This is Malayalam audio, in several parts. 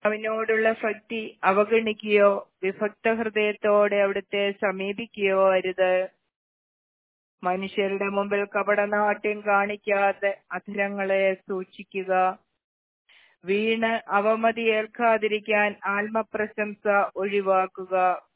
അവനോടുള്ള ഭക്തി അവഗണിക്കുകയോ വിഭക്ത ഹൃദയത്തോടെ അവിടുത്തെ സമീപിക്കുകയോ അരുത് മനുഷ്യരുടെ മുമ്പിൽ കപടനാട്യം കാണിക്കാതെ അധരങ്ങളെ സൂക്ഷിക്കുക വീണ് അവമതി ഏൽക്കാതിരിക്കാൻ ആത്മപ്രശംസ ഒഴിവാക്കുക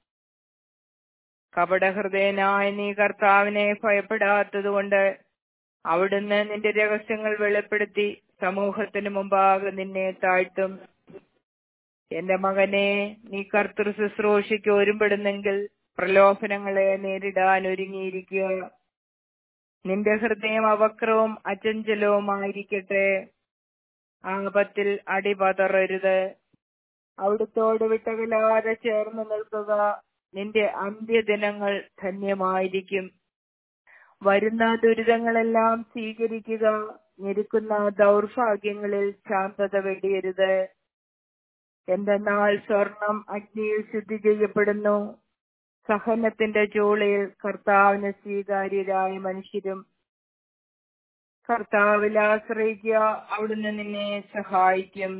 കപടഹൃദയനായ നീ കർത്താവിനെ ഭയപ്പെടാത്തതുകൊണ്ട് അവിടുന്ന് നിന്റെ രഹസ്യങ്ങൾ വെളിപ്പെടുത്തി സമൂഹത്തിന് മുമ്പാകെ നിന്നെ താഴ്ത്തും എന്റെ മകനെ നീ കർത്തൃ ശുശ്രൂഷയ്ക്ക് ഒരുമ്പെടുന്നെങ്കിൽ പ്രലോഭനങ്ങളെ നേരിടാൻ ഒരുങ്ങിയിരിക്കുക നിന്റെ ഹൃദയം അവക്രവും അചഞ്ചലവുമായിരിക്കട്ടെ ആപത്തിൽ അടിപതറരുത് അവിടുത്തോട് വിട്ടകലാതെ ചേർന്ന് നിൽക്കുക നിന്റെ അന്ത്യദിനങ്ങൾ ധന്യമായിരിക്കും വരുന്ന ദുരിതങ്ങളെല്ലാം സ്വീകരിക്കുക ഞെരുക്കുന്ന ദൗർഭാഗ്യങ്ങളിൽ ശാന്തത വെടിയരുത് എന്തെന്നാൽ സ്വർണം അഗ്നിയിൽ ശുദ്ധി ചെയ്യപ്പെടുന്നു സഹനത്തിന്റെ ചൂളയിൽ കർത്താവിന് സ്വീകാര്യരായ മനുഷ്യരും കർത്താവിൽ ആശ്രയിക്കുക അവിടുന്ന് നിന്നെ സഹായിക്കും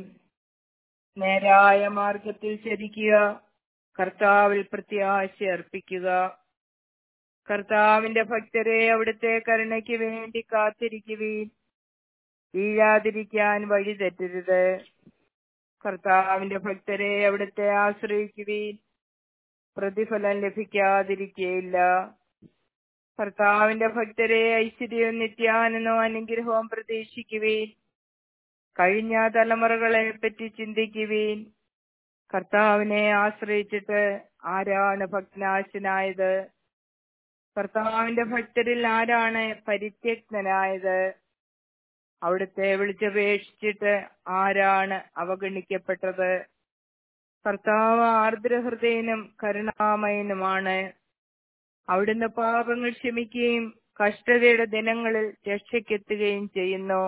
നേരായ മാർഗത്തിൽ ചരിക്കുക കർത്താവിൽ പ്രത്യാശ അർപ്പിക്കുക കർത്താവിന്റെ ഭക്തരെ അവിടുത്തെ കരുണയ്ക്ക് വേണ്ടി കാത്തിരിക്കുവീൻ വീഴാതിരിക്കാൻ വഴി തെറ്റരുത് കർത്താവിന്റെ ഭക്തരെ അവിടുത്തെ ആശ്രയിക്കുവീൻ പ്രതിഫലം ലഭിക്കാതിരിക്കയില്ല കർത്താവിന്റെ ഭക്തരെ ഐശ്വര്യവും നിത്യാനന്ദവും അനുഗ്രഹവും പ്രതീക്ഷിക്കുവീൻ കഴിഞ്ഞ തലമുറകളെ പറ്റി ചിന്തിക്കുവീൻ കർത്താവിനെ ആശ്രയിച്ചിട്ട് ആരാണ് ഭക്തനാശനായത് കർത്താവിന്റെ ഭക്തരിൽ ആരാണ് പരിത്യക്തനായത് അവിടുത്തെ വിളിച്ചപേക്ഷിച്ചിട്ട് ആരാണ് അവഗണിക്കപ്പെട്ടത് കർത്താവ് ആർദ്രഹൃദയനും കരുണാമയനുമാണ് അവിടുന്ന് പാപങ്ങൾ ക്ഷമിക്കുകയും കഷ്ടതയുടെ ദിനങ്ങളിൽ രക്ഷയ്ക്കെത്തുകയും ചെയ്യുന്നു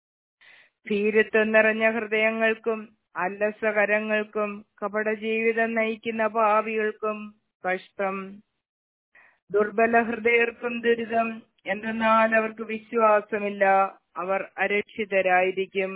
ഭീരത്വം നിറഞ്ഞ ഹൃദയങ്ങൾക്കും അല്ലസകരങ്ങൾക്കും കപട ജീവിതം നയിക്കുന്ന പാപികൾക്കും കഷ്ടം ദുർബല ഹൃദയർക്കും ദുരിതം എന്തെന്നാൽ അവർക്ക് വിശ്വാസമില്ല അവർ അരക്ഷിതരായിരിക്കും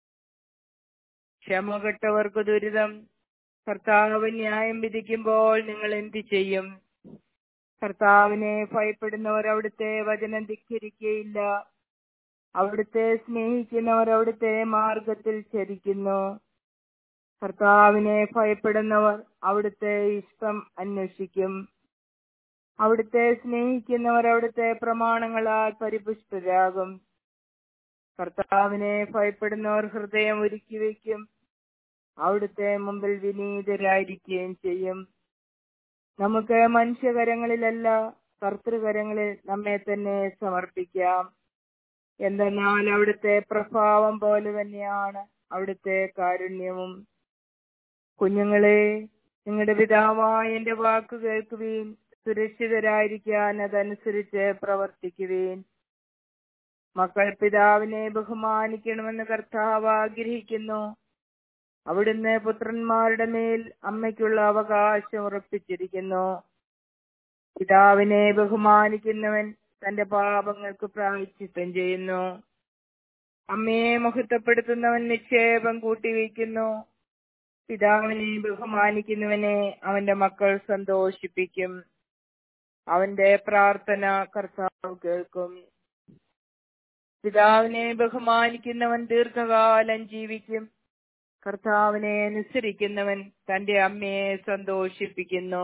ക്ഷമകെട്ടവർക്ക് ദുരിതം കർത്താവ് ന്യായം വിധിക്കുമ്പോൾ നിങ്ങൾ എന്ത് ചെയ്യും കർത്താവിനെ ഭയപ്പെടുന്നവർ അവിടുത്തെ വചനം ധിക്കരിക്കുകയില്ല അവിടുത്തെ സ്നേഹിക്കുന്നവർ അവിടുത്തെ മാർഗത്തിൽ ചരിക്കുന്നു കർത്താവിനെ ഭയപ്പെടുന്നവർ അവിടുത്തെ ഇഷ്ടം അന്വേഷിക്കും അവിടുത്തെ സ്നേഹിക്കുന്നവർ അവിടുത്തെ പ്രമാണങ്ങളാൽ പരിപുഷ്ടരാകും കർത്താവിനെ ഭയപ്പെടുന്നവർ ഹൃദയം ഒരുക്കി വയ്ക്കും അവിടുത്തെ മുമ്പിൽ വിനീതരായിരിക്കുകയും ചെയ്യും നമുക്ക് മനുഷ്യകരങ്ങളിലല്ല കർത്തൃകരങ്ങളിൽ നമ്മെ തന്നെ സമർപ്പിക്കാം എന്തെന്നാൽ അവിടുത്തെ പ്രഭാവം പോലെ തന്നെയാണ് അവിടുത്തെ കാരുണ്യവും കുഞ്ഞുങ്ങളെ നിങ്ങളുടെ പിതാവായ എന്റെ വാക്ക് കേൾക്കുവീൻ സുരക്ഷിതരായിരിക്കാൻ അതനുസരിച്ച് പ്രവർത്തിക്കുവീൻ മക്കൾ പിതാവിനെ ബഹുമാനിക്കണമെന്ന് കർത്താവ് ആഗ്രഹിക്കുന്നു അവിടുന്ന് പുത്രന്മാരുടെ മേൽ അമ്മയ്ക്കുള്ള അവകാശം ഉറപ്പിച്ചിരിക്കുന്നു പിതാവിനെ ബഹുമാനിക്കുന്നവൻ തന്റെ പാപങ്ങൾക്ക് പ്രായച്ചിത്തം ചെയ്യുന്നു അമ്മയെ മഹത്വപ്പെടുത്തുന്നവൻ നിക്ഷേപം കൂട്ടിവയ്ക്കുന്നു പിതാവിനെ ബഹുമാനിക്കുന്നവനെ അവന്റെ മക്കൾ സന്തോഷിപ്പിക്കും അവന്റെ പ്രാർത്ഥന കർത്താവ് കേൾക്കും പിതാവിനെ ബഹുമാനിക്കുന്നവൻ ദീർഘകാലം ജീവിക്കും കർത്താവിനെ അനുസരിക്കുന്നവൻ തന്റെ അമ്മയെ സന്തോഷിപ്പിക്കുന്നു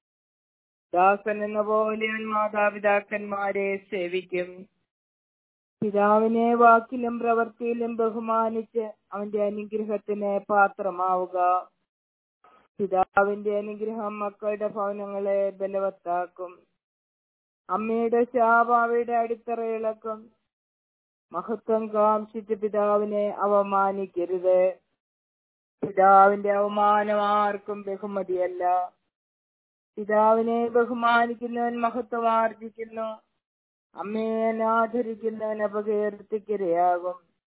ദാസൻ എന്ന പോലെ അവൻ മാതാപിതാക്കന്മാരെ സേവിക്കും പിതാവിനെ വാക്കിലും പ്രവൃത്തിയിലും ബഹുമാനിച്ച് അവന്റെ അനുഗ്രഹത്തിന് പാത്രമാവുക പിതാവിന്റെ അനുഗ്രഹം മക്കളുടെ ഭവനങ്ങളെ ബലവത്താക്കും അമ്മയുടെ ശാപാവയുടെ അടിത്തറ ഇളക്കും മഹത്വം കാംക്ഷിച്ച് പിതാവിനെ അവമാനിക്കരുത് പിതാവിന്റെ അവമാനം ആർക്കും ബഹുമതിയല്ല പിതാവിനെ ബഹുമാനിക്കുന്നവൻ മഹത്വം ആർജിക്കുന്നു അമ്മയെ അനാദരിക്കുന്നവൻ അപകീർത്തിക്കിരയാകും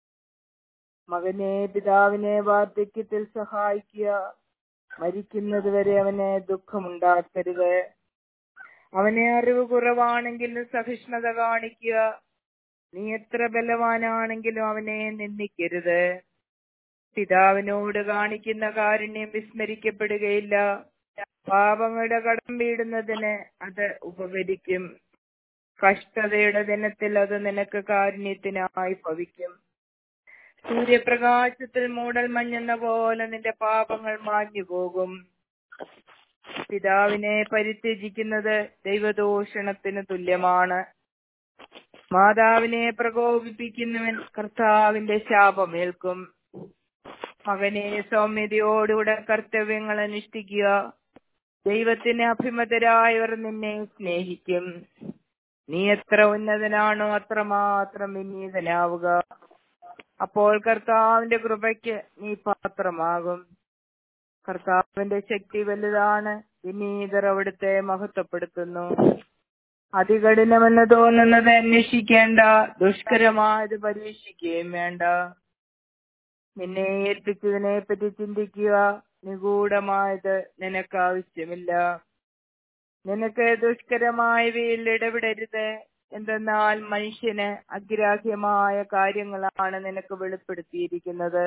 മകനെ പിതാവിനെ വാർദ്ധക്യത്തിൽ സഹായിക്കുക മരിക്കുന്നതുവരെ അവന് ദുഃഖമുണ്ടാക്കരുത് അവനെ അറിവ് കുറവാണെങ്കിൽ സഹിഷ്ണുത കാണിക്കുക നീ എത്ര ബലവാനാണെങ്കിലും അവനെ നിന്ദിക്കരുത് പിതാവിനോട് കാണിക്കുന്ന കാരുണ്യം വിസ്മരിക്കപ്പെടുകയില്ല പാപങ്ങളുടെ കടം വീടുന്നതിന് അത് ഉപകരിക്കും കഷ്ടതയുടെ ദിനത്തിൽ അത് നിനക്ക് കാരുണ്യത്തിനായി ഭവിക്കും സൂര്യപ്രകാശത്തിൽ മൂടൽ മഞ്ഞെന്ന പോലെ നിന്റെ പാപങ്ങൾ മാഞ്ഞു പോകും പിതാവിനെ പരിത്യജിക്കുന്നത് ദൈവദൂഷണത്തിന് തുല്യമാണ് മാതാവിനെ പ്രകോപിപ്പിക്കുന്നവൻ കർത്താവിന്റെ ശാപമേൽക്കും മകനെ സൗമ്യതയോടുകൂടെ കർത്തവ്യങ്ങൾ അനുഷ്ഠിക്കുക ദൈവത്തിന് അഭിമതരായവർ നിന്നെ സ്നേഹിക്കും നീ എത്ര ഉന്നതനാണോ അത്രമാത്രം വിനീതനാവുക അപ്പോൾ കർത്താവിന്റെ കൃപയ്ക്ക് നീ പാത്രമാകും കർത്താവിന്റെ ശക്തി വലുതാണ് വിനീതർ അവിടുത്തെ മഹത്വപ്പെടുത്തുന്നു അതികഠിനമെന്ന് തോന്നുന്നത് അന്വേഷിക്കേണ്ട ദുഷ്കരമായത് പരീക്ഷിക്കുകയും വേണ്ട നിന്നെ ഏൽപ്പിച്ചതിനെ പറ്റി ചിന്തിക്കുക നിഗൂഢമായത് നിനക്ക് ആവശ്യമില്ല നിനക്ക് ദുഷ്കരമായവയിൽ ഇടപെടരുത് എന്തെന്നാൽ മനുഷ്യന് അഗ്രാഹ്യമായ കാര്യങ്ങളാണ് നിനക്ക് വെളിപ്പെടുത്തിയിരിക്കുന്നത്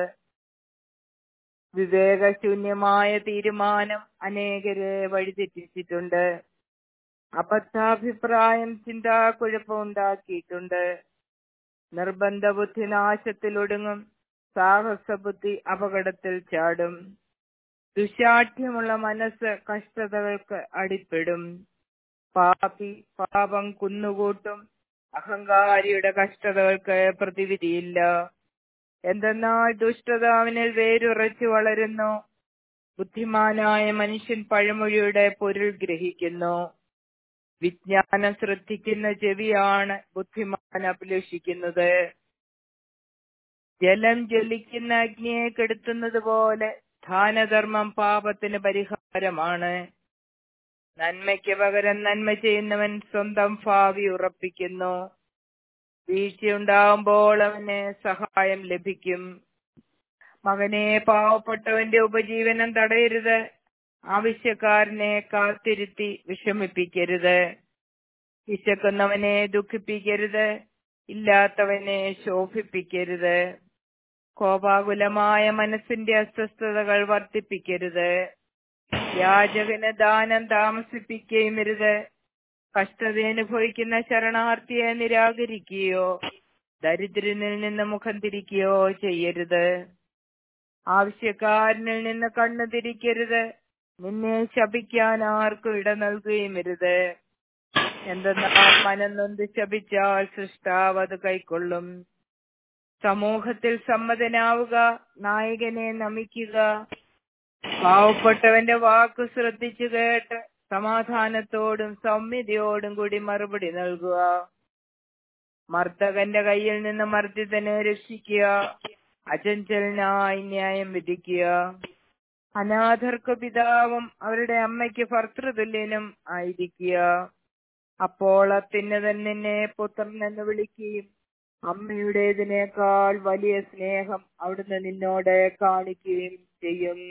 വിവേകശൂന്യമായ തീരുമാനം അനേകരെ വഴിതെറ്റിച്ചിട്ടുണ്ട് അബദ്ധാഭിപ്രായം ചിന്താക്കുഴപ്പമുണ്ടാക്കിയിട്ടുണ്ട് നിർബന്ധ ബുദ്ധി നാശത്തിലൊടുങ്ങും സാഹസബുദ്ധി അപകടത്തിൽ ചാടും ദുശാഠ്യമുള്ള മനസ്സ് കഷ്ടതകൾക്ക് അടിപ്പെടും പാപി പാപം കുന്നുകൂട്ടും അഹങ്കാരിയുടെ കഷ്ടതകൾക്ക് പ്രതിവിധിയില്ല എന്തെന്നാൽ ദുഷ്ടത അവനിൽ വേരുറച്ചു വളരുന്നു ബുദ്ധിമാനായ മനുഷ്യൻ പഴമൊഴിയുടെ പൊരുൾ ഗ്രഹിക്കുന്നു വിജ്ഞാനം ശ്രദ്ധിക്കുന്ന ചെവിയാണ് ബുദ്ധിമാൻ അഭിലഷിക്കുന്നത് ജലം ജ്വലിക്കുന്ന അഗ്നിയെ കെടുത്തുന്നത് പോലെ ദാനധർമ്മം പാപത്തിന് പരിഹാരമാണ് നന്മയ്ക്ക് പകരം നന്മ ചെയ്യുന്നവൻ സ്വന്തം ഭാവി ഉറപ്പിക്കുന്നു വീഴ്ചയുണ്ടാവുമ്പോൾ അവന് സഹായം ലഭിക്കും മകനെ പാവപ്പെട്ടവന്റെ ഉപജീവനം തടയരുത് ആവശ്യക്കാരനെ കാത്തിരുത്തി വിഷമിപ്പിക്കരുത് വിശക്കുന്നവനെ ദുഃഖിപ്പിക്കരുത് ഇല്ലാത്തവനെ ശോഭിപ്പിക്കരുത് കോപാകുലമായ മനസ്സിന്റെ അസ്വസ്ഥതകൾ വർദ്ധിപ്പിക്കരുത് യാചകന് ദാനം താമസിപ്പിക്കുകയും അരുത് കഷ്ടത അനുഭവിക്കുന്ന ശരണാർത്ഥിയെ നിരാകരിക്കുകയോ ദരിദ്രനിൽ നിന്ന് മുഖം തിരിക്കുകയോ ചെയ്യരുത് ആവശ്യക്കാരനിൽ നിന്ന് കണ്ണു തിരിക്കരുത് നിന്നെ ശപിക്കാൻ ആർക്കും ഇട നൽകുകയും അരുത് എന്തെന്നാൽ മനം നൊന്ത് ശപിച്ചാൽ സൃഷ്ടാവ് അത് കൈക്കൊള്ളും സമൂഹത്തിൽ സമ്മതനാവുക നായകനെ നമിക്കുക പാവപ്പെട്ടവന്റെ വാക്ക് ശ്രദ്ധിച്ചു കേട്ട് സമാധാനത്തോടും സൗമ്യതയോടും കൂടി മറുപടി നൽകുക മർദ്ദകന്റെ കയ്യിൽ നിന്ന് മർദ്ദിതനെ രക്ഷിക്കുക അചഞ്ചലനായി ന്യായം വിധിക്കുക അനാഥർക്ക് പിതാവും അവരുടെ അമ്മയ്ക്ക് ഭർത്തൃതുല്യനും ആയിരിക്കുക അപ്പോൾ അത്യുന്നതൻ നിന്നെ പുത്രൻ എന്ന് വിളിക്കുകയും അമ്മയുടേതിനേക്കാൾ വലിയ സ്നേഹം അവിടുന്ന് നിന്നോട് കാണിക്കുകയും ചെയ്യും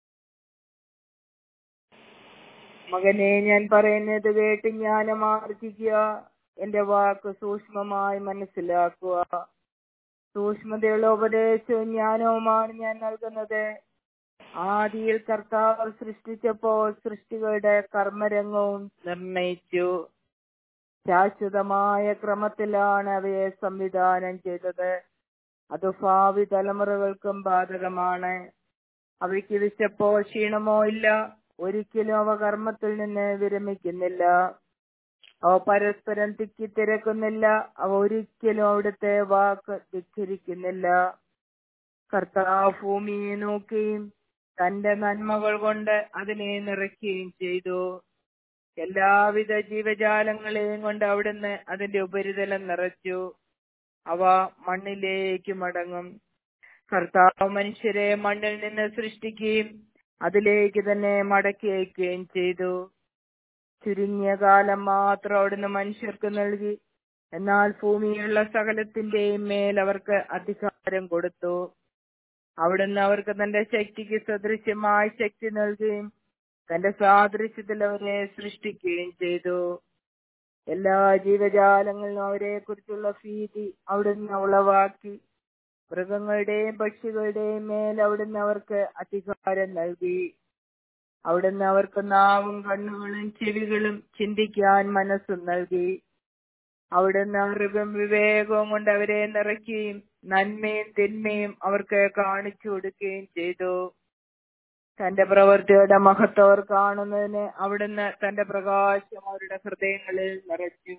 മകനെ ഞാൻ പറയുന്നത് കേട്ട് ജ്ഞാനം ആർജിക്കുക എന്റെ വാക്ക് സൂക്ഷ്മമായി മനസ്സിലാക്കുക സൂക്ഷ്മതയുള്ള ഉപദേശവും ജ്ഞാനവുമാണ് ഞാൻ നൽകുന്നത് ആദിയിൽ കർത്താവ് സൃഷ്ടിച്ചപ്പോൾ സൃഷ്ടികളുടെ കർമ്മരംഗവും നിർണയിച്ചു ശാശ്വതമായ ക്രമത്തിലാണ് അവയെ സംവിധാനം ചെയ്തത് അത് ഭാവി തലമുറകൾക്കും ബാധകമാണ് അവയ്ക്ക് വിശപ്പോ ക്ഷീണമോ ഇല്ല ഒരിക്കലും അവ കർമ്മത്തിൽ നിന്ന് വിരമിക്കുന്നില്ല അവ പരസ്പരം തിക്കിത്തിരക്കുന്നില്ല അവ ഒരിക്കലും അവിടുത്തെ വാക്ക് ധിഖരിക്കുന്നില്ല കർത്താവ് ഭൂമിയെ നോക്കുകയും തന്റെ നന്മകൾ കൊണ്ട് അതിനെ നിറയ്ക്കുകയും ചെയ്തു എല്ലാവിധ ജീവജാലങ്ങളെയും കൊണ്ട് അവിടുന്ന് അതിന്റെ ഉപരിതലം നിറച്ചു അവ മണ്ണിലേക്ക് മടങ്ങും കർത്താവ് മനുഷ്യരെ മണ്ണിൽ നിന്ന് സൃഷ്ടിക്കുകയും അതിലേക്ക് തന്നെ മടക്കി അയക്കുകയും ചെയ്തു ചുരുങ്ങിയ കാലം മാത്രം അവിടുന്ന് മനുഷ്യർക്ക് നൽകി എന്നാൽ ഭൂമിയിലുള്ള സകലത്തിന്റെയും മേൽ അവർക്ക് അധികാരം കൊടുത്തു അവിടുന്ന് അവർക്ക് തന്റെ ശക്തിക്ക് സദൃശ്യമായ ശക്തി നൽകുകയും തന്റെ സാദൃശ്യത്തിൽ അവരെ സൃഷ്ടിക്കുകയും ചെയ്തു എല്ലാ ജീവജാലങ്ങളിലും അവരെ കുറിച്ചുള്ള ഭീതി അവിടുന്ന് ഉളവാക്കി മൃഗങ്ങളുടെയും പക്ഷികളുടെയും മേൽ അവിടുന്ന് അവർക്ക് അധികാരം നൽകി അവിടുന്ന് അവർക്ക് നാവും കണ്ണുകളും ചെവികളും ചിന്തിക്കാൻ മനസ്സും നൽകി അവിടുന്ന് അറിവും വിവേകവും കൊണ്ട് അവരെ നിറയ്ക്കുകയും നന്മയും തിന്മയും അവർക്ക് കാണിച്ചു കൊടുക്കുകയും ചെയ്തു തന്റെ പ്രവൃത്തിയുടെ മഹത്വം അവർ കാണുന്നതിന് അവിടുന്ന് തന്റെ പ്രകാശം അവരുടെ ഹൃദയങ്ങളിൽ നിറച്ചു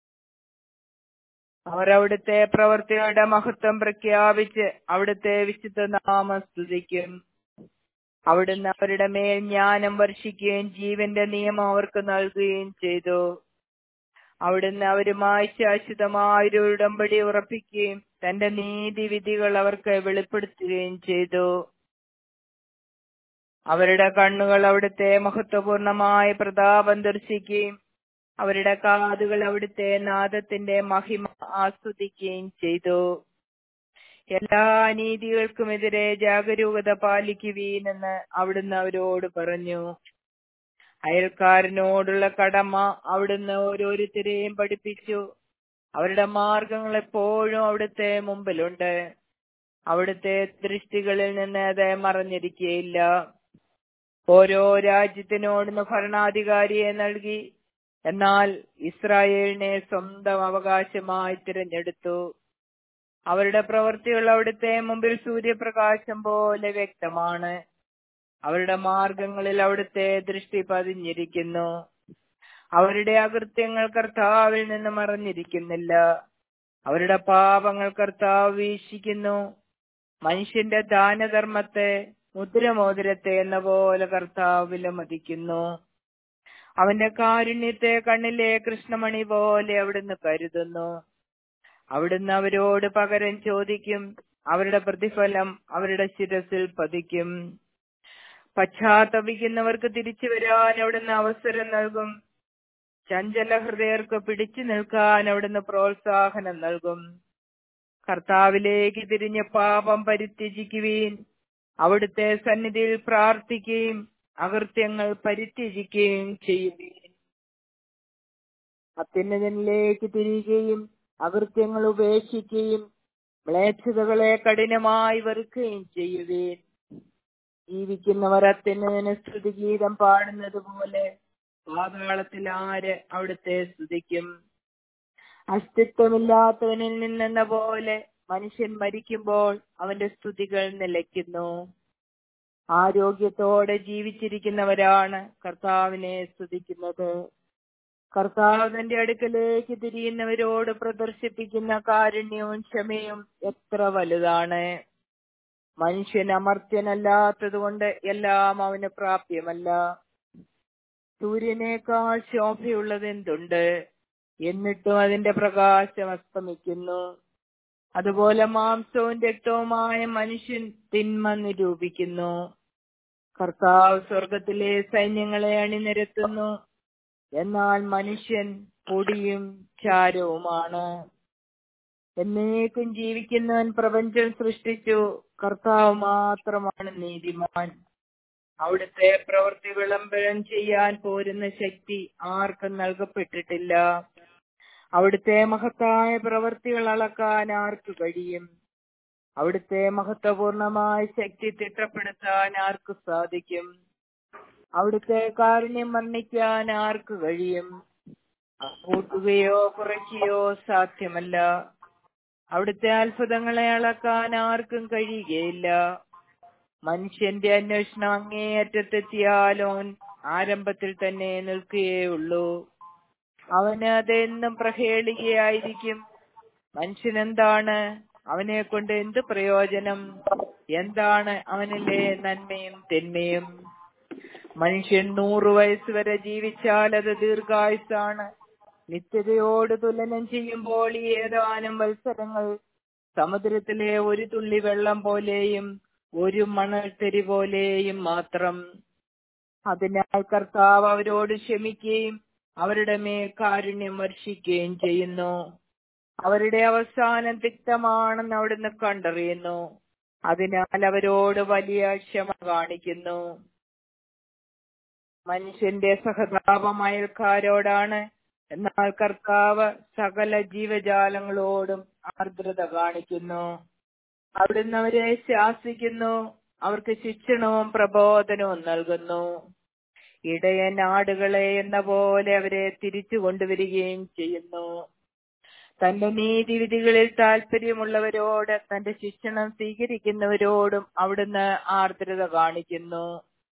അവർ അവിടുത്തെ പ്രവൃത്തിയുടെ മഹത്വം പ്രഖ്യാപിച്ച് അവിടുത്തെ വിശുദ്ധ നാമം സ്തുതിക്കും അവിടുന്ന് അവരുടെ മേൽ ജ്ഞാനം വർഷിക്കുകയും ജീവന്റെ നിയമം അവർക്ക് നൽകുകയും ചെയ്തു അവിടുന്ന് അവരുമായി ശാശ്വതമായ ഒരു ഉടമ്പടി ഉറപ്പിക്കുകയും തന്റെ നീതിവിധികൾ അവർക്ക് വെളിപ്പെടുത്തുകയും ചെയ്തു അവരുടെ കണ്ണുകൾ അവിടുത്തെ മഹത്വപൂർണമായ പ്രതാപം ദർശിക്കുകയും അവരുടെ കാതുകൾ അവിടുത്തെ നാദത്തിന്റെ മഹിമ ആസ്വദിക്കുകയും ചെയ്തു എല്ലാ അനീതികൾക്കുമെതിരെ ജാഗരൂകത പാലിക്കുവീനെന്ന് അവിടുന്ന് അവരോട് പറഞ്ഞു അയൽക്കാരനോടുള്ള കടമ അവിടുന്ന് ഓരോരുത്തരെയും പഠിപ്പിച്ചു അവരുടെ മാർഗങ്ങൾ എപ്പോഴും അവിടുത്തെ മുമ്പിലുണ്ട് അവിടുത്തെ ദൃഷ്ടികളിൽ നിന്ന് അത് മറഞ്ഞിരിക്കുകയില്ല ഓരോ രാജ്യത്തിനോടുന്ന് ഭരണാധികാരിയെ നൽകി എന്നാൽ ഇസ്രായേലിനെ സ്വന്തം അവകാശമായി തിരഞ്ഞെടുത്തു അവരുടെ പ്രവൃത്തികൾ അവിടുത്തെ മുമ്പിൽ സൂര്യപ്രകാശം പോലെ വ്യക്തമാണ് അവരുടെ മാർഗങ്ങളിൽ അവിടുത്തെ ദൃഷ്ടി പതിഞ്ഞിരിക്കുന്നു അവരുടെ അകൃത്യങ്ങൾ കർത്താവിൽ നിന്ന് മറഞ്ഞിരിക്കുന്നില്ല അവരുടെ പാപങ്ങൾ കർത്താവ് വീക്ഷിക്കുന്നു മനുഷ്യന്റെ ദാനധർമ്മത്തെ മുദ്രമോതിരത്തെ എന്ന പോലെ കർത്താവ് വിലമതിക്കുന്നു അവന്റെ കാരുണ്യത്തെ കണ്ണിലെ കൃഷ്ണമണി പോലെ അവിടുന്ന് കരുതുന്നു അവിടുന്ന് അവരോട് പകരം ചോദിക്കും അവരുടെ പ്രതിഫലം അവരുടെ ശിരസിൽ പതിക്കും പശ്ചാത്തപിക്കുന്നവർക്ക് തിരിച്ചു വരാൻ അവിടുന്ന് അവസരം നൽകും ചഞ്ചല ഹൃദയർക്ക് പിടിച്ചു നിൽക്കാൻ അവിടുന്ന് പ്രോത്സാഹനം നൽകും കർത്താവിലേക്ക് തിരിഞ്ഞ് പാപം പരിത്യജിക്കുവീൻ അവിടുത്തെ സന്നിധിയിൽ പ്രാർത്ഥിക്കുകയും അകൃത്യങ്ങൾ പരിത്യജിക്കുകയും ചെയ്യുവീൻ അത്യുന്നതനിലേക്ക് തിരികുകയും അകൃത്യങ്ങൾ ഉപേക്ഷിക്കുകയും മ്ലേച്ഛതകളെ കഠിനമായി വെറുക്കുകയും ചെയ്യുവീൻ ജീവിക്കുന്നവർ അത്യുന്നതിന് സ്തുതിഗീതം പാടുന്നത് പോലെ പാതാളത്തിൽ ആര് അവിടുത്തെ സ്തുതിക്കും അസ്തിത്വമില്ലാത്തവനിൽ നിന്നെന്ന പോലെ മനുഷ്യൻ മരിക്കുമ്പോൾ അവന്റെ സ്തുതികൾ നിലയ്ക്കുന്നു ആരോഗ്യത്തോടെ ജീവിച്ചിരിക്കുന്നവരാണ് കർത്താവിനെ സ്തുതിക്കുന്നത് കർത്താവ് തന്റെ അടുക്കലേക്ക് തിരിയുന്നവരോട് പ്രദർശിപ്പിക്കുന്ന കാരുണ്യവും ക്ഷമയും എത്ര വലുതാണ് മനുഷ്യൻ അമർത്യനല്ലാത്തതുകൊണ്ട് എല്ലാം അവന് പ്രാപ്യമല്ല സൂര്യനേക്കാൾ ശോഭയുള്ളത് എന്തുണ്ട് എന്നിട്ടും അതിന്റെ പ്രകാശം അസ്തമിക്കുന്നു അതുപോലെ മാംസവും രക്തവുമായ മനുഷ്യൻ തിന്മ നിരൂപിക്കുന്നു കർത്താവ് സ്വർഗത്തിലെ സൈന്യങ്ങളെ അണിനിരത്തുന്നു എന്നാൽ മനുഷ്യൻ പൊടിയും ചാരവുമാണ് എന്നേക്കും ജീവിക്കുന്നവൻ പ്രപഞ്ചം സൃഷ്ടിച്ചു കർത്താവ് മാത്രമാണ് നീതിമാൻ അവിടുത്തെ പ്രവൃത്തി വിളംബരം ചെയ്യാൻ പോരുന്ന ശക്തി ആർക്കും നൽകപ്പെട്ടിട്ടില്ല അവിടുത്തെ മഹത്തായ പ്രവൃത്തികൾ അളക്കാൻ ആർക്ക് കഴിയും അവിടുത്തെ മഹത്വപൂർണമായ ശക്തി തിട്ടപ്പെടുത്താൻ ആർക്ക് സാധിക്കും അവിടുത്തെ കാരുണ്യം വർണ്ണിക്കാൻ ആർക്ക് കഴിയും കൂട്ടുകയോ കുറയ്ക്കുകയോ സാധ്യമല്ല അവിടുത്തെ അത്ഭുതങ്ങളെ അളക്കാൻ ആർക്കും കഴിയുകയില്ല മനുഷ്യന്റെ അന്വേഷണം അങ്ങേയറ്റത്തെത്തിയാലോൻ ആരംഭത്തിൽ തന്നെ നിൽക്കുകയുള്ളൂ അവന് അതെന്നും പ്രഹേളികയായിരിക്കും മനുഷ്യനെന്താണ് അവനെ കൊണ്ട് എന്ത് പ്രയോജനം എന്താണ് അവനിലെ നന്മയും തിന്മയും മനുഷ്യൻ നൂറു വയസ്സ് വരെ ജീവിച്ചാൽ അത് ദീർഘായുസാണ് നിത്യതയോട് തുലനം ചെയ്യുമ്പോൾ ഈ ഏതാനും വത്സരങ്ങൾ സമുദ്രത്തിലെ ഒരു തുള്ളി വെള്ളം പോലെയും ഒരു മണൽത്തരി പോലെയും മാത്രം അതിനാൽ കർത്താവ് അവരോട് ക്ഷമിക്കുകയും അവരുടെ മേൽ കാരുണ്യം വർഷിക്കുകയും ചെയ്യുന്നു അവരുടെ അവസാനം തിക്തമാണെന്ന് അവിടുന്ന് കണ്ടറിയുന്നു അതിനാൽ അവരോട് വലിയ ക്ഷമ കാണിക്കുന്നു മനുഷ്യന്റെ സഹതാപം അയൽക്കാരോടാണ് എന്നാൽ കർത്താവ് സകല ജീവജാലങ്ങളോടും ആർദ്രത കാണിക്കുന്നു അവിടുന്ന് അവരെ ശാസിക്കുന്നു അവർക്ക് ശിക്ഷണവും പ്രബോധനവും നൽകുന്നു ഇടയൻ ആടുകളെ എന്ന പോലെ അവരെ തിരിച്ചു കൊണ്ടുവരികയും ചെയ്യുന്നു തന്റെ നീതിവിധികളിൽ താല്പര്യമുള്ളവരോട് തന്റെ ശിക്ഷണം സ്വീകരിക്കുന്നവരോടും അവിടുന്ന് ആർദ്രത കാണിക്കുന്നു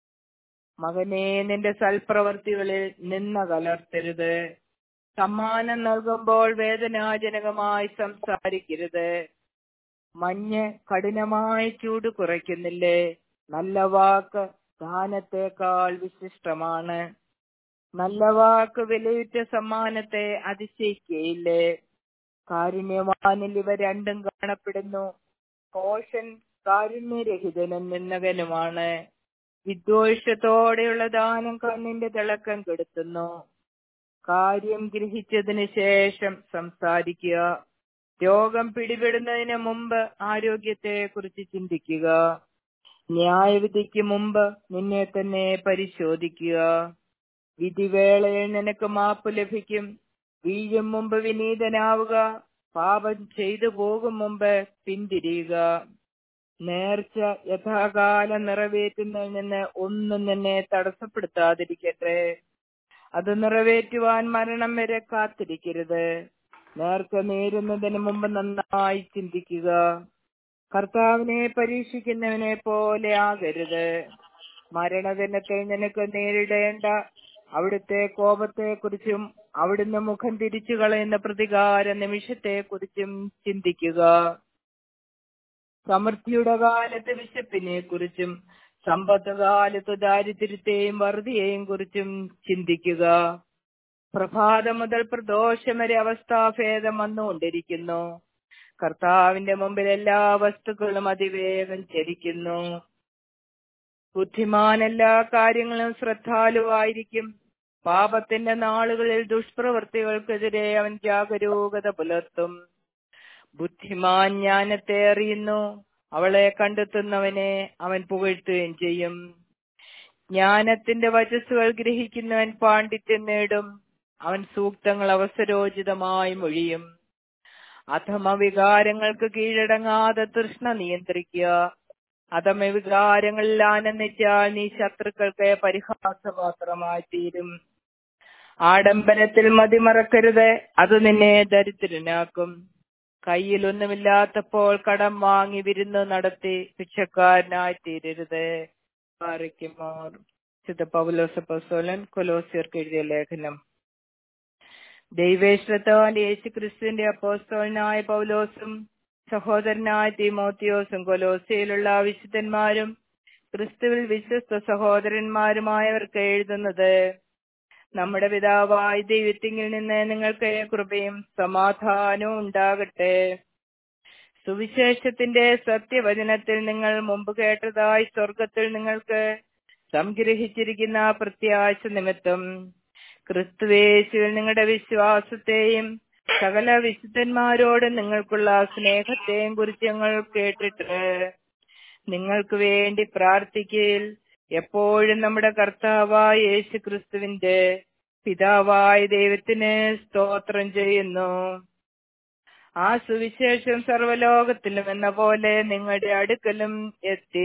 മകനെ നിന്റെ സൽപ്രവർത്തികളിൽ നിന്ന കലർത്തരുത് സമ്മാനം നൽകുമ്പോൾ വേദനാജനകമായി സംസാരിക്കരുത് മഞ്ഞ് കഠിനമായ ചൂട് കുറയ്ക്കുന്നില്ലേ നല്ല വാക്ക് ദാനത്തേക്കാൾ വിശിഷ്ടമാണ് നല്ല വാക്ക് വിലയുറ്റ സമ്മാനത്തെ അതിശയിക്കുകയില്ലേ കാരുണ്യവാനിൽ ഇവ രണ്ടും കാണപ്പെടുന്നു കോശൻ കാരുണ്യരഹിതനും നിന്നകനുമാണ് വിദ്വേഷത്തോടെയുള്ള ദാനം കണ്ണിന്റെ തിളക്കം കെടുത്തുന്നു കാര്യം ഗ്രഹിച്ചതിന് ശേഷം സംസാരിക്കുക രോഗം പിടിപെടുന്നതിന് മുമ്പ് ആരോഗ്യത്തെ കുറിച്ച് ചിന്തിക്കുക ന്യായവിധിക്ക് മുമ്പ് നിന്നെ തന്നെ പരിശോധിക്കുക വിധിവേളയിൽ നിനക്ക് മാപ്പ് ലഭിക്കും വീഴും മുമ്പ് വിനീതനാവുക പാപം ചെയ്തു പോകും മുമ്പ് പിന്തിരിയുക നേർച്ച യഥാകാലം നിറവേറ്റുന്നതിൽ നിന്ന് ഒന്നും നിന്നെ തടസ്സപ്പെടുത്താതിരിക്കട്ടെ അത് നിറവേറ്റുവാൻ മരണം വരെ കാത്തിരിക്കരുത് നേർക്ക നേരുന്നതിന് മുമ്പ് നന്നായി ചിന്തിക്കുക കർത്താവിനെ പരീക്ഷിക്കുന്നവനെ പോലെ ആകരുത് മരണദിനത്തിൽ നിനക്ക് നേരിടേണ്ട അവിടുത്തെ കോപത്തെ കുറിച്ചും അവിടുന്ന് മുഖം തിരിച്ചു കളയുന്ന പ്രതികാര നിമിഷത്തെ കുറിച്ചും ചിന്തിക്കുക സമൃദ്ധിയുടെ കാലത്ത് വിശപ്പിനെ കുറിച്ചും സമ്പത്ത് കാലത്ത് ദാരിദ്ര്യത്തെയും വറുതിയെയും കുറിച്ചും ചിന്തിക്കുക പ്രഭാതം മുതൽ പ്രദോഷം വരെ അവസ്ഥാഭേദം വന്നുകൊണ്ടിരിക്കുന്നു കർത്താവിന്റെ മുമ്പിൽ എല്ലാ വസ്തുക്കളും അതിവേഗം ചരിക്കുന്നു ബുദ്ധിമാൻ എല്ലാ കാര്യങ്ങളും ശ്രദ്ധാലുവായിരിക്കും പാപത്തിന്റെ നാളുകളിൽ ദുഷ്പ്രവൃത്തികൾക്കെതിരെ അവൻ ജാഗരൂകത പുലർത്തും ബുദ്ധിമാൻ ജ്ഞാനത്തെ അറിയുന്നു അവളെ കണ്ടെത്തുന്നവനെ അവൻ പുകഴ്ത്തുകയും ചെയ്യും ജ്ഞാനത്തിന്റെ വചസ്സുകൾ ഗ്രഹിക്കുന്നവൻ പാണ്ഡിത്യം നേടും അവൻ സൂക്തങ്ങൾ അവസരോചിതമായി മൊഴിയും അധമ വികാരങ്ങൾക്ക് കീഴടങ്ങാതെ തൃഷ്ണ നിയന്ത്രിക്കുക അധമ വികാരങ്ങളിൽ ആനന്ദിച്ചാൽ നീ ശത്രുക്കൾക്ക് പരിഹാസപാത്രമായി തീരും ആഡംബരത്തിൽ മതിമറക്കരുത് അത് നിന്നെ ദരിദ്രനാക്കും കയ്യിലൊന്നുമില്ലാത്തപ്പോൾ കടം വാങ്ങി വിരുന്ന് നടത്തി ഭിക്ഷക്കാരനായി തീരരുത് പാറിക്കുമാർ ചിത്ത പൗലോസപ്പോസോലൻ കൊലോസിയർക്ക് എഴുതിയ ലേഖനം ദൈവേശ്വരത്താൽ യേശു ക്രിസ്തുവിന്റെ അപ്പോസ്തോലനായ പൗലോസും സഹോദരനായ തീമോത്തിയോസും കൊലോസിയിലുള്ള വിശുദ്ധന്മാരും ക്രിസ്തുവിൽ വിശ്വസ്ത സഹോദരന്മാരുമായവർക്ക് എഴുതുന്നത് നമ്മുടെ പിതാവായ ദൈവത്തിങ്കിൽ നിന്ന് നിങ്ങൾക്ക് കൃപയും സമാധാനവും ഉണ്ടാകട്ടെ സുവിശേഷത്തിന്റെ സത്യവചനത്തിൽ നിങ്ങൾ മുമ്പ് കേട്ടതായി സ്വർഗത്തിൽ നിങ്ങൾക്ക് സംഗ്രഹിച്ചിരിക്കുന്ന പ്രത്യാശ നിമിത്തം ക്രിസ്തുവേശുവിൽ നിങ്ങളുടെ വിശ്വാസത്തെയും സകല വിശുദ്ധന്മാരോട് നിങ്ങൾക്കുള്ള സ്നേഹത്തെയും കുറിച്ച് ഞങ്ങൾ കേട്ടിട്ട് നിങ്ങൾക്ക് വേണ്ടി പ്രാർത്ഥിക്കയിൽ എപ്പോഴും നമ്മുടെ കർത്താവായ യേശു ക്രിസ്തുവിന്റെ പിതാവായ ദൈവത്തിന് സ്തോത്രം ചെയ്യുന്നു ആ സുവിശേഷം സർവലോകത്തിലും എന്ന പോലെ നിങ്ങളുടെ അടുക്കലും എത്തി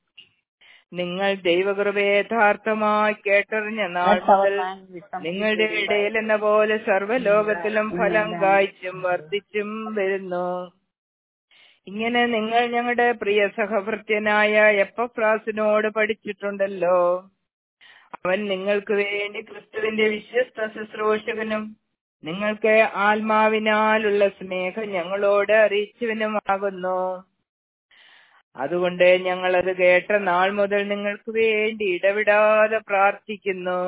നിങ്ങൾ ദൈവകൃപയെ യഥാർത്ഥമായി കേട്ടറിഞ്ഞ നാൾ മുതൽ നിങ്ങളുടെ ഇടയിൽ എന്ന പോലെ സർവ്വലോകത്തിലും ഫലം കായ്ച്ചും വർദ്ധിച്ചും വരുന്നു ഇങ്ങനെ നിങ്ങൾ ഞങ്ങളുടെ പ്രിയ സഹഭൃത്യനായ എപ്പഫ്രാസിനോട് പഠിച്ചിട്ടുണ്ടല്ലോ അവൻ നിങ്ങൾക്ക് വേണ്ടി ക്രിസ്തുവിന്റെ വിശ്വസ്ത ശുശ്രൂഷകനും നിങ്ങൾക്ക് ആത്മാവിനാലുള്ള സ്നേഹം ഞങ്ങളോട് അറിയിച്ചവനുമാകുന്നു അതുകൊണ്ട് ഞങ്ങൾ അത് കേട്ട നാൾ മുതൽ നിങ്ങൾക്ക് വേണ്ടി ഇടവിടാതെ പ്രാർത്ഥിക്കുന്നു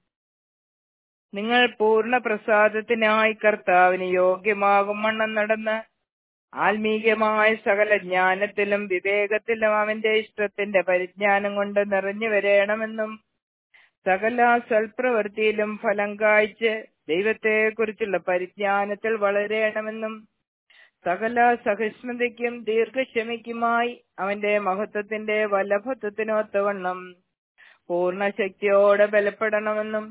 നിങ്ങൾ പൂർണ്ണ പ്രസാദത്തിനായി കർത്താവിന് യോഗ്യമാകും വണ്ണം നടന്ന് ആത്മീയമായ സകല ജ്ഞാനത്തിലും വിവേകത്തിലും അവന്റെ ഇഷ്ടത്തിന്റെ പരിജ്ഞാനം കൊണ്ട് നിറഞ്ഞു വരണമെന്നും സകല സൽപ്രവൃത്തിയിലും ഫലം കായ്ച്ച് ദൈവത്തെക്കുറിച്ചുള്ള പരിജ്ഞാനത്തിൽ വളരണമെന്നും സകല സഹിഷ്ണുതയ്ക്കും ദീർഘക്ഷമയ്ക്കുമായി അവന്റെ മഹത്വത്തിന്റെ വല്ലഭത്വത്തിനൊത്തവണ്ണം പൂർണ്ണശക്തിയോടെ ബലപ്പെടണമെന്നും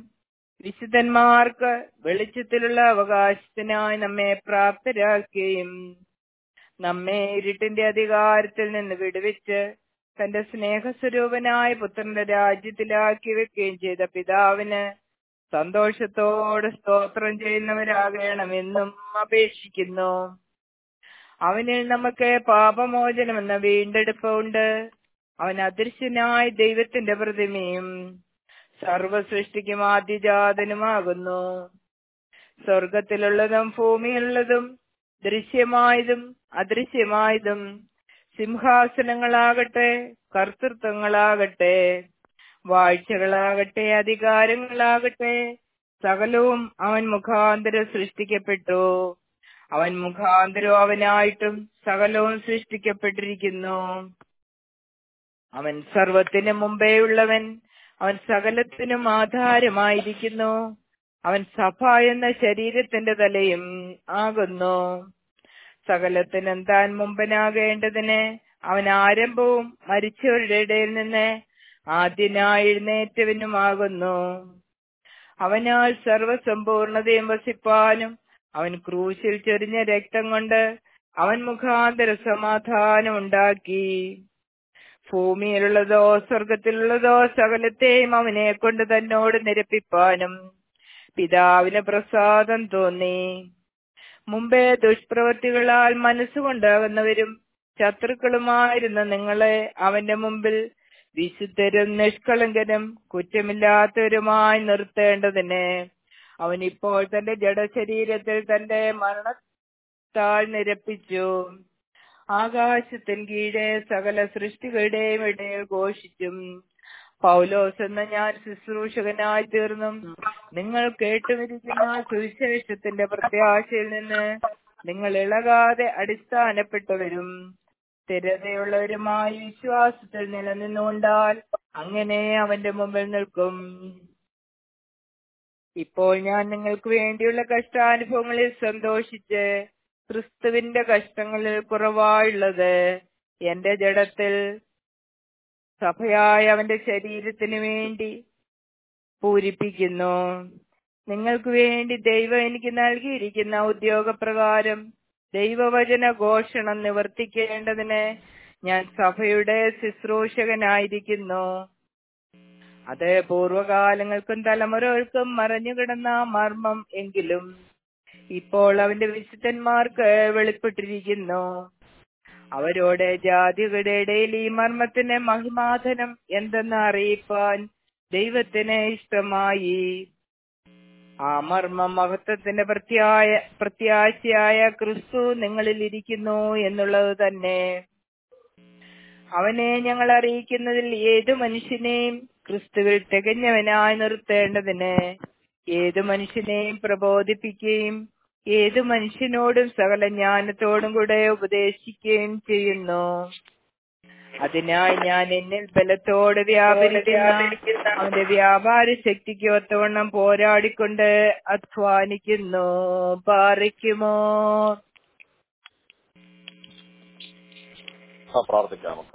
വിശുദ്ധന്മാർക്ക് വെളിച്ചത്തിലുള്ള അവകാശത്തിനായി നമ്മെ പ്രാപ്തരാക്കുകയും നമ്മെ ഇരുട്ടിന്റെ അധികാരത്തിൽ നിന്ന് വിടുവിച്ച് തന്റെ സ്നേഹസ്വരൂപനായ പുത്രന്റെ രാജ്യത്തിലാക്കി വെക്കുകയും ചെയ്ത പിതാവിന് സന്തോഷത്തോടെ സ്തോത്രം ചെയ്യുന്നവരാകണമെന്നും അപേക്ഷിക്കുന്നു അവനിൽ നമുക്ക് പാപമോചനം എന്ന വീണ്ടെടുപ്പുണ്ട് അവൻ അദൃശ്യനായ ദൈവത്തിന്റെ പ്രതിമയും സർവ സൃഷ്ടിക്കും ആദ്യജാതനുമാകുന്നു സ്വർഗത്തിലുള്ളതും ഭൂമിയിലുള്ളതും ദൃശ്യമായതും അദൃശ്യമായതും സിംഹാസനങ്ങളാകട്ടെ കർത്തൃത്വങ്ങളാകട്ടെ വാഴ്ചകളാകട്ടെ അധികാരങ്ങളാകട്ടെ സകലവും അവൻ മുഖാന്തരം സൃഷ്ടിക്കപ്പെട്ടു അവൻ മുഖാന്തരം അവനായിട്ടും സകലവും സൃഷ്ടിക്കപ്പെട്ടിരിക്കുന്നു അവൻ സർവത്തിന് മുമ്പേ ഉള്ളവൻ അവൻ സകലത്തിനും ആധാരമായിരിക്കുന്നു അവൻ സഭ എന്ന ശരീരത്തിന്റെ തലയും ആകുന്നു സകലത്തിനും താൻ മുമ്പനാകേണ്ടതിന് അവൻ ആരംഭവും മരിച്ചവരുടെ ഇടയിൽ നിന്ന് ആദ്യനായി എഴുന്നേറ്റവനുമാകുന്നു അവനാൽ സർവസമ്പൂർണതയും വസിപ്പാനും അവൻ ക്രൂശിൽ ചൊരിഞ്ഞ രക്തം കൊണ്ട് അവൻ മുഖാന്തര സമാധാനം ഉണ്ടാക്കി ഭൂമിയിലുള്ളതോ സ്വർഗത്തിലുള്ളതോ സകലത്തെയും അവനെ കൊണ്ട് തന്നോട് നിരപ്പിപ്പാനും പിതാവിന് പ്രസാദം തോന്നി മുമ്പേ ദുഷ്പ്രവൃത്തികളാൽ മനസ്സുകൊണ്ടാകുന്നവരും ശത്രുക്കളുമായിരുന്ന നിങ്ങളെ അവന്റെ മുമ്പിൽ വിശുദ്ധരും നിഷ്കളങ്കരും കുറ്റമില്ലാത്തവരുമായി നിർത്തേണ്ടതിന് അവൻ ഇപ്പോൾ തന്റെ ജഡശരീരത്തിൽ തന്റെ മരണത്താൽ നിരപ്പിച്ചു ആകാശത്തിൻ കീഴെ സകല സൃഷ്ടികളുടെയും ഇടയിൽ ഘോഷിച്ചും പൗലോസ് എന്ന ഞാൻ ശുശ്രൂഷകനായി തീർന്നും നിങ്ങൾ കേട്ടുമിരിക്കുന്ന സുവിശേഷത്തിന്റെ പ്രത്യാശയിൽ നിന്ന് നിങ്ങൾ ഇളകാതെ അടിസ്ഥാനപ്പെട്ടവരും സ്ഥിരതയുള്ളവരുമായി വിശ്വാസത്തിൽ നിലനിന്നുകൊണ്ടാൽ അങ്ങനെ അവന്റെ മുമ്പിൽ നിൽക്കും ഇപ്പോൾ ഞാൻ നിങ്ങൾക്ക് വേണ്ടിയുള്ള കഷ്ടാനുഭവങ്ങളിൽ സന്തോഷിച്ച് ക്രിസ്തുവിന്റെ കഷ്ടങ്ങളിൽ കുറവായുള്ളത് എന്റെ ജഡത്തിൽ സഭയായ അവന്റെ ശരീരത്തിന് വേണ്ടി പൂരിപ്പിക്കുന്നു നിങ്ങൾക്ക് വേണ്ടി ദൈവം എനിക്ക് നൽകിയിരിക്കുന്ന ഉദ്യോഗപ്രകാരം ദൈവവചന ഘോഷണം നിവർത്തിക്കേണ്ടതിന് ഞാൻ സഭയുടെ ശുശ്രൂഷകനായിരിക്കുന്നു അത് പൂർവകാലങ്ങൾക്കും തലമുറകൾക്കും മറഞ്ഞുകിടന്ന മർമ്മം എങ്കിലും ഇപ്പോൾ അവന്റെ വിശുദ്ധന്മാർക്ക് വെളിപ്പെട്ടിരിക്കുന്നു അവരോട് ജാതികളുടെ ഇടയിൽ ഈ മർമ്മത്തിന് മഹിമാധനം എന്തെന്ന് അറിയിപ്പാൻ ദൈവത്തിന് ഇഷ്ടമായി ആ മർമ്മം മഹത്വത്തിന്റെ പ്രത്യായ പ്രത്യാശയായ ക്രിസ്തു നിങ്ങളിൽ ഇരിക്കുന്നു എന്നുള്ളത് തന്നെ അവനെ ഞങ്ങൾ അറിയിക്കുന്നതിൽ ഏതു മനുഷ്യനെയും ക്രിസ്തുവിൽ തികഞ്ഞവനായി നിർത്തേണ്ടതിന് ഏതു മനുഷ്യനെയും പ്രബോധിപ്പിക്കുകയും ഏതു മനുഷ്യനോടും സകല ജ്ഞാനത്തോടും കൂടെ ഉപദേശിക്കുകയും ചെയ്യുന്നു അതിനായി ഞാൻ എന്നിൽ ബലത്തോട് വ്യാപരിക്കുന്ന അവന്റെ വ്യാപാര ശക്തിക്ക് ഒത്തവണ്ണം പോരാടിക്കൊണ്ട് അധ്വാനിക്കുന്നു പാറിക്കുമോ ആ പ്രാർത്ഥിക്കാമോ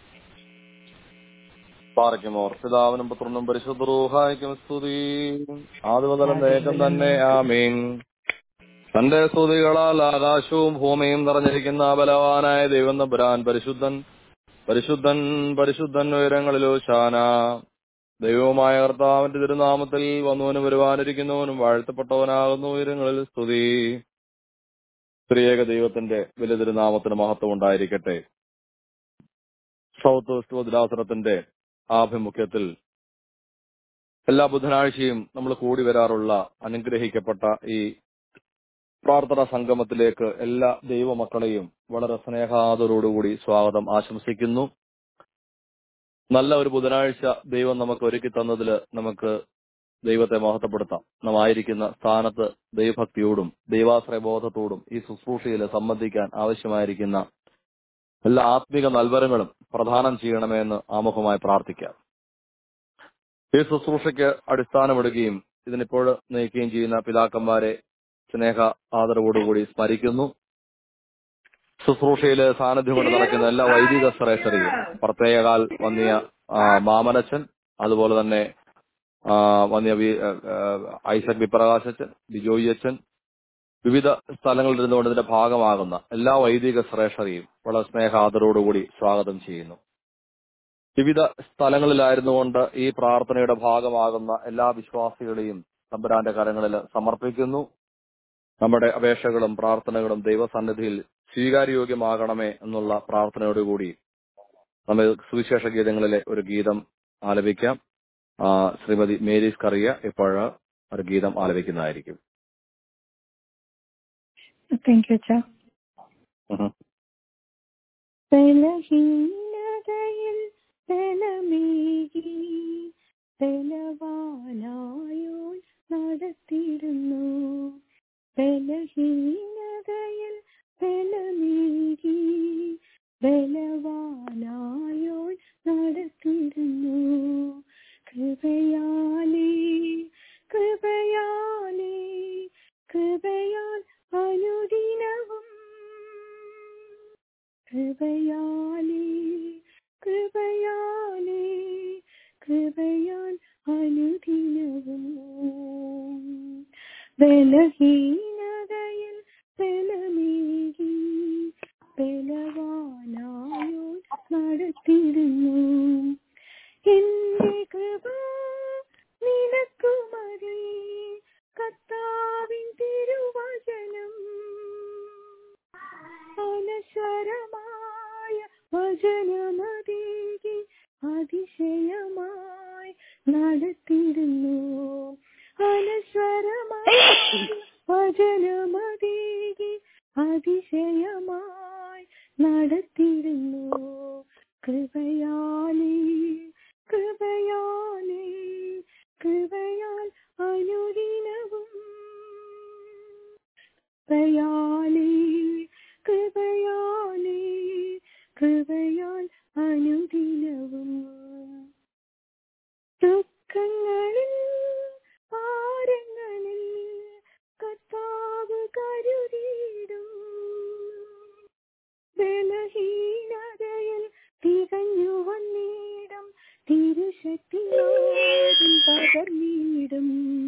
പാറയ്ക്കുമോ പിതാവിനും പുത്രനും പരിശുദ്ധ റൂഹായിക്കും സ്തുതി ആദ്യമുതലും വേഗം തന്നെ ആമീൻ തന്റെ സ്തുതികളാൽ ആകാശവും ഭൂമിയും നിറഞ്ഞിരിക്കുന്ന ബലവാനായ ദൈവം തമ്പുരാൻ പരിശുദ്ധൻ പരിശുദ്ധൻ പരിശുദ്ധൻ ഉയരങ്ങളിലോ ശാന ദൈവവുമായ കർത്താവിന്റെ തിരുനാമത്തിൽ വന്നവനും വരുവാനിരിക്കുന്നവനും വാഴ്ത്തപ്പെട്ടവനാകുന്നു ഉയരങ്ങളിൽ സ്തുതി സ്ത്രീയേക ദൈവത്തിന്റെ വലിയ തിരുനാമത്തിന് മഹത്വം ഉണ്ടായിരിക്കട്ടെ സൗത്ത് വെസ്റ്റ് ഭദ്രാസനത്തിന്റെ ആഭിമുഖ്യത്തിൽ എല്ലാ ബുധനാഴ്ചയും നമ്മൾ കൂടി വരാറുള്ള അനുഗ്രഹിക്കപ്പെട്ട ഈ പ്രാർത്ഥനാ സംഗമത്തിലേക്ക് എല്ലാ ദൈവമക്കളെയും വളരെ സ്നേഹാദരോടുകൂടി സ്വാഗതം ആശംസിക്കുന്നു നല്ല ഒരു ബുധനാഴ്ച ദൈവം നമുക്ക് ഒരുക്കി തന്നതിൽ നമുക്ക് ദൈവത്തെ മഹത്വപ്പെടുത്താം നാം ആയിരിക്കുന്ന സ്ഥാനത്ത് ദൈവഭക്തിയോടും ദൈവാശ്രയബോധത്തോടും ഈ ശുശ്രൂഷയിൽ സംബന്ധിക്കാൻ ആവശ്യമായിരിക്കുന്ന എല്ലാ ആത്മീക നൽവരങ്ങളും പ്രദാനം ചെയ്യണമെന്ന് ആമുഖമായി പ്രാർത്ഥിക്കാം ഈ ശുശ്രൂഷയ്ക്ക് അടിസ്ഥാനമിടുകയും ഇതിനിപ്പോൾ നയിക്കുകയും ചെയ്യുന്ന പിതാക്കന്മാരെ സ്നേഹ ആദരവോടുകൂടി സ്മരിക്കുന്നു ശുശ്രൂഷയില് സാന്നിധ്യം കൊണ്ട് നടക്കുന്ന എല്ലാ വൈദിക ശ്രേഷ്ഠരെയും പ്രത്യേകാൽ വന്നിയ ആ, മാമനച്ചൻ അതുപോലെ തന്നെ ആ, വന്നിയ വി- ആ, ഐസക് വിപ്രകാശച്ചൻ ബിജോയി അച്ഛൻ വിവിധ സ്ഥലങ്ങളിൽ ഇരുന്നുകൊണ്ട് ഇതിന്റെ ഭാഗമാകുന്ന എല്ലാ വൈദിക ശ്രേഷ്ഠരെയും വളരെ സ്നേഹാദരോടുകൂടി സ്വാഗതം ചെയ്യുന്നു വിവിധ സ്ഥലങ്ങളിലായിരുന്നുകൊണ്ട് ഈ പ്രാർത്ഥനയുടെ ഭാഗമാകുന്ന എല്ലാ വിശ്വാസികളെയും തമ്പുരാന്റെ കരങ്ങളിൽ സമർപ്പിക്കുന്നു നമ്മുടെ അപേക്ഷകളും പ്രാർത്ഥനകളും ദൈവസന്നിധിയിൽ സ്വീകാര്യോഗ്യമാകണമേ എന്നുള്ള പ്രാർത്ഥനയോടുകൂടി നമ്മൾ സുവിശേഷ ഗീതങ്ങളിലെ ഒരു ഗീതം ആലപിക്കാം ആ, ശ്രീമതി മേരീസ് കറിയ ഇപ്പോൾ ഒരു ഗീതം ആലപിക്കുന്നതായിരിക്കും താങ്ക് യു അച്ഛാ ഉഹും. ബലഹീനതയിൽ ബലമേകി ബലവാനായോൾ നടത്തിയിരുന്നു ബലഹീനതയിൽ ബലമേകി ബലവാനായോൾ നടത്തിയിരുന്നു കൃപയാലേ കൃപയാലേ കൃപയാൽ അനുദിനവും കൃപയാലേ കൃപയാലേ കൃപയാൽ അനുദിനവും ബലഹീനതയിൽ ബലമേകി ബലവാനായോ നടത്തിയിരുന്നു എന്റെ കൃപ നിനക്കു മതി കർത്താവിൻ തിരുവചനം അനശ്വരമായ വചനമതേകി അതിശയമായി നടത്തിയിരുന്നു അനശ്വരമായ വചനമതേകി അതിശയമായി നടത്തിയിരുന്നു കൃപയാലേ കൃപയാലേ കൃപയാൽ അനുദിനവും കൃപയാലേ കൃപയാലേ കൃപയാൽ അനുദിനവും ദുഃഖങ്ങളിൽ ഭാരങ്ങളിൽ കർത്താവ് കരുതിയിടും ബലഹീനതയിൽ തികഞ്ഞു വന്നിടും തിരുശക്തിയോടും പകർന്നിടും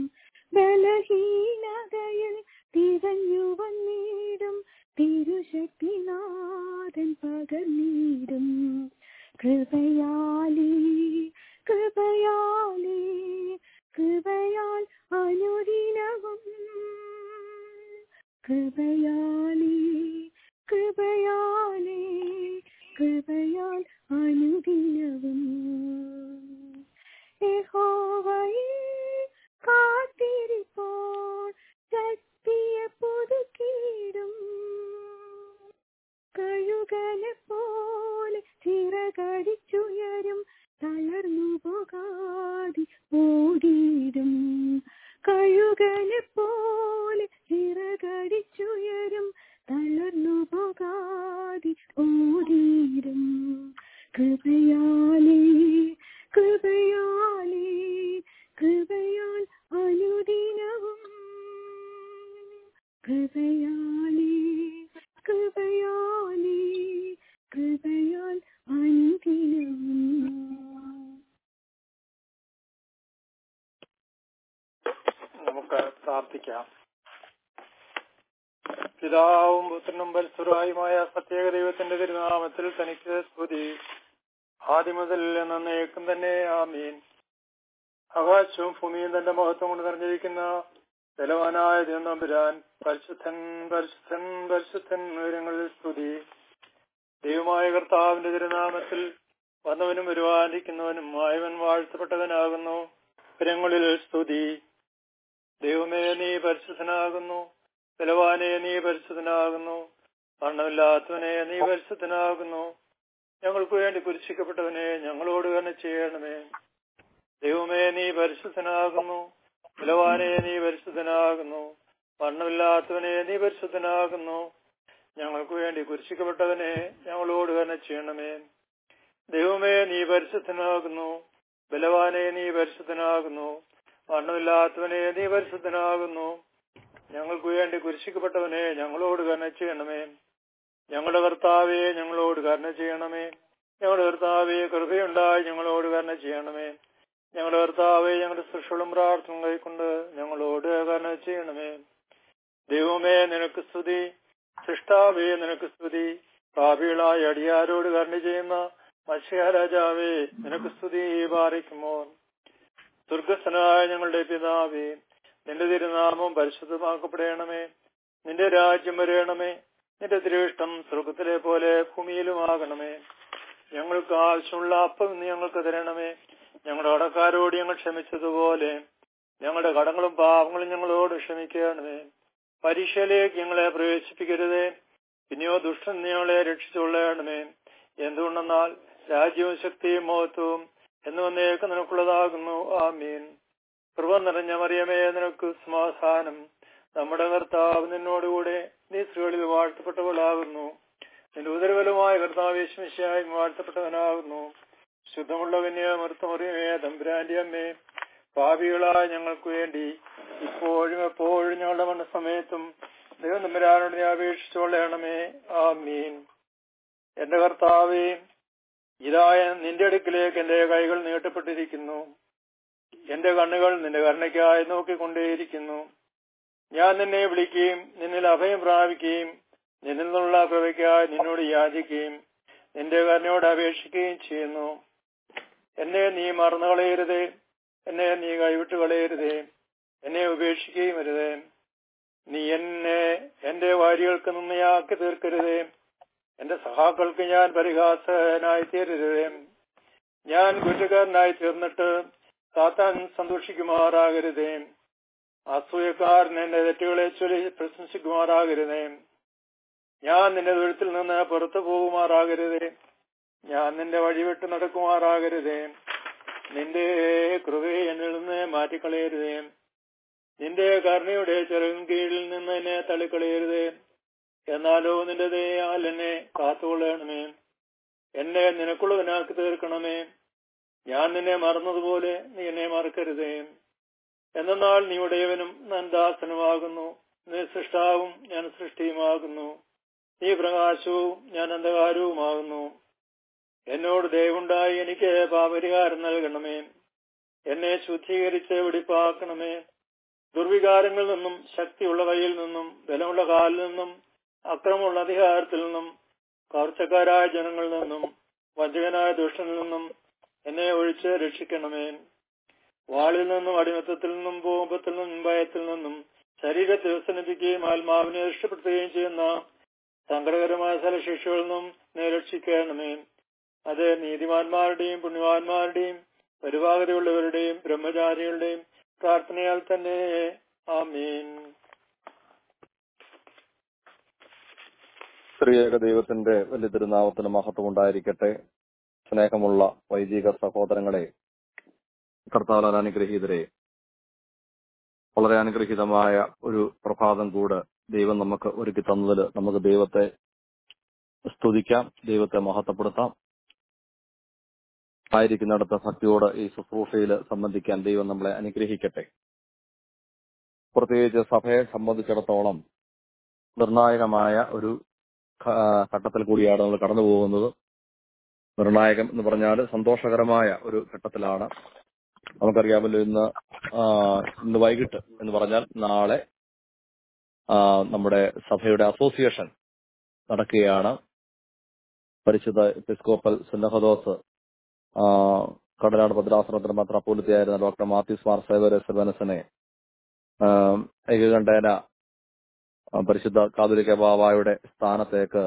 ബലഹീനതയിൽ തികഞ്ഞു വന്നിടും തിരുശക്തിനാഥൻ പകർന്നിടും കൃപയാലേ കൃപയാലേ കൃപയാൽ അനുദിനവും കൃപയാലേ കൃപയാലേ കൃപയാൽ അനുദിനവും യഹോവയെ കാത്തിരിപ്പോൾ ശക്തിയെ പുതുക്കിയിടും കഴുകനെ പോലെ ചിറകടിച്ചുയരും തളർന്നു പോകാതെ ഓടിയിടും കഴുകനെ പോലെ ചിറകടിച്ചുയരും തളർന്നു പോകാതെ ഓടിയിടും കൃപയാലേ കൃപയാലേ കൃപയാൽ അനുദിനവും കൃപയാലേ കൃപയാലേ കൃപയാൽ അനുദിനവും നമുക്ക് പ്രാർത്ഥിക്കാം പിതാവും പുത്രനും പരസ്പരമായുമായ പ്രത്യേക ദൈവത്തിന്റെ തിരുനാമത്തിൽ തനിക്ക് സ്തുതി ആദ്യം മുതൽ നന്നേക്കും തന്നെ ആമീൻ ആകാശവും ഭൂമിയും തന്റെ മഹത്വം കൊണ്ട് നിറഞ്ഞിരിക്കുന്ന ബലവാനായ ദൈവനമ്പുരാൻ പരിശുദ്ധൻ പരിശുദ്ധൻ പരിശുദ്ധൻ ഉയരങ്ങളിൽ സ്തുതി ദൈവമായ കർത്താവിന്റെ തിരുനാമത്തിൽ വന്നവനും വരുവാനിരിക്കുന്നവനും ആയവൻ വാഴ്ത്തപ്പെട്ടവനാകുന്നു ഉയരങ്ങളിൽ സ്തുതി ദൈവമേ നീ പരിശുദ്ധനാകുന്നു ബലവാനെ നീ പരിശുദ്ധനാകുന്നു മരണമില്ലാത്തവനെ നീ പരിശുദ്ധനാകുന്നു ഞങ്ങൾക്ക് വേണ്ടി കുരിശിക്കപ്പെട്ടവനെ ഞങ്ങളോട് തന്നെ ചെയ്യണമേ ദൈവമേ നീ പരിശുദ്ധനാകുന്നു ബലവാനെ നീ പരിശുദ്ധനാകുന്നു മരണമില്ലാത്തവനെ നീ പരിശുദ്ധനാകുന്നു ഞങ്ങൾക്ക് വേണ്ടി കുരിശിക്കപ്പെട്ടവനെ ഞങ്ങളോട് തന്നെ ചെയ്യണമേ ദൈവമേ നീ പരിശുദ്ധനാകുന്നു ബലവാനെ നീ പരിശുദ്ധനാകുന്നു മരണമില്ലാത്തവനെ നീ പരിശുദ്ധനാകുന്നു ഞങ്ങൾക്ക് വേണ്ടി കുരിശിക്കപ്പെട്ടവനെ ഞങ്ങളോട് കരുണ ചെയ്യണമേ ഞങ്ങളുടെ കർത്താവെ ഞങ്ങളോട് കരുണ ചെയ്യണമേ ഞങ്ങളുടെ കർത്താവെ കൃപയുണ്ടായി ഞങ്ങളോട് കരുണ ചെയ്യണമേ ഞങ്ങളുടെ കർത്താവെ ഞങ്ങളുടെ സൃഷ്ടികളും പ്രാർത്ഥന കൈക്കൊണ്ട് ഞങ്ങളോട് കരുണ ചെയ്യണമേ ദൈവമേ നിനക്ക് സ്തുതി സൃഷ്ടാവേ നിനക്ക് സ്തുതി പാപികളായ അടിയാരോട് കരുണ ചെയ്യുന്ന മത്സ്യരാജാവേ നിനക്ക് സ്തുതി പാറിക്കുമോ സ്വർഗസ്ഥനായ ഞങ്ങളുടെ പിതാവേ നിന്റെ തിരുനാമം പരിശുദ്ധമാക്കപ്പെടണമേ നിന്റെ രാജ്യം വരയണമേ നിന്റെ തിരുവിഷ്ടം സ്വർഗത്തിലെ പോലെ ഭൂമിയിലുമാകണമേ ഞങ്ങൾക്ക് ആവശ്യമുള്ള അപ്പം നീ ഞങ്ങൾക്ക് തരണമേ ഞങ്ങളുടെ കടക്കാരോട് ഞങ്ങൾ ക്ഷമിച്ചതുപോലെ ഞങ്ങളുടെ കടങ്ങളും പാപങ്ങളും ഞങ്ങളോട് ക്ഷമിക്കണമേ പരീക്ഷയിലേക്ക് ഞങ്ങളെ പ്രവേശിപ്പിക്കരുതേ പിന്നെയോ ദുഷ്ടൻ നീ ഞങ്ങളെ രക്ഷിച്ചുകൊള്ളണമേ എന്തുകൊണ്ടെന്നാൽ രാജ്യവും ശക്തിയും മഹത്വവും എന്ന് വന്നേക്ക് നിനക്കുള്ളതാകുന്നു ആമീൻ കൃപ നിറഞ്ഞ മറിയമേ നിനക്ക് സമാധാനം നമ്മുടെ കർത്താവ് നിന്നോടുകൂടെ നീ സ്ത്രീകളിൽ വാഴ്ത്തപ്പെട്ടവളാകുന്നു നിന്റെ ഉദരബലമായ കർത്താവ് യേശുമിശിയായി വാഴ്ത്തപ്പെട്ടവനാകുന്നു ശുദ്ധമുള്ള കന്യാമൃത്തമറിയമേ തമ്പുരാന്റെ അമ്മേ പാപികളായ ഞങ്ങൾക്ക് വേണ്ടി ഇപ്പോഴും എപ്പോഴും ഞങ്ങളുടെ മനസ്സമയത്തും ദൈവം തമ്പുരാനോട് നീ അപേക്ഷിച്ചുകൊള്ളണമേ ആമീൻ എന്റെ കർത്താവേ ഇതായ നിന്റെ അടുക്കിലേക്ക് എന്റെ കൈകൾ നീട്ടപ്പെട്ടിരിക്കുന്നു എന്റെ കണ്ണുകൾ നിന്റെ കരുണയ്ക്കായി നോക്കിക്കൊണ്ടേയിരിക്കുന്നു ഞാൻ നിന്നെ വിളിക്കുകയും നിന്നിൽ അഭയം പ്രാപിക്കുകയും നിന്നിൽ നിന്നുള്ള കൃപയ്ക്കായി നിന്നോട് യാചിക്കുകയും നിന്റെ കരുണയോട് അപേക്ഷിക്കുകയും ചെയ്യുന്നു എന്നെ നീ മറന്നു കളയരുതേ എന്നെ നീ കൈവിട്ട് കളയരുതേ എന്നെ ഉപേക്ഷിക്കുകയും അരുതേ നീ എന്നെ എന്റെ വാരികൾക്ക് നിന്നയാക്കി തീർക്കരുതേ എന്റെ സഹാക്കൾക്ക് ഞാൻ പരിഹാസനായി തീരരുതേ ഞാൻ കുറ്റക്കാരനായി തീർന്നിട്ട് സാത്താൻ സന്തോഷിക്കുമാറാകരുതേ അസൂയക്കാരൻ എന്റെ തെറ്റുകളെ ചൊല്ലി പ്രശംസിക്കുമാറാകരുതേ ഞാൻ നിന്റെ തൊഴുത്തിൽ നിന്ന് പുറത്തു പോകുമാറാകരുതേ ഞാൻ നിന്റെ വഴിവിട്ട് നടക്കുമാറാകരുതേ നിന്റെ കൃപയെ എന്നിൽ നിന്ന് മാറ്റിക്കളയരുതേ നിന്റെ കരുണയുടെ ചെറുകിൻ കീഴിൽ നിന്ന് എന്നെ തള്ളിക്കളയരുതേ എന്നാലോ നിന്റെ ദയാൽ എന്നെ കാത്തുകൊള്ളണമേ എന്നെ നിനക്കുള്ളവനാക്കി തീർക്കണമേ ഞാൻ നിന്നെ മറന്നതുപോലെ നീ എന്നെ മറക്കരുതേ എന്നാൽ നീ ഉടയവനും ഞാൻ ദാസനുമാകുന്നു നീ സൃഷ്ടാവും ഞാൻ സൃഷ്ടിയുമാകുന്നു നീ പ്രകാശവും ഞാൻ അന്ധകാരവുമാകുന്നു എന്നോട് ദയവുണ്ടായി എനിക്ക് പാപരിഹാരം നൽകണമേ എന്നെ ശുദ്ധീകരിച്ച് വെടിപ്പാക്കണമേ ദുർവികാരങ്ങളിൽ നിന്നും ശക്തിയുള്ള കയ്യിൽ നിന്നും ബലമുള്ള കാലിൽ നിന്നും അക്രമമുള്ള അധികാരത്തിൽ നിന്നും കവർച്ചക്കാരായ ജനങ്ങളിൽ നിന്നും വഞ്ചകനായ ദുഷ്ടനിൽ നിന്നും എന്നെ ഒഴിച്ച് രക്ഷിക്കണമേ വാളിൽ നിന്നും അടിമത്തത്തിൽ നിന്നും ഭൂകമ്പത്തിൽ നിന്നും ഭയത്തിൽ നിന്നും ശരീരത്തെ വ്യസനിപ്പിക്കുകയും ആത്മാവിനെ രക്ഷപ്പെടുത്തുകയും ചെയ്യുന്ന സങ്കടകരമായ സ്ഥലശിക്ഷകളിൽ നിന്നും നീ രക്ഷിക്കണമേ അത് നീതിമാന്മാരുടെയും പുണ്യവാന്മാരുടെയും പരിപാകതയുള്ളവരുടെയും ബ്രഹ്മചാരികളുടെയും പ്രാർത്ഥനയാൽ തന്നെ ആമീൻ സ്ത്രീയേക ദൈവത്തിന്റെ വലിയ തിരുനാമത്തിന് മഹത്വം ഉണ്ടായിരിക്കട്ടെ സ്നേഹമുള്ള വൈദിക സഹോദരങ്ങളെ കർത്താവ് അനുഗ്രഹീതരെ വളരെ അനുഗ്രഹീതമായ ഒരു പ്രഭാതം കൂടെ ദൈവം നമുക്ക് ഒരുക്കി തന്നതിൽ നമുക്ക് ദൈവത്തെ സ്തുതിക്കാം ദൈവത്തെ മഹത്വപ്പെടുത്താം ആയിരിക്കുന്നിടത്ത് ഭക്തിയോട് ഈ ശുശ്രൂഷയിൽ സംബന്ധിക്കാൻ ദൈവം നമ്മളെ അനുഗ്രഹിക്കട്ടെ പ്രത്യേകിച്ച് സഭയെ സംബന്ധിച്ചിടത്തോളം നിർണായകമായ ഒരു ഘട്ടത്തിൽ കൂടിയാണ് നമ്മൾ കടന്നു പോകുന്നത് നിർണായകം എന്ന് പറഞ്ഞാൽ സന്തോഷകരമായ ഒരു ഘട്ടത്തിലാണ് നമുക്കറിയാമല്ലോ ഇന്ന് ഇന്ന് വൈകിട്ട് എന്ന് പറഞ്ഞാൽ നാളെ നമ്മുടെ സഭയുടെ അസോസിയേഷൻ നടക്കുകയാണ് പരിശുദ്ധ എപ്പിസ്കോപ്പൽ സുന്നഹദോസ് കടനാട് ഭദ്രാസനത്തിന് മെത്രാപ്പോലിത്തിയായിരുന്ന ഡോക്ടർ മാത്യൂസ് മാർ സേവര സെവനസിനെ ഏകകണ്ഠേന പരിശുദ്ധ കാതുലിക ബാബായുടെ സ്ഥാനത്തേക്ക്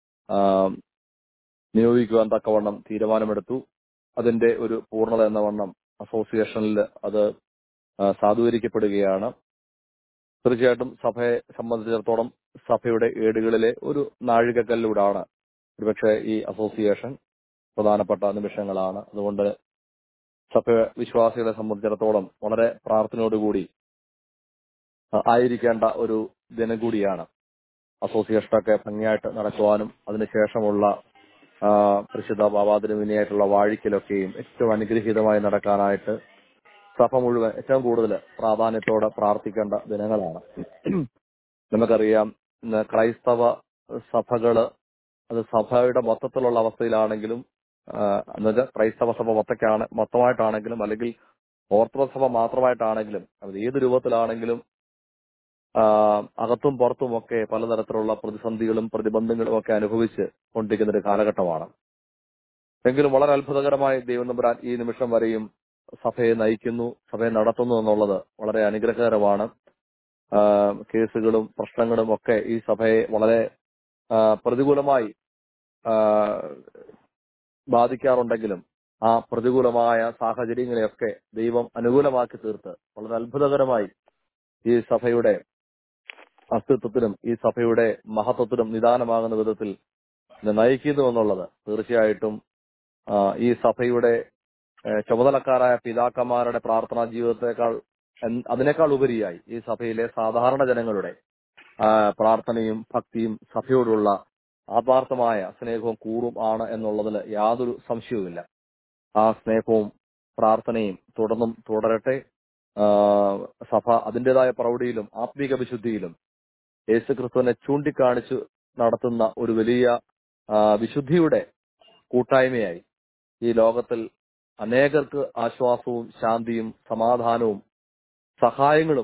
നിയോഗിക്കുവാൻ തക്കവണ്ണം തീരുമാനമെടുത്തു അതിന്റെ ഒരു പൂർണ്ണത എന്ന വണ്ണം അസോസിയേഷനിൽ അത് സാധൂകരിക്കപ്പെടുകയാണ് തീർച്ചയായിട്ടും സഭയെ സംബന്ധിച്ചിടത്തോളം സഭയുടെ ഏടുകളിലെ ഒരു നാഴികക്കല്ലിലൂടാണ് ഒരുപക്ഷെ ഈ അസോസിയേഷൻ പ്രധാനപ്പെട്ട നിമിഷങ്ങളാണ് അതുകൊണ്ട് സഭ വിശ്വാസികളെ സംബന്ധിച്ചിടത്തോളം വളരെ പ്രാർത്ഥനയോടുകൂടി ആയിരിക്കേണ്ട ഒരു ദിനം കൂടിയാണ് അസോസിയേഷനൊക്കെ ഭംഗിയായിട്ട് നടക്കുവാനും അതിനുശേഷമുള്ള പരിശുദ്ധ ബാബാതിരുവിനെയായിട്ടുള്ള വാഴിക്കലൊക്കെയും ഏറ്റവും അനുഗ്രഹീതമായി നടക്കാനായിട്ട് സഭ മുഴുവൻ ഏറ്റവും കൂടുതൽ പ്രാധാന്യത്തോടെ പ്രാർത്ഥിക്കേണ്ട ദിനങ്ങളാണ് നമുക്കറിയാം ഇന്ന് ക്രൈസ്തവ സഭകള് അത് സഭയുടെ മൊത്തത്തിലുള്ള അവസ്ഥയിലാണെങ്കിലും എന്നുവെച്ചാൽ ക്രൈസ്തവ സഭ മൊത്തക്കാണ് മൊത്തമായിട്ടാണെങ്കിലും അല്ലെങ്കിൽ ഓർത്തഡോക്സ് സഭ മാത്രമായിട്ടാണെങ്കിലും അത് ഏത് രൂപത്തിലാണെങ്കിലും ആ, അകത്തും പുറത്തും ഒക്കെ പലതരത്തിലുള്ള പ്രതിസന്ധികളും പ്രതിബന്ധങ്ങളും ഒക്കെ അനുഭവിച്ച് കൊണ്ടിരിക്കുന്ന ഒരു കാലഘട്ടമാണ് എങ്കിലും വളരെ അത്ഭുതകരമായി ദൈവം നമ്പുരാൻ ഈ നിമിഷം വരെയും സഭയെ നയിക്കുന്നു സഭയെ നടത്തുന്നു എന്നുള്ളത് വളരെ അനുഗ്രഹകരമാണ് ആ, കേസുകളും പ്രശ്നങ്ങളും ഒക്കെ ഈ സഭയെ വളരെ ആ, പ്രതികൂലമായി ആ, ബാധിക്കാറുണ്ടെങ്കിലും ആ പ്രതികൂലമായ സാഹചര്യങ്ങളെയൊക്കെ ദൈവം അനുകൂലമാക്കി തീർത്ത് വളരെ അത്ഭുതകരമായി ഈ സഭയുടെ അസ്തിത്വത്തിനും ഈ സഭയുടെ മഹത്വത്തിനും നിദാനമാകുന്ന വിധത്തിൽ ഇത് നയിക്കുന്നു എന്നുള്ളത് തീർച്ചയായിട്ടും ആ, ഈ സഭയുടെ ഏഹ്, ചുമതലക്കാരായ പിതാക്കന്മാരുടെ പ്രാർത്ഥനാ ജീവിതത്തെക്കാൾ എൻ- അതിനേക്കാൾ ഉപരിയായി ഈ സഭയിലെ സാധാരണ ജനങ്ങളുടെ ആ, പ്രാർത്ഥനയും ഭക്തിയും സഭയോടുള്ള ആത്മാർത്ഥമായ സ്നേഹവും കൂറും ആണ് എന്നുള്ളതിൽ യാതൊരു സംശയവുമില്ല ആ സ്നേഹവും പ്രാർത്ഥനയും തുടർന്നും തുടരട്ടെ ആ, സഭ അതിൻ്റെതായ പ്രൗഢിയിലും ആത്മീക വിശുദ്ധിയിലും യേശുക്രിസ്തുവിനെ ചൂണ്ടിക്കാണിച്ചു നടത്തുന്ന ഒരു വലിയ ആ, വിശുദ്ധിയുടെ കൂട്ടായ്മയായി ഈ ലോകത്തിൽ അനേകർക്ക് ആശ്വാസവും ശാന്തിയും സമാധാനവും സഹായങ്ങളും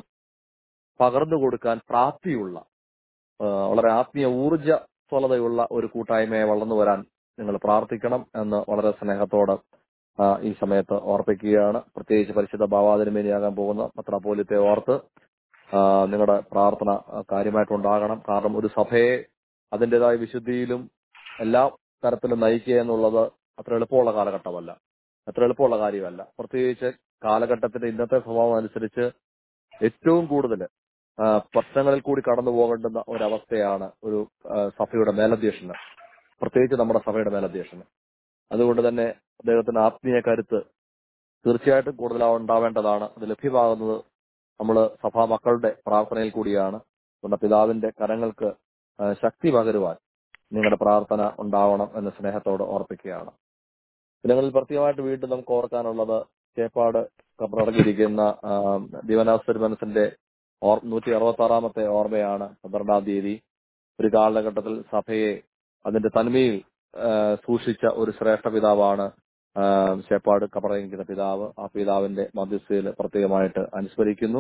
പകർന്നു കൊടുക്കാൻ പ്രാപ്തിയുള്ള ആ, വളരെ ആത്മീയ ഊർജ്ജസ്വലതയുള്ള ഒരു കൂട്ടായ്മയെ വളർന്നു വരാൻ നിങ്ങൾ പ്രാർത്ഥിക്കണം എന്ന് വളരെ സ്നേഹത്തോടെ ആ, ഈ സമയത്ത് ഓർപ്പിക്കുകയാണ് പ്രത്യേകിച്ച് പരിശുദ്ധ ഭാവാതിരുമേനിയാകാൻ പോകുന്ന പത്രാപോലിത്തെ ഓർത്ത് ആ, നിങ്ങളുടെ പ്രാർത്ഥന ആ, കാര്യമായിട്ടുണ്ടാകണം കാരണം ഒരു സഭയെ അതിൻ്റെതായ വിശുദ്ധിയിലും എല്ലാ തരത്തിലും നയിക്കുക എന്നുള്ളത് അത്ര എളുപ്പമുള്ള കാലഘട്ടമല്ല അത്ര എളുപ്പമുള്ള കാര്യമല്ല പ്രത്യേകിച്ച് കാലഘട്ടത്തിന്റെ ഇന്നത്തെ സ്വഭാവം അനുസരിച്ച് ഏറ്റവും കൂടുതൽ പ്രശ്നങ്ങളിൽ കൂടി കടന്നു പോകേണ്ടുന്ന ഒരവസ്ഥയാണ് ഒരു ആ, സഭയുടെ മേലധ്യക്ഷന് പ്രത്യേകിച്ച് നമ്മുടെ സഭയുടെ മേലധ്യക്ഷന് അതുകൊണ്ട് തന്നെ അദ്ദേഹത്തിന്റെ ആത്മീയ കരുത്ത് തീർച്ചയായിട്ടും കൂടുതൽ ഉണ്ടാവേണ്ടതാണ് അത് ലഭ്യമാകുന്നത് നമ്മൾ സഭാ മക്കളുടെ പ്രാർത്ഥനയിൽ കൂടിയാണ് നമ്മുടെ പിതാവിന്റെ കരങ്ങൾക്ക് ആ, ശക്തി പകരുവാൻ നിങ്ങളുടെ പ്രാർത്ഥന ഉണ്ടാവണം എന്ന സ്നേഹത്തോട് ഓർപ്പിക്കുകയാണ് ദിനങ്ങളിൽ പ്രത്യേകമായിട്ട് വീണ്ടും നമുക്ക് ഓർക്കാനുള്ളത് ചേപ്പാട് കബറടങ്ങിയിരിക്കുന്ന ദിവനാസ്വരി മനസ്സിന്റെ ഓർ നൂറ്റി അറുപത്തി ആറാമത്തെ ഓർമ്മയാണ് പന്ത്രണ്ടാം തീയതി ഒരു കാലഘട്ടത്തിൽ സഭയെ അതിന്റെ തന്മയിൽ ആ, സൂക്ഷിച്ച ഒരു ശ്രേഷ്ഠ പിതാവാണ് ആ, ചേപ്പാട് കബറങ്ങിക്കുന്ന പിതാവ് ആ പിതാവിന്റെ മധ്യസ്ഥയിൽ പ്രത്യേകമായിട്ട് അനുസ്മരിക്കുന്നു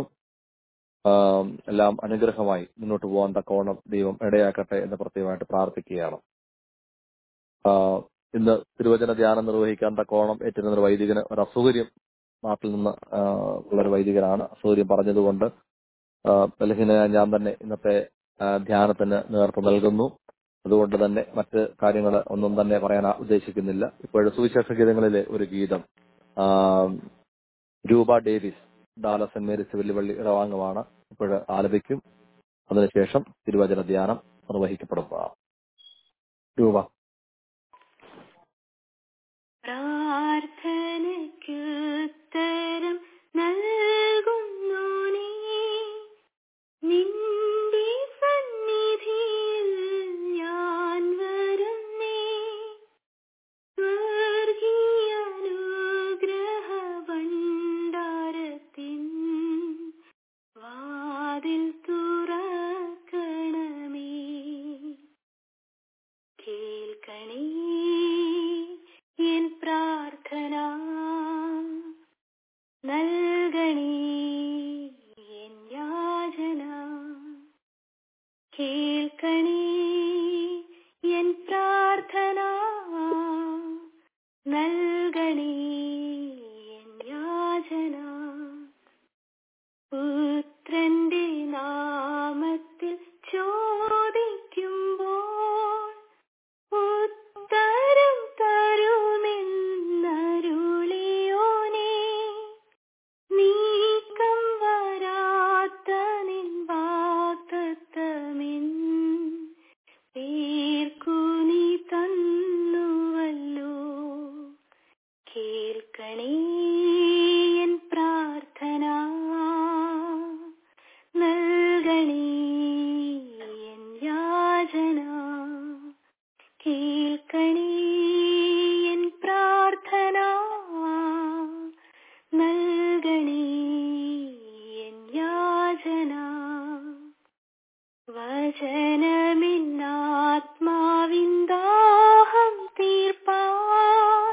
ആ, എല്ലാം അനുഗ്രഹമായി മുന്നോട്ട് പോകാൻ തക്കവണ്ണം ദൈവം ഇടയാക്കട്ടെ എന്ന് പ്രത്യേകമായിട്ട് പ്രാർത്ഥിക്കുകയാണ് ആ, ഇന്ന് തിരുവചന ധ്യാനം നിർവഹിക്കാൻ തക്കോണം ഏറ്റുന്ന ഒരു വൈദികന് ഒരു അസൗകര്യം നാട്ടിൽ നിന്ന് ആ, ഉള്ള ഒരു വൈദികനാണ് അസൗകര്യം പറഞ്ഞതുകൊണ്ട് ആ, ബലഹീനനായ ഞാൻ തന്നെ ഇന്നത്തെ ആ, ധ്യാനത്തിന് നേതൃത്വം നൽകുന്നു അതുകൊണ്ട് തന്നെ മറ്റ് കാര്യങ്ങൾ ഒന്നും തന്നെ പറയാൻ ഉദ്ദേശിക്കുന്നില്ല ഇപ്പോഴും സുവിശേഷ ഗീതങ്ങളിലെ ഒരു ഗീതം ആ, Roopa Davis Dallas Saint Mary's വെല്ലുവള്ളി ഇടവാംഗമാണ് ഇപ്പോൾ ആലപിക്കും അതിനുശേഷം തിരുവചന ധ്യാനം നിർവഹിക്കപ്പെടുന്നതാണ് രൂപ പ്രാർത്ഥനയ്ക്കുത്തരം നൽകുന്നു നീ നിന്റെ സന്നിധിയിൽ ഞാൻ വരുന്നേ സ്വർഗീയാനുഗ്രഹഭണ്ഡാരത്തിൻ വാതിൽ തുറക്കണമേ കേൾക്കണേ എൻ പ്രാർത്ഥന നൽകണേ എൻ യാചന കേൾക്കണേ എൻ പ്രാർത്ഥന നൽകണേ എൻ യാചന പുത്രന്റെ നാമത്തിൽ ചോദിക്കുമ്പോൾ ഉത്തരം തരുമെന്നരുളിയോനേ നീക്കം വരാത്ത നിൻ വാഗ്ദത്തമിൻ പേർക്കു നീ തന്നുവല്ലോ കേൾക്കണേ എൻ പ്രാർത്ഥന നൽകണേ എൻ യാചന കേൾക്കണേ എൻ പ്രാർത്ഥന നൽകണേ എൻ യാചന വചനമിന്നാത്മാവിന്ദാഹം തീർപ്പാൻ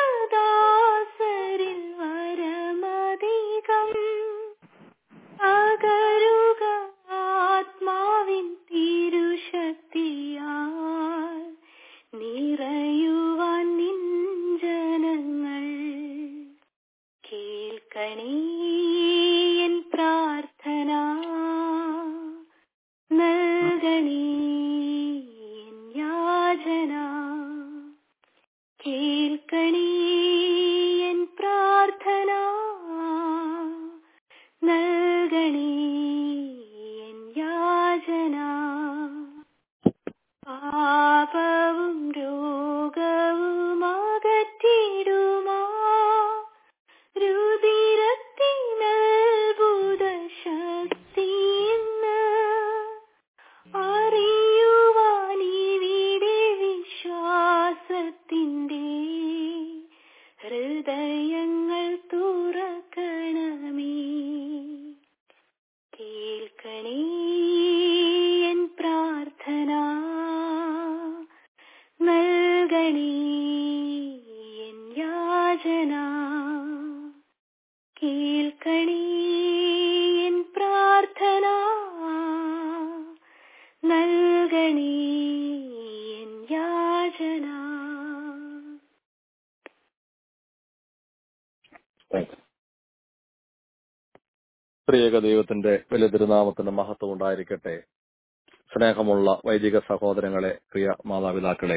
അരുളുകദാസരിൽ വരമധികം കേൾക്കണേ എൻ പ്രാർത്ഥന നൽകണേ എൻ യാചന കേൾക്കണേ എൻ പ്രാർത്ഥന നൽകണേ എൻ യാചന പാപവും രോഗവും അകറ്റിടുമാ രുതിരത്തിനത്ഭുത ശക്തിയെന്ന് അറിയുവാനിവിടെ വിശ്വാസത്തിൻ്റെ ഹൃദയങ്ങൾ തുറക്കണമേ കേൾക്കണേ എൻ പ്രാർത്ഥന നൽകണേ എൻ യാചന കേൾക്കണേ എൻ പ്രാർത്ഥന നൽകണേ എൻ യാചന പ്രിയക ദൈവത്തിന്റെ വലിയ തിരുനാമത്തിന്റെ മഹത്വം ഉണ്ടായിരിക്കട്ടെ സ്നേഹമുള്ള വൈദിക സഹോദരങ്ങളെ പ്രിയ മാതാപിതാക്കളെ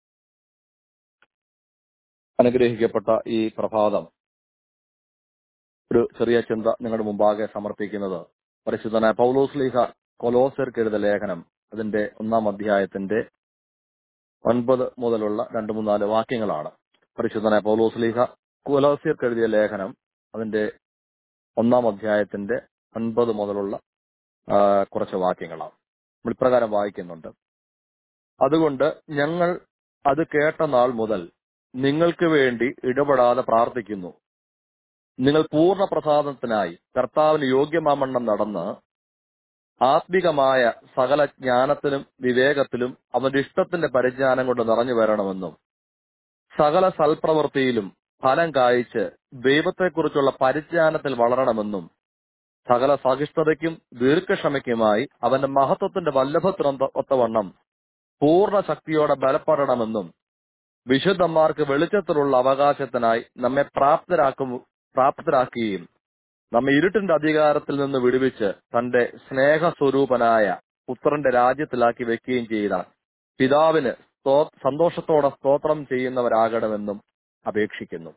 അനുഗ്രഹിക്കപ്പെട്ട ഈ പ്രഭാതം ഒരു ചെറിയ ചിന്ത നിങ്ങളുടെ മുമ്പാകെ സമർപ്പിക്കുന്നത് പരിശുദ്ധനായ പൗലോസ് ലീഹ കൊലോസർക്ക് എഴുത ലേഖനം അതിന്റെ ഒന്നാം അധ്യായത്തിന്റെ ഒൻപത് മുതലുള്ള രണ്ട് മൂന്നാല് വാക്യങ്ങളാണ് പരിശുദ്ധനായ പൗലോസ് ലീഹ കൊലോസിയർക്ക് എഴുതിയ ലേഖനം അതിന്റെ ഒന്നാം അധ്യായത്തിന്റെ ഒൻപത് മുതലുള്ള ആ, കുറച്ച് വാക്യങ്ങളാണ് നമ്മൾ ഇപ്രകാരം വായിക്കുന്നുണ്ട് അതുകൊണ്ട് ഞങ്ങൾ അത് കേട്ട നാൾ മുതൽ നിങ്ങൾക്ക് വേണ്ടി ഇടപെടാതെ പ്രാർത്ഥിക്കുന്നു നിങ്ങൾ പൂർണ്ണ പ്രസാദത്തിനായി കർത്താവിന് യോഗ്യമാമണ്ണം നടന്ന് ആത്മികമായ സകല ജ്ഞാനത്തിലും വിവേകത്തിലും അവന്റെ ഇഷ്ടത്തിന്റെ പരിജ്ഞാനം കൊണ്ട് നിറഞ്ഞു വരണമെന്നും സകല സൽപ്രവൃത്തിയിലും ഫലം കായ്ച്ച് ദൈവത്തെക്കുറിച്ചുള്ള പരിജ്ഞാനത്തിൽ വളരണമെന്നും സകല സഹിഷ്ണുതയ്ക്കും ദീർഘക്ഷമയ്ക്കുമായി അവന്റെ മഹത്വത്തിന്റെ വല്ലഭത്തിനൊത്ത ഒത്തവണ്ണം പൂർണ്ണ ശക്തിയോടെ ബലപ്പെടണമെന്നും വിശുദ്ധന്മാർക്ക് വെളിച്ചത്തിലുള്ള അവകാശത്തിനായി നമ്മെ പ്രാപ്തരാക്കും പ്രാപ്തരാക്കുകയും നമ്മെ ഇരുട്ടിന്റെ അധികാരത്തിൽ നിന്ന് വിടുവിച്ച് തന്റെ സ്നേഹസ്വരൂപനായ പുത്രന്റെ രാജ്യത്തിലാക്കി വെക്കുകയും ചെയ്ത പിതാവിന് സ്തോ- സന്തോഷത്തോടെ സ്തോത്രം ചെയ്യുന്നവരാകണമെന്നും അപേക്ഷിക്കുന്നു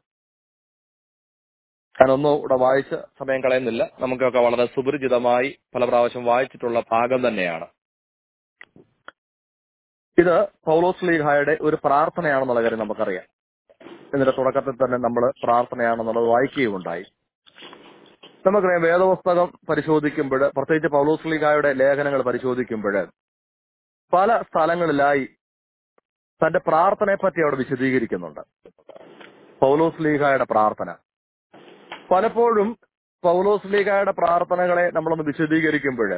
ഞാൻ ഒന്നുകൂടെ വായിച്ച് സമയം കളയുന്നില്ല നമുക്കൊക്കെ വളരെ സുപരിചിതമായി പല പ്രാവശ്യം വായിച്ചിട്ടുള്ള ഭാഗം തന്നെയാണ് ഇത് പൗലോസ് ലീഹായുടെ ഒരു പ്രാർത്ഥനയാണെന്നുള്ള കാര്യം നമുക്കറിയാം ഇതിന്റെ തുടക്കത്തിൽ തന്നെ നമ്മൾ പ്രാർത്ഥനയാണെന്നുള്ളത് വായിക്കുകയുണ്ടായി നമുക്കറിയാം വേദപുസ്തകം പരിശോധിക്കുമ്പോൾ പ്രത്യേകിച്ച് പൗലോസ് ലീഹായുടെ ലേഖനങ്ങൾ പരിശോധിക്കുമ്പോൾ പല സ്ഥലങ്ങളിലായി തന്റെ പ്രാർത്ഥനയെ പറ്റി അവിടെ വിശദീകരിക്കുന്നുണ്ട് പൗലോസ് ലീഹായുടെ പ്രാർത്ഥന പലപ്പോഴും പൗലോസ് ലീഗായുടെ പ്രാർത്ഥനകളെ നമ്മളൊന്ന് വിശദീകരിക്കുമ്പോൾ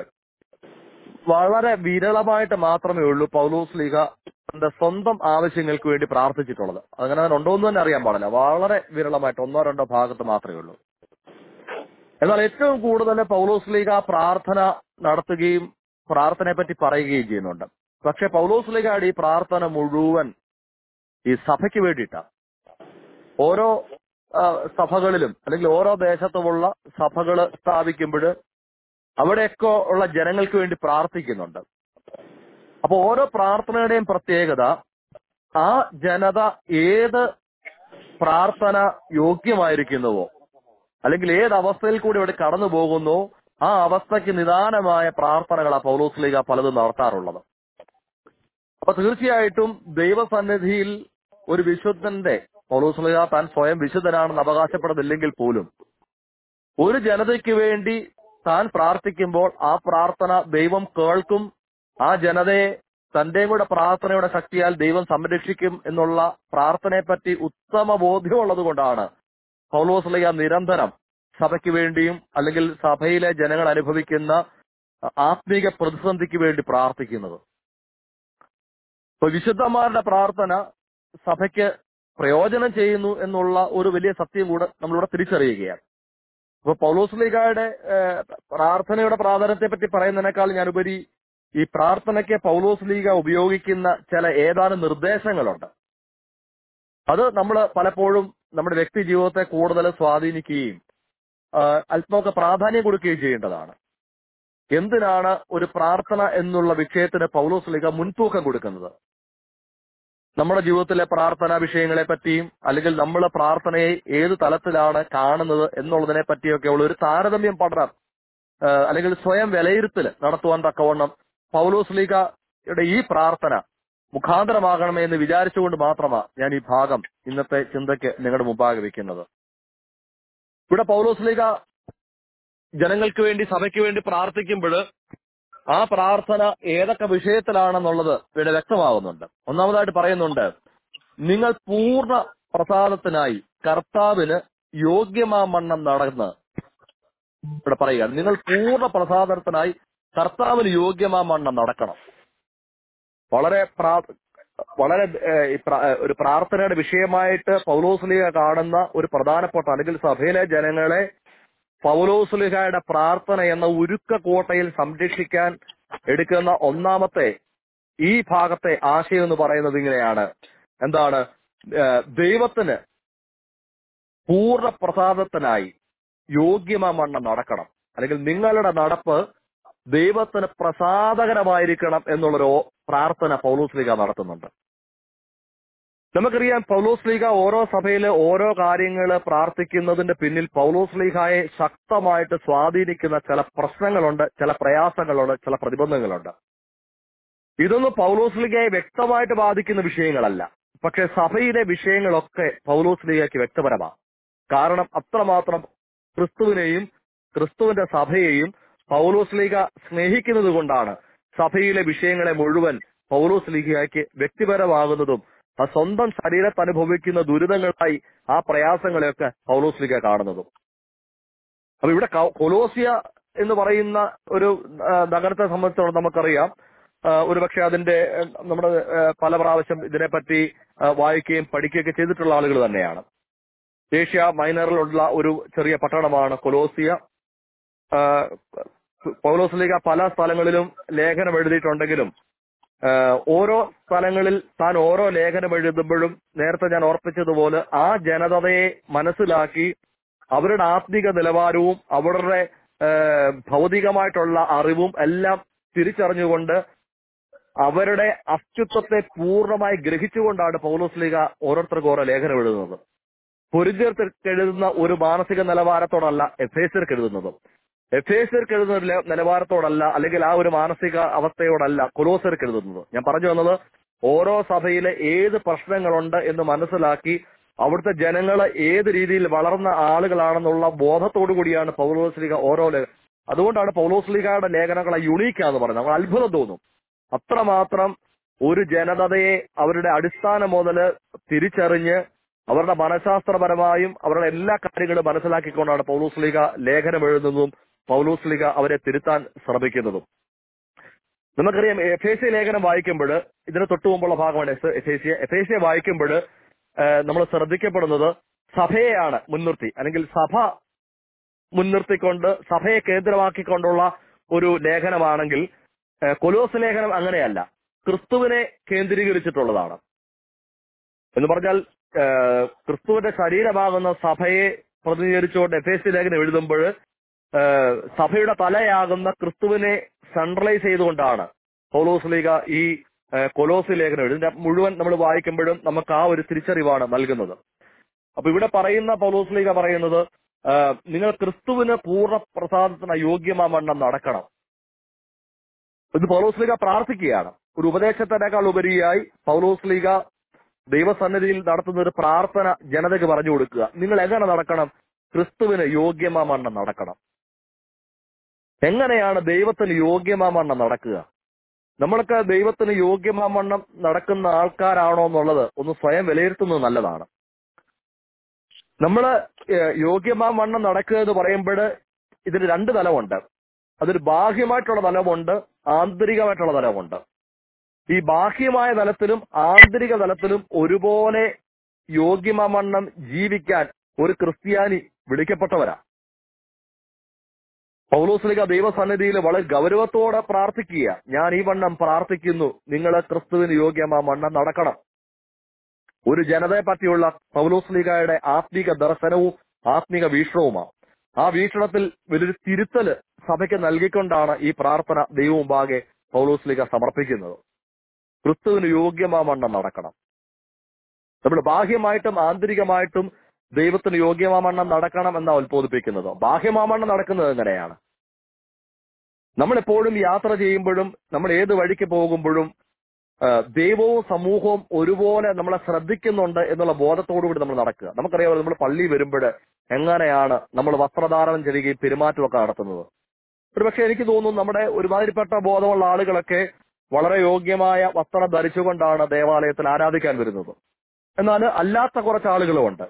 വളരെ വിരളമായിട്ട് മാത്രമേ ഉള്ളൂ പൗലോസ് ലീഗ തന്റെ സ്വന്തം ആവശ്യങ്ങൾക്ക് വേണ്ടി പ്രാർത്ഥിച്ചിട്ടുള്ളത് അങ്ങനെ അങ്ങനെ ഉണ്ടോ എന്ന് തന്നെ അറിയാൻ പാടില്ല വളരെ വിരളമായിട്ട് ഒന്നോ രണ്ടോ ഭാഗത്ത് മാത്രമേ ഉള്ളൂ എന്നാൽ ഏറ്റവും കൂടുതൽ പൗലോസ് ലീഗ പ്രാർത്ഥന നടത്തുകയും പ്രാർത്ഥനയെ പറ്റി പറയുകയും ചെയ്യുന്നുണ്ട് പക്ഷെ പൗലോസ് ലീഗയുടെ ഈ പ്രാർത്ഥന മുഴുവൻ ഈ സഭയ്ക്ക് വേണ്ടിയിട്ടാണ് ഓരോ ആ, സഭകളിലും അല്ലെങ്കിൽ ഓരോ ദേശത്തുമുള്ള സഭകൾ സ്ഥാപിക്കുമ്പോൾ അവിടെയൊക്കെ ഉള്ള ജനങ്ങൾക്ക് വേണ്ടി പ്രാർത്ഥിക്കുന്നുണ്ട് അപ്പൊ ഓരോ പ്രാർത്ഥനയുടെയും പ്രത്യേകത ആ ജനത ഏത് പ്രാർത്ഥന യോഗ്യമായിരിക്കുന്നുവോ അല്ലെങ്കിൽ ഏത് അവസ്ഥയിൽ കൂടി ഇവിടെ കടന്നു പോകുന്നു ആ അവസ്ഥയ്ക്ക് നിദാനമായ പ്രാർത്ഥനകളാണ് പൗലോസ് ലീഗ പലതും നടത്താറുള്ളത് അപ്പൊ തീർച്ചയായിട്ടും ദൈവസന്നിധിയിൽ ഒരു വിശുദ്ധന്റെ പൗലോസ് ലീഗ താൻ സ്വയം വിശുദ്ധനാണെന്ന് അവകാശപ്പെടുന്നില്ലെങ്കിൽ പോലും ഒരു ജനതയ്ക്ക് വേണ്ടി താൻ പ്രാർത്ഥിക്കുമ്പോൾ ആ പ്രാർത്ഥന ദൈവം കേൾക്കും ആ ജനതയെ തന്റെയും കൂടെ പ്രാർത്ഥനയുടെ ശക്തിയാൽ ദൈവം സംരക്ഷിക്കും എന്നുള്ള പ്രാർത്ഥനയെ പറ്റി ഉത്തമ ബോധ്യമുള്ളത് കൊണ്ടാണ് പൗലോസ് ലീഗ നിരന്തരം സഭയ്ക്ക് വേണ്ടിയും അല്ലെങ്കിൽ സഭയിലെ ജനങ്ങൾ അനുഭവിക്കുന്ന ആത്മീക പ്രതിസന്ധിക്ക് വേണ്ടി പ്രാർത്ഥിക്കുന്നത് ഇപ്പൊ വിശുദ്ധന്മാരുടെ പ്രാർത്ഥന സഭയ്ക്ക് പ്രയോജനം ചെയ്യുന്നു എന്നുള്ള ഒരു വലിയ സത്യം കൂടെ നമ്മളിവിടെ തിരിച്ചറിയുകയാണ് അപ്പൊ പൗലോസ് ലീഗയുടെ പ്രാർത്ഥനയുടെ പ്രാധാന്യത്തെ പറ്റി പറയുന്നതിനേക്കാൾ ഞാനുപരി ഈ പ്രാർത്ഥനയ്ക്ക് പൗലോസ് ലീഗ ഉപയോഗിക്കുന്ന ചില ഏതാനും നിർദ്ദേശങ്ങളുണ്ട് അത് നമ്മൾ പലപ്പോഴും നമ്മുടെ വ്യക്തി ജീവിതത്തെ കൂടുതൽ സ്വാധീനിക്കുകയും ആ, അല്പമൊക്കെ പ്രാധാന്യം കൊടുക്കുകയും ചെയ്യേണ്ടതാണ് എന്തിനാണ് ഒരു പ്രാർത്ഥന എന്നുള്ള വിഷയത്തിന് പൗലോസ് ലിക മുൻതൂക്കം കൊടുക്കുന്നത് നമ്മുടെ ജീവിതത്തിലെ പ്രാർത്ഥനാ വിഷയങ്ങളെ പറ്റിയും അല്ലെങ്കിൽ നമ്മൾ പ്രാർത്ഥനയെ ഏത് തലത്തിലാണ് കാണുന്നത് എന്നുള്ളതിനെ പറ്റിയൊക്കെ ഉള്ള ഒരു താരതമ്യം പഠനം ആ, അല്ലെങ്കിൽ സ്വയം വിലയിരുത്തൽ നടത്തുവാൻ തക്കവണ്ണം പൗലോസ് ലീഗയുടെ ഈ പ്രാർത്ഥന മുഖാന്തരമാകണമേ എന്ന് വിചാരിച്ചുകൊണ്ട് മാത്രമാണ് ഞാൻ ഈ ഭാഗം ഇന്നത്തെ ചിന്തയ്ക്ക് നിങ്ങളുടെ മുമ്പാകെ വെക്കുന്നത് ഇവിടെ പൗലോസ് ലീഗ ജനങ്ങൾക്ക് വേണ്ടി സഭയ്ക്ക് വേണ്ടി പ്രാർത്ഥിക്കുമ്പോൾ ആ പ്രാർത്ഥന ഏതൊക്കെ വിഷയത്തിലാണെന്നുള്ളത് ഇവിടെ വ്യക്തമാകുന്നുണ്ട് ഒന്നാമതായിട്ട് പറയുന്നുണ്ട് നിങ്ങൾ പൂർണ്ണ പ്രസാദത്തിനായി കർത്താവിന് യോഗ്യമാമണ്ണം നടന്ന് ഇവിടെ പറയുക നിങ്ങൾ പൂർണ്ണ പ്രസാദത്തിനായി കർത്താവിന് യോഗ്യമാമണ്ണം നടക്കണം വളരെ പ്രാ- വളരെ ഏഹ്, ഈ പ്ര- ഏഹ്, ഒരു പ്രാർത്ഥനയുടെ വിഷയമായിട്ട് പൗലോസ്ലിക കാണുന്ന ഒരു പ്രധാനപ്പെട്ട അല്ലെങ്കിൽ സഭയിലെ ജനങ്ങളെ പൗലോസ്ലിഹയുടെ പ്രാർത്ഥന എന്ന ഉരുക്ക കോട്ടയിൽ സംരക്ഷിക്കാൻ എടുക്കുന്ന ഒന്നാമത്തെ ഈ ഭാഗത്തെ ആശയം എന്ന് പറയുന്നത് ഇങ്ങനെയാണ് എന്താണ് ഏഹ്, ദൈവത്തിന് പൂർണ്ണ പ്രസാദത്തിനായി യോഗ്യമാമണ്ണം നടക്കണം അല്ലെങ്കിൽ നിങ്ങളുടെ നടപ്പ് ദൈവത്തിന് പ്രസാദകരമായിരിക്കണം എന്നുള്ളൊരു ഓ- പ്രാർത്ഥന പൗലോസ്ലിക നടത്തുന്നുണ്ട് നമുക്കറിയാം പൗലോസ്ലിക ഓരോ സഭയിലെ ഓരോ കാര്യങ്ങൾ പ്രാർത്ഥിക്കുന്നതിന്റെ പിന്നിൽ പൗലോസ്ലിഹായെ ശക്തമായിട്ട് സ്വാധീനിക്കുന്ന ചില പ്രശ്നങ്ങളുണ്ട് ചില പ്രയാസങ്ങളുണ്ട് ചില പ്രതിബന്ധങ്ങളുണ്ട് ഇതൊന്നും പൗലോസ്ലിഗയെ വ്യക്തമായിട്ട് ബാധിക്കുന്ന വിഷയങ്ങളല്ല പക്ഷെ സഭയിലെ വിഷയങ്ങളൊക്കെ പൗലോസ്ലിഗയ്ക്ക് വ്യക്തപരമാണ് കാരണം അത്രമാത്രം ക്രിസ്തുവിനെയും ക്രിസ്തുവിന്റെ സഭയെയും പൗലോസ്ലിഗ സ്നേഹിക്കുന്നത് കൊണ്ടാണ് സഭയിലെ വിഷയങ്ങളെ മുഴുവൻ പൗലോസ്ലിഗയ്ക്ക് വ്യക്തിപരമാകുന്നതും ആ സ്വന്തം ശരീരത്ത് അനുഭവിക്കുന്ന ദുരിതങ്ങളായി ആ പ്രയാസങ്ങളെയൊക്കെ പൗലോസ്ലിഗ കാണുന്നതും അപ്പൊ ഇവിടെ കൗ- കൊലോസിയ എന്ന് പറയുന്ന ഒരു ആ, നഗരത്തെ സംബന്ധിച്ചോളം നമുക്കറിയാം ആ, ഒരുപക്ഷെ അതിന്റെ ആ, നമ്മുടെ ആ, പല പ്രാവശ്യം ഇതിനെപ്പറ്റി ആ, വായിക്കുകയും പഠിക്കുകയൊക്കെ ചെയ്തിട്ടുള്ള ആളുകൾ തന്നെയാണ് ഏഷ്യ മൈനറിലുള്ള ഒരു ചെറിയ പട്ടണമാണ് കൊലോസിയ ആ, പൗലോസ് ലീഗ പല സ്ഥലങ്ങളിലും ലേഖനം എഴുതിയിട്ടുണ്ടെങ്കിലും ആ, ഓരോ സ്ഥലങ്ങളിൽ താൻ ഓരോ ലേഖനം എഴുതുമ്പോഴും നേരത്തെ ഞാൻ ഓർപ്പിച്ചതുപോലെ ആ ജനതയെ മനസ്സിലാക്കി അവരുടെ ആത്മിക നിലവാരവും അവരുടെ ആ, ഭൗതികമായിട്ടുള്ള അറിവും എല്ലാം തിരിച്ചറിഞ്ഞുകൊണ്ട് അവരുടെ അസ്തിത്വത്തെ പൂർണ്ണമായി ഗ്രഹിച്ചുകൊണ്ടാണ് പൗലോസ് ലീഗ ഓരോരുത്തർക്കും ഓരോ ലേഖനം എഴുതുന്നത് പൊരുജർക്ക് എഴുതുന്ന ഒരു മാനസിക നിലവാരത്തോടല്ല എഫേസർക്ക് എഴുതുന്നത് എഫേസർക്ക് എഴുതുന്ന ഒരു ലെ- നിലവാരത്തോടല്ല അല്ലെങ്കിൽ ആ ഒരു മാനസിക അവസ്ഥയോടല്ല കൊലോസർക്ക് എഴുതുന്നത് ഞാൻ പറഞ്ഞു വന്നത് ഓരോ സഭയിലെ ഏത് പ്രശ്നങ്ങളുണ്ട് എന്ന് മനസ്സിലാക്കി അവിടുത്തെ ജനങ്ങൾ ഏത് രീതിയിൽ വളർന്ന ആളുകളാണെന്നുള്ള ബോധത്തോടു കൂടിയാണ് പൗലോസ്ലിക ഓരോ ലേ- അതുകൊണ്ടാണ് പൗലോസ്ലികയുടെ ലേഖനങ്ങളെ യുണീക്കാന്ന് പറയുന്നത് നമ്മൾ അത്ഭുതം തോന്നും അത്രമാത്രം ഒരു ജനതയെ അവരുടെ അടിസ്ഥാനം മുതല് തിരിച്ചറിഞ്ഞ് അവരുടെ മനഃശാസ്ത്രപരമായും അവരുടെ എല്ലാ കാര്യങ്ങളും മനസ്സിലാക്കിക്കൊണ്ടാണ് പൗലോസ് ലീഗ ലേഖനം എഴുതുന്നതും പൗലോസ് ലീഗ അവരെ തിരുത്താൻ ശ്രമിക്കുന്നതും നമുക്കറിയാം എഫേസ്യ ലേഖനം വായിക്കുമ്പോൾ ഇതിന് തൊട്ടു മുമ്പുള്ള ഭാഗമാണ് എഫ്- എഫേസ്യ എഫേസ്യ വായിക്കുമ്പോൾ നമ്മൾ ശ്രദ്ധിക്കപ്പെടുന്നത് സഭയെയാണ് മുൻനിർത്തി അല്ലെങ്കിൽ സഭ മുൻനിർത്തിക്കൊണ്ട് സഭയെ കേന്ദ്രമാക്കിക്കൊണ്ടുള്ള ഒരു ലേഖനമാണെങ്കിൽ ഏഹ്, കൊലോസ് ലേഖനം അങ്ങനെയല്ല ക്രിസ്തുവിനെ കേന്ദ്രീകരിച്ചിട്ടുള്ളതാണ് എന്ന് പറഞ്ഞാൽ ഏഹ്, ക്രിസ്തുവിന്റെ ശരീരമാകുന്ന സഭയെ പ്രതിനിധീകരിച്ചുകൊണ്ട് എഫ് എസ് ലേഖനം എഴുതുമ്പോൾ ഏഹ്, സഭയുടെ തലയാകുന്ന ക്രിസ്തുവിനെ സെൻട്രലൈസ് ചെയ്തുകൊണ്ടാണ് പൗലോസ് ലീഗ ഈ ഏഹ്, കൊലോസ് ലേഖനം എഴുതുന്നത് ഇതിന്റെ മുഴുവൻ നമ്മൾ വായിക്കുമ്പോഴും നമുക്ക് ആ ഒരു തിരിച്ചറിവാണ് നൽകുന്നത് അപ്പൊ ഇവിടെ പറയുന്ന പൗലോസ് ലീഗ പറയുന്നത് ഏഹ്, നിങ്ങൾ ക്രിസ്തുവിന് പൂർണ്ണ പ്രസാദത്തിന് യോഗ്യമാവണ്ണം നടക്കണം ഇത് പൗലോസ് ലീഗ പ്രാർത്ഥിക്കുകയാണ് ഒരു ഉപദേശത്തിനേക്കാൾ ഉപരിയായി പൗലോസ് ലീഗ ദൈവസന്നിധിയിൽ നടത്തുന്ന ഒരു പ്രാർത്ഥന ജനതയ്ക്ക് പറഞ്ഞു കൊടുക്കുക നിങ്ങൾ എങ്ങനെ നടക്കണം ക്രിസ്തുവിന് യോഗ്യമാമണ്ണം നടക്കണം എങ്ങനെയാണ് ദൈവത്തിന് യോഗ്യമാമണ്ണം നടക്കുക നമ്മളൊക്കെ ദൈവത്തിന് യോഗ്യമാമണ്ണം നടക്കുന്ന ആൾക്കാരാണോ എന്നുള്ളത് ഒന്ന് സ്വയം വിലയിരുത്തുന്നത് നല്ലതാണ് നമ്മള് ഏഹ്, യോഗ്യമാമണ്ണം നടക്കുക എന്ന് പറയുമ്പോൾ ഇതിന് രണ്ട് തലമുണ്ട് അതൊരു ബാഹ്യമായിട്ടുള്ള തലമുണ്ട് ആന്തരികമായിട്ടുള്ള തലമുണ്ട് ഈ ബാഹ്യമായ തലത്തിലും ആന്തരിക തലത്തിലും ഒരുപോലെ യോഗ്യമവണ്ണം ജീവിക്കാൻ ഒരു ക്രിസ്ത്യാനി വിളിക്കപ്പെട്ടവരാ പൗലോസ്ലിക ദൈവസന്നിധിയിൽ വളരെ ഗൗരവത്തോടെ പ്രാർത്ഥിക്കുക ഞാൻ ഈ വണ്ണം പ്രാർത്ഥിക്കുന്നു നിങ്ങൾ ക്രിസ്തുവിന് യോഗ്യമാവണ്ണം നടക്കണം ഒരു ജനതയെ പറ്റിയുള്ള പൗലോസ്ലികയുടെ ആത്മീക ദർശനവും ആത്മീക വീക്ഷണവുമാണ് ആ വീക്ഷണത്തിൽ വലിയൊരു തിരുത്തല് സഭയ്ക്ക് നൽകിക്കൊണ്ടാണ് ഈ പ്രാർത്ഥന ദൈവമുമ്പാകെ പൗലോസ്ലിക സമർപ്പിക്കുന്നത് ക്രിസ്തുവിന് യോഗ്യമാവണ്ണം നടക്കണം നമ്മൾ ബാഹ്യമായിട്ടും ആന്തരികമായിട്ടും ദൈവത്തിന് യോഗ്യമാവണ്ണം നടക്കണം എന്നാ ഉത്ബോധിപ്പിക്കുന്നത് ബാഹ്യമാവണ്ണം നടക്കുന്നത് എങ്ങനെയാണ് നമ്മൾ എപ്പോഴും യാത്ര ചെയ്യുമ്പോഴും നമ്മൾ ഏത് വഴിക്ക് പോകുമ്പോഴും ആ, ദൈവവും സമൂഹവും ഒരുപോലെ നമ്മളെ ശ്രദ്ധിക്കുന്നുണ്ട് എന്നുള്ള ബോധത്തോടുകൂടി നമ്മൾ നടക്കുക നമുക്കറിയാമല്ലോ നമ്മൾ പള്ളി വരുമ്പോൾ എങ്ങനെയാണ് നമ്മൾ വസ്ത്രധാരണം ചെയ്യുകയും പെരുമാറ്റമൊക്കെ നടത്തുന്നത് ഒരുപക്ഷെ എനിക്ക് തോന്നുന്നു നമ്മുടെ ഒരുമാതിരിപ്പെട്ട ബോധമുള്ള ആളുകളൊക്കെ വളരെ യോഗ്യമായ വസ്ത്രം ധരിച്ചുകൊണ്ടാണ് ദേവാലയത്തിൽ ആരാധിക്കാൻ വരുന്നത് എന്നാൽ അല്ലാത്ത കുറച്ച് ആളുകളുമുണ്ട്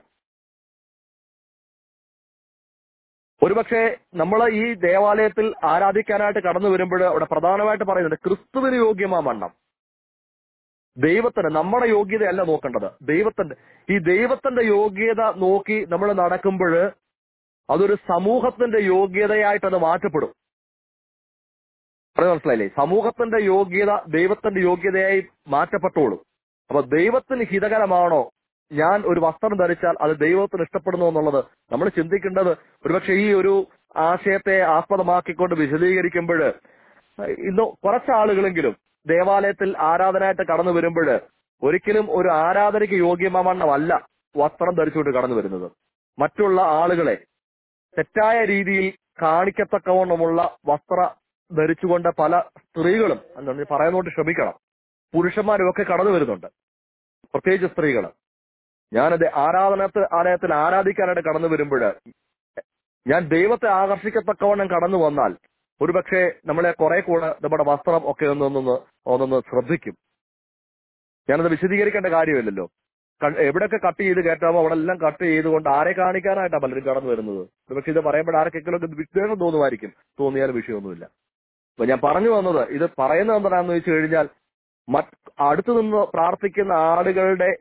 ഒരുപക്ഷെ നമ്മൾ ഈ ദേവാലയത്തിൽ ആരാധിക്കാനായിട്ട് കടന്നു വരുമ്പോൾ അവിടെ പ്രധാനമായിട്ട് പറയുന്നുണ്ട് ക്രിസ്തുവിന് യോഗ്യമാ വണ്ണം ദൈവത്തിന് നമ്മുടെ യോഗ്യതയല്ല നോക്കേണ്ടത് ദൈവത്തിന്റെ ഈ ദൈവത്തിന്റെ യോഗ്യത നോക്കി നമ്മൾ നടക്കുമ്പോൾ അതൊരു സമൂഹത്തിന്റെ യോഗ്യതയായിട്ട് അത് മാറ്റപ്പെടും പറഞ്ഞത് മനസ്സിലായില്ലേ സമൂഹത്തിന്റെ യോഗ്യത ദൈവത്തിന്റെ യോഗ്യതയായി മാറ്റപ്പെട്ടോളും അപ്പൊ ദൈവത്തിന് ഹിതകരമാണോ ഞാൻ ഒരു വസ്ത്രം ധരിച്ചാൽ അത് ദൈവത്തിന് ഇഷ്ടപ്പെടുന്നു എന്നുള്ളത് നമ്മൾ ചിന്തിക്കേണ്ടത് ഒരുപക്ഷെ ഈ ഒരു ആശയത്തെ ആസ്പദമാക്കിക്കൊണ്ട് വിശദീകരിക്കുമ്പോൾ ഇന്ന് കുറച്ച് ആളുകളെങ്കിലും ദേവാലയത്തിൽ ആരാധനയായിട്ട് കടന്നു വരുമ്പോൾ ഒരിക്കലും ഒരു ആരാധനയ്ക്ക് യോഗ്യമവണ്ണമല്ല വസ്ത്രം ധരിച്ചുകൊണ്ട് കടന്നു വരുന്നത് മറ്റുള്ള ആളുകളെ തെറ്റായ രീതിയിൽ കാണിക്കത്തക്കവണ്ണമുള്ള വസ്ത്ര ധരിച്ചുകൊണ്ട് പല സ്ത്രീകളും എന്താണ് പറയുന്നോട്ട് ക്ഷമിക്കണം പുരുഷന്മാരും ഒക്കെ കടന്നു വരുന്നുണ്ട് പ്രത്യേകിച്ച് സ്ത്രീകൾ ഞാനത് ആരാധനത്തിൽ ആലയത്തിൽ ആരാധിക്കാനായിട്ട് കടന്നു വരുമ്പോൾ ഞാൻ ദൈവത്തെ ആകർഷിക്കത്തക്കവണ്ണം കടന്നു വന്നാൽ ഒരുപക്ഷെ നമ്മളെ കുറെ കൂടെ നമ്മുടെ വസ്ത്രം ഒക്കെ ഒന്നൊന്ന് ഒന്നൊന്ന് ശ്രദ്ധിക്കും ഞാനത് വിശദീകരിക്കേണ്ട കാര്യമില്ലല്ലോ ക- എവിടെയൊക്കെ കട്ട് ചെയ്ത് കയറ്റാമോ അവിടെ എല്ലാം കട്ട് ചെയ്തുകൊണ്ട് ആരെ കാണിക്കാനായിട്ടാണ് പലരും കടന്നു വരുന്നത് ഒരുപക്ഷെ ഇത് പറയുമ്പോൾ ആർക്കെങ്കിലും ഒക്കെ വിദ്വേഷം തോന്നുമായിരിക്കും തോന്നിയാലും വിഷയമൊന്നുമില്ല അപ്പൊ ഞാൻ പറഞ്ഞു വന്നത് ഇത് പറയുന്നത് എന്താണെന്ന് വെച്ച് കഴിഞ്ഞാൽ മറ്റ് അടുത്തു നിന്ന് പ്രാർത്ഥിക്കുന്ന ആളുകളുടെ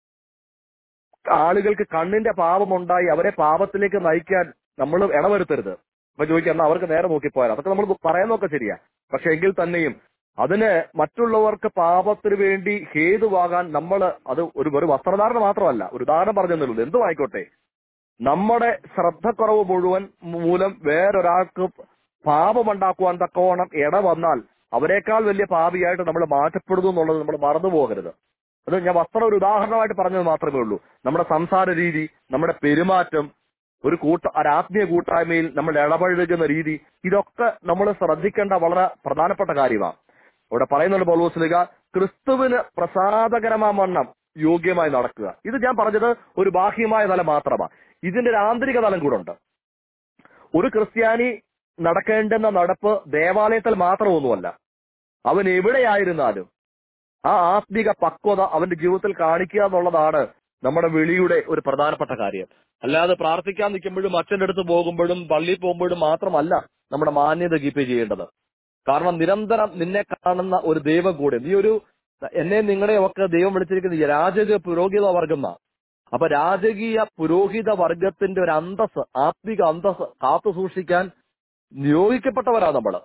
ആളുകൾക്ക് കണ്ണിന്റെ പാപമുണ്ടായി അവരെ പാപത്തിലേക്ക് നയിക്കാൻ നമ്മൾ ഇടവരുത്തരുത് അപ്പൊ ചോദിക്കാം എന്നാ അവർക്ക് നേരെ നോക്കിപ്പോയാൽ അതൊക്കെ നമ്മൾ പറയുന്നതൊക്കെ ശരിയാ പക്ഷെ എങ്കിൽ തന്നെയും അതിന് മറ്റുള്ളവർക്ക് പാപത്തിന് വേണ്ടി ഹേതുവാകാൻ നമ്മൾ അത് ഒരു ഒരു വസ്ത്രധാരണ മാത്രമല്ല ഒരു ഉദാഹരണം പറഞ്ഞെന്നുള്ളൂ എന്തും ആയിക്കോട്ടെ നമ്മുടെ ശ്രദ്ധക്കുറവ് മുഴുവൻ മൂലം വേറൊരാൾക്ക് പാപമുണ്ടാക്കുവാൻ തക്കവണ്ണം ഇട വന്നാൽ അവരെക്കാൾ വലിയ പാപിയായിട്ട് നമ്മൾ മാറ്റപ്പെടുന്നു എന്നുള്ളത് നമ്മൾ മറന്നു പോകരുത് അത് ഞാൻ വസ്ത്രം ഒരു ഉദാഹരണമായിട്ട് പറഞ്ഞത് മാത്രമേ ഉള്ളൂ നമ്മുടെ സംസാര രീതി നമ്മുടെ പെരുമാറ്റം ഒരു കൂട്ട ഒരാത്മീയ കൂട്ടായ്മയിൽ നമ്മൾ ഇടപഴകുന്ന രീതി ഇതൊക്കെ നമ്മൾ ശ്രദ്ധിക്കേണ്ട വളരെ പ്രധാനപ്പെട്ട കാര്യമാണ് ഇവിടെ പറയുന്നുണ്ട് പൗലോസ്ലിക ക്രിസ്തുവിന് പ്രസാദകരമാവണ്ണം യോഗ്യമായി നടക്കുക ഇത് ഞാൻ പറഞ്ഞത് ഒരു ബാഹ്യമായ തലം മാത്രമാണ് ഇതിന്റെ ഒരു ആന്തരിക തലം കൂടെ ഉണ്ട് ഒരു ക്രിസ്ത്യാനി നടക്കേണ്ടുന്ന നടപ്പ് ദേവാലയത്തിൽ മാത്രമൊന്നുമല്ല അവൻ എവിടെയായിരുന്നാലും ആ ആത്മിക പക്വത അവന്റെ ജീവിതത്തിൽ കാണിക്കുക എന്നുള്ളതാണ് നമ്മുടെ വിളിയുടെ ഒരു പ്രധാനപ്പെട്ട കാര്യം അല്ലാതെ പ്രാർത്ഥിക്കാൻ നിൽക്കുമ്പോഴും അച്ഛൻ്റെ അടുത്ത് പോകുമ്പോഴും പള്ളിയിൽ പോകുമ്പോഴും മാത്രമല്ല നമ്മുടെ മാന്യത കീപ്പ് ചെയ്യേണ്ടത് കാരണം നിരന്തരം നിന്നെ കാണുന്ന ഒരു ദൈവം കൂടെ നീ ഒരു എന്നെ നിങ്ങളെ ഒക്കെ ദൈവം വിളിച്ചിരിക്കുന്ന രാജകീയ പുരോഹിത വർഗം എന്നാ അപ്പൊ രാജകീയ പുരോഹിത വർഗത്തിന്റെ ഒരു അന്തസ് ആത്മിക അന്തസ് കാത്തു സൂക്ഷിക്കാൻ നിയോഗിക്കപ്പെട്ടവരാ നമ്മള്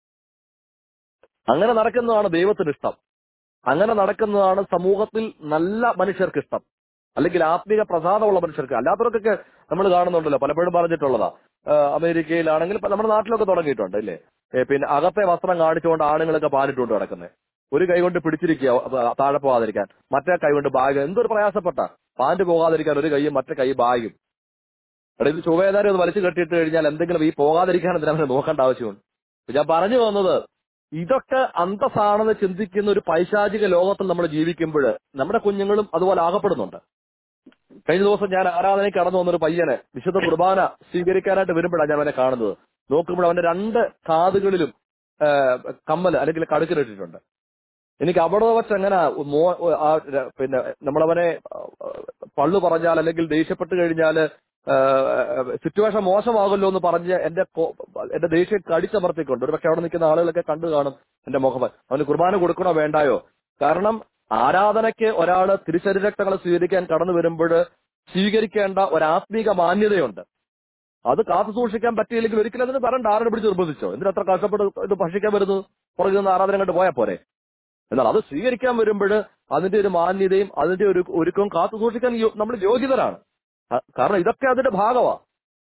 അങ്ങനെ നടക്കുന്നതാണ് ദൈവത്തിന് ഇഷ്ടം അങ്ങനെ നടക്കുന്നതാണ് സമൂഹത്തിൽ നല്ല മനുഷ്യർക്ക് ഇഷ്ടം അല്ലെങ്കിൽ ആത്മീക പ്രസാദമുള്ള മനുഷ്യർക്ക് അല്ലാത്തവർക്കൊക്കെ നമ്മൾ കാണുന്നുണ്ടല്ലോ പലപ്പോഴും പറഞ്ഞിട്ടുള്ളതാ ആഹ് അമേരിക്കയിലാണെങ്കിൽ ഇപ്പൊ നമ്മുടെ നാട്ടിലൊക്കെ തുടങ്ങിയിട്ടുണ്ട് അല്ലേ ഏ, പിന്നെ അകത്തെ വസ്ത്രം കാണിച്ചുകൊണ്ട് ആണുങ്ങളൊക്കെ പാലിട്ടുകൊണ്ട് നടക്കുന്നത് ഒരു കൈ കൊണ്ട് പിടിച്ചിരിക്കുക അപ്പൊ താഴെ പോകാതിരിക്കാൻ മറ്റേ കൈ കൊണ്ട് ബാഗ് എന്തൊരു പ്രയാസപ്പെട്ട പാന്റ് പോകാതിരിക്കാൻ ഒരു കൈയും മറ്റേ കൈ ബാഗും എടാ ഇത് ചുവേതാരം ഒന്ന് വലിച്ചു കെട്ടിയിട്ട് കഴിഞ്ഞാൽ എന്തെങ്കിലും ഈ പോകാതിരിക്കാൻ എന്തിനാ നോക്കേണ്ട ആവശ്യമുണ്ട് ഇപ്പൊ ഞാൻ പറഞ്ഞു വന്നത് ഇതൊക്കെ അന്തസ്സാണെന്ന് ചിന്തിക്കുന്ന ഒരു പൈശാചിക ലോകത്തിൽ നമ്മൾ ജീവിക്കുമ്പോൾ നമ്മുടെ കുഞ്ഞുങ്ങളും അതുപോലെ ആകപ്പെടുന്നുണ്ട് കഴിഞ്ഞ ദിവസം ഞാൻ ആരാധനയ്ക്ക് കടന്നു വന്നൊരു പയ്യനെ വിശുദ്ധ കുർബാന സ്വീകരിക്കാനായിട്ട് വരുമ്പോഴാണ് ഞാൻ അവനെ കാണുന്നത് നോക്കുമ്പോൾ അവന്റെ രണ്ട് കാതുകളിലും ആ, കമ്മല് അല്ലെങ്കിൽ കടുക്കിലിട്ടിട്ടുണ്ട് എനിക്ക് അവിടെ വെച്ച് എങ്ങനെ മോ ആ ര- പിന്നെ നമ്മളവനെ ആ, പള്ളു പറഞ്ഞാൽ അല്ലെങ്കിൽ ദേഷ്യപ്പെട്ട് കഴിഞ്ഞാൽ സിറ്റുവേഷൻ മോശമാകുമല്ലോ എന്ന് പറഞ്ഞ് എന്റെ കോ- എന്റെ ദേഷ്യം കടിച്ചമർത്തിക്കൊണ്ട് ഒരു പക്ഷെ അവിടെ നിൽക്കുന്ന ആളുകളൊക്കെ കണ്ടു കാണും എന്റെ മുഖം അവന് കുർബാന കൊടുക്കണോ വേണ്ടായോ കാരണം ആരാധനയ്ക്ക് ഒരാള് തിരുശരീരക്തങ്ങൾ സ്വീകരിക്കാൻ കടന്നു വരുമ്പോൾ സ്വീകരിക്കേണ്ട ഒരാത്മീക മാന്യതയുണ്ട് അത് കാത്തു സൂക്ഷിക്കാൻ പറ്റിയില്ലെങ്കിൽ ഒരിക്കലും അതിന് പറയണ്ട ആരെ പിടിച്ച് നിർബന്ധിച്ചോ എന്തിനാ അത്ര കഷ്ടപ്പെട്ട് ഇത് ഭക്ഷിക്കാൻ വരുന്നത് പുറകിൽ നിന്ന് ആരാധന കണ്ട് പോയാൽ പോരെ എന്നാൽ അത് സ്വീകരിക്കാൻ വരുമ്പോൾ അതിന്റെ ഒരു മാന്യതയും അതിന്റെ ഒരു ഒരുക്കവും കാത്തു സൂക്ഷിക്കാൻ നമ്മൾ യോഗ്യതരാണ് അ- കാരണം ഇതൊക്കെ അതിന്റെ ഭാഗമാണ്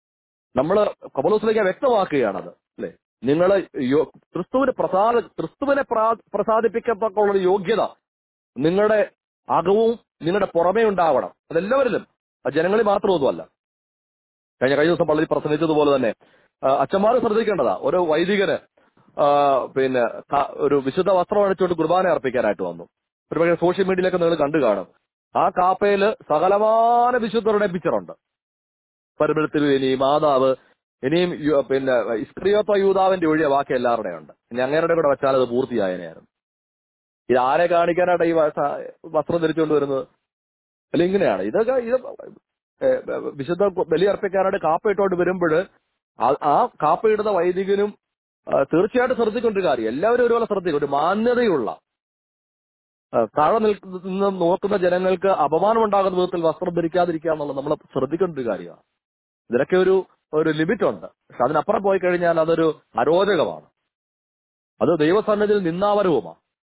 നമ്മൾ കപലോസിലേക്ക് വ്യക്തമാക്കുകയാണത് അല്ലെ നിങ്ങൾ ക്രിസ്തുവിന് പ്രസാദ ക്രിസ്തുവിനെ പ്രാ- പ്രസാദിപ്പിക്കത്തക്കുള്ള ഒരു യോഗ്യത നിങ്ങളുടെ അകവും നിങ്ങളുടെ പുറമേ ഉണ്ടാവണം അതെല്ലാവരിലും അത് ജനങ്ങളിൽ മാത്രമൊന്നുമല്ല കഴിഞ്ഞ കഴിഞ്ഞ ദിവസം പള്ളിയിൽ പ്രസംഗിച്ചതുപോലെ തന്നെ അച്ഛന്മാർ ശ്രദ്ധിക്കേണ്ടതാ ഒരു വൈദികന് ആ, പിന്നെ ക- ഒരു വിശുദ്ധ വസ്ത്രം അണിച്ചുകൊണ്ട് കുർബാന അർപ്പിക്കാനായിട്ട് വന്നു ഒരുപക്ഷെ സോഷ്യൽ മീഡിയയിലൊക്കെ നിങ്ങൾ കണ്ടു കാണും ആ കാപ്പയിൽ സകലമാന വിശുദ്ധരുടെ പിക്ചറുണ്ട് പരിമളത്തിലും ഇനിയും മാതാവ് ഇനിയും യു- പിന്നെ ഇസ്ക്രിയോത്ത യൂതാവിന്റെ ഒഴിയ ബാക്കി എല്ലാവരുടെയും ഉണ്ട് ഇനി അങ്ങേരുടെ കൂടെ വെച്ചാൽ അത് പൂർത്തിയായനെയായിരുന്നു ഇത് ആരെ കാണിക്കാനായിട്ട് ഈ വ- സ- വസ്ത്രം ധരിച്ചുകൊണ്ട് വരുന്നത് അല്ല ഇങ്ങനെയാണ് ഇതൊക്കെ ഇത് ഏ, വിശുദ്ധ ബലി അർപ്പിക്കാനായിട്ട് കാപ്പയിട്ടോണ്ട് വരുമ്പോൾ ആ കാപ്പയിടുന്ന വൈദികനും ആ, തീർച്ചയായിട്ടും ശ്രദ്ധിക്കേണ്ട ഒരു കാര്യം എല്ലാവരും ഒരുപോലെ ശ്രദ്ധിക്കും ഒരു മാന്യതയുള്ള ആ, താഴെ നിൽക്കുന്ന നോക്കുന്ന ജനങ്ങൾക്ക് അപമാനം ഉണ്ടാകുന്ന വിധത്തിൽ വസ്ത്രം ധരിക്കാതിരിക്കുക എന്നുള്ളത് നമ്മൾ ശ്രദ്ധിക്കേണ്ട ഒരു കാര്യമാണ് ഇതിനൊക്കെ ഒരു ഒരു ലിമിറ്റ് ഉണ്ട് പക്ഷെ അതിനപ്പുറം പോയി കഴിഞ്ഞാൽ അതൊരു അരോചകമാണ് അത് ദൈവസന്നിധിയിൽ നിന്നാവരവുമാണ്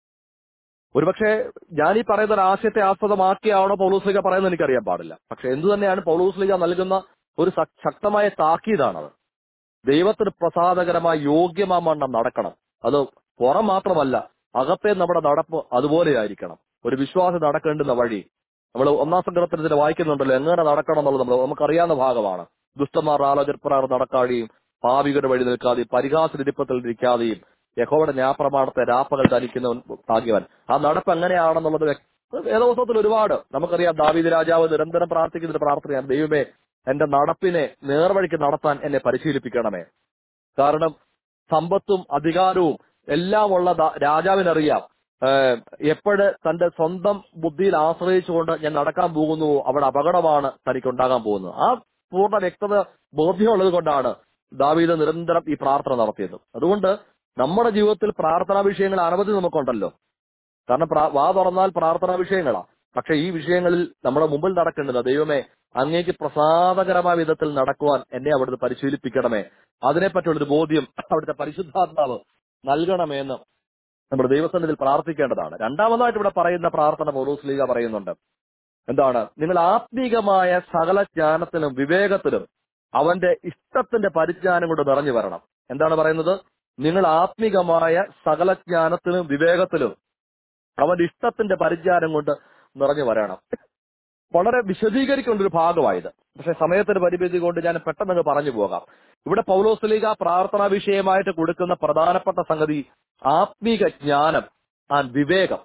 ഒരുപക്ഷെ ഞാൻ ഈ പറയുന്ന ഒരു ആശയത്തെ ആസ്പദമാക്കിയാണോ പൗലൂസ്ലിക പറയുന്നത് എനിക്കറിയാൻ പാടില്ല പക്ഷെ എന്തു തന്നെയാണ് പൗലൂസ്ലിക നൽകുന്ന ഒരു സ- ശക്തമായ താക്കീതാണത് ദൈവത്തിന് പ്രസാദകരമായ യോഗ്യമാമണ്ണം നടക്കണം അത് പുറം മാത്രമല്ല അകത്തെ നമ്മുടെ നടപ്പ് അതുപോലെ ആയിരിക്കണം ഒരു വിശ്വാസം നടക്കേണ്ടുന്ന വഴി നമ്മൾ ഒന്നാം സംഗ്രഹത്തിൽ ഇതിനെ വായിക്കുന്നുണ്ടല്ലോ എങ്ങനെ നടക്കണം എന്നുള്ളത് നമ്മൾ നമുക്കറിയാവുന്ന ഭാഗമാണ് ദുഷ്ടന്മാർ ആലോചനപ്രകാരം നടക്കാതെയും പാവികളുടെ വഴി നിൽക്കാതെയും പരിഹാസനിരിപ്പത്തിൽ ഇരിക്കാതെയും യഹോവയുടെ ന്യായപ്രമാണത്തെ രാപ്പകൽ ധരിക്കുന്നവൻ ഭാഗ്യവൻ ആ നടപ്പ് എങ്ങനെയാണെന്നുള്ളത് വ്യക്ത- വേദപുസ്തകത്തിൽ ഒരുപാട് നമുക്കറിയാം ദാവീദ് രാജാവ് നിരന്തരം പ്രാർത്ഥിക്കുന്ന ഒരു പ്രാർത്ഥനയാണ് ദൈവമേ എന്റെ നടപ്പിനെ നേർവഴിക്ക് നടത്താൻ എന്നെ പരിശീലിപ്പിക്കണമേ കാരണം സമ്പത്തും അധികാരവും എല്ലാം ഉള്ള ദാ- രാജാവിനറിയാം ഏഹ്, എപ്പോഴ് തന്റെ സ്വന്തം ബുദ്ധിയിൽ ആശ്രയിച്ചുകൊണ്ട് ഞാൻ നടക്കാൻ പോകുന്നുവോ അവിടെ അപകടമാണ് തനിക്ക് ഉണ്ടാകാൻ പോകുന്നത് ആ പൂർണ്ണ വ്യക്തത ബോധ്യമുള്ളത് കൊണ്ടാണ് ദാവീദ് നിരന്തരം ഈ പ്രാർത്ഥന നടത്തിയത് അതുകൊണ്ട് നമ്മുടെ ജീവിതത്തിൽ പ്രാർത്ഥനാ വിഷയങ്ങൾ അനവധി നമുക്കുണ്ടല്ലോ കാരണം പ്രാ- വാ തുറന്നാൽ പ്രാർത്ഥനാ വിഷയങ്ങളാ പക്ഷെ ഈ വിഷയങ്ങളിൽ നമ്മുടെ മുമ്പിൽ നടക്കേണ്ടത് ദൈവമേ അങ്ങേക്ക് പ്രസാദകരമായ വിധത്തിൽ നടക്കുവാൻ എന്നെ അവിടുന്ന് പരിശീലിപ്പിക്കണമേ അതിനെപ്പറ്റിയുള്ളൊരു ബോധ്യം അവിടുത്തെ പരിശുദ്ധാത്മാവ് നൽകണമേ എന്ന് നമ്മുടെ ദൈവസന്നിധിയിൽ പ്രാർത്ഥിക്കേണ്ടതാണ് രണ്ടാമതായിട്ട് ഇവിടെ പറയുന്ന പ്രാർത്ഥന പൗലോസ് ലീഗ പറയുന്നുണ്ട് എന്താണ് നിങ്ങൾ ആത്മീകമായ സകല ജ്ഞാനത്തിലും വിവേകത്തിലും അവന്റെ ഇഷ്ടത്തിന്റെ പരിജ്ഞാനം കൊണ്ട് നിറഞ്ഞു വരണം എന്താണ് പറയുന്നത് നിങ്ങൾ ആത്മീകമായ സകല ജ്ഞാനത്തിലും വിവേകത്തിലും അവന്റെ ഇഷ്ടത്തിന്റെ പരിജ്ഞാനം കൊണ്ട് നിറഞ്ഞു വരണം വളരെ വിശദീകരിക്കേണ്ട ഒരു ഭാഗമായത് പക്ഷെ സമയത്തിന്റെ പരിമിതി കൊണ്ട് ഞാൻ പെട്ടെന്ന് പറഞ്ഞു പോകാം ഇവിടെ പൗലോസ്ലീഗ പ്രാർത്ഥനാ വിഷയമായിട്ട് കൊടുക്കുന്ന പ്രധാനപ്പെട്ട സംഗതി ആത്മീക ജ്ഞാനം ആൻഡ് വിവേകം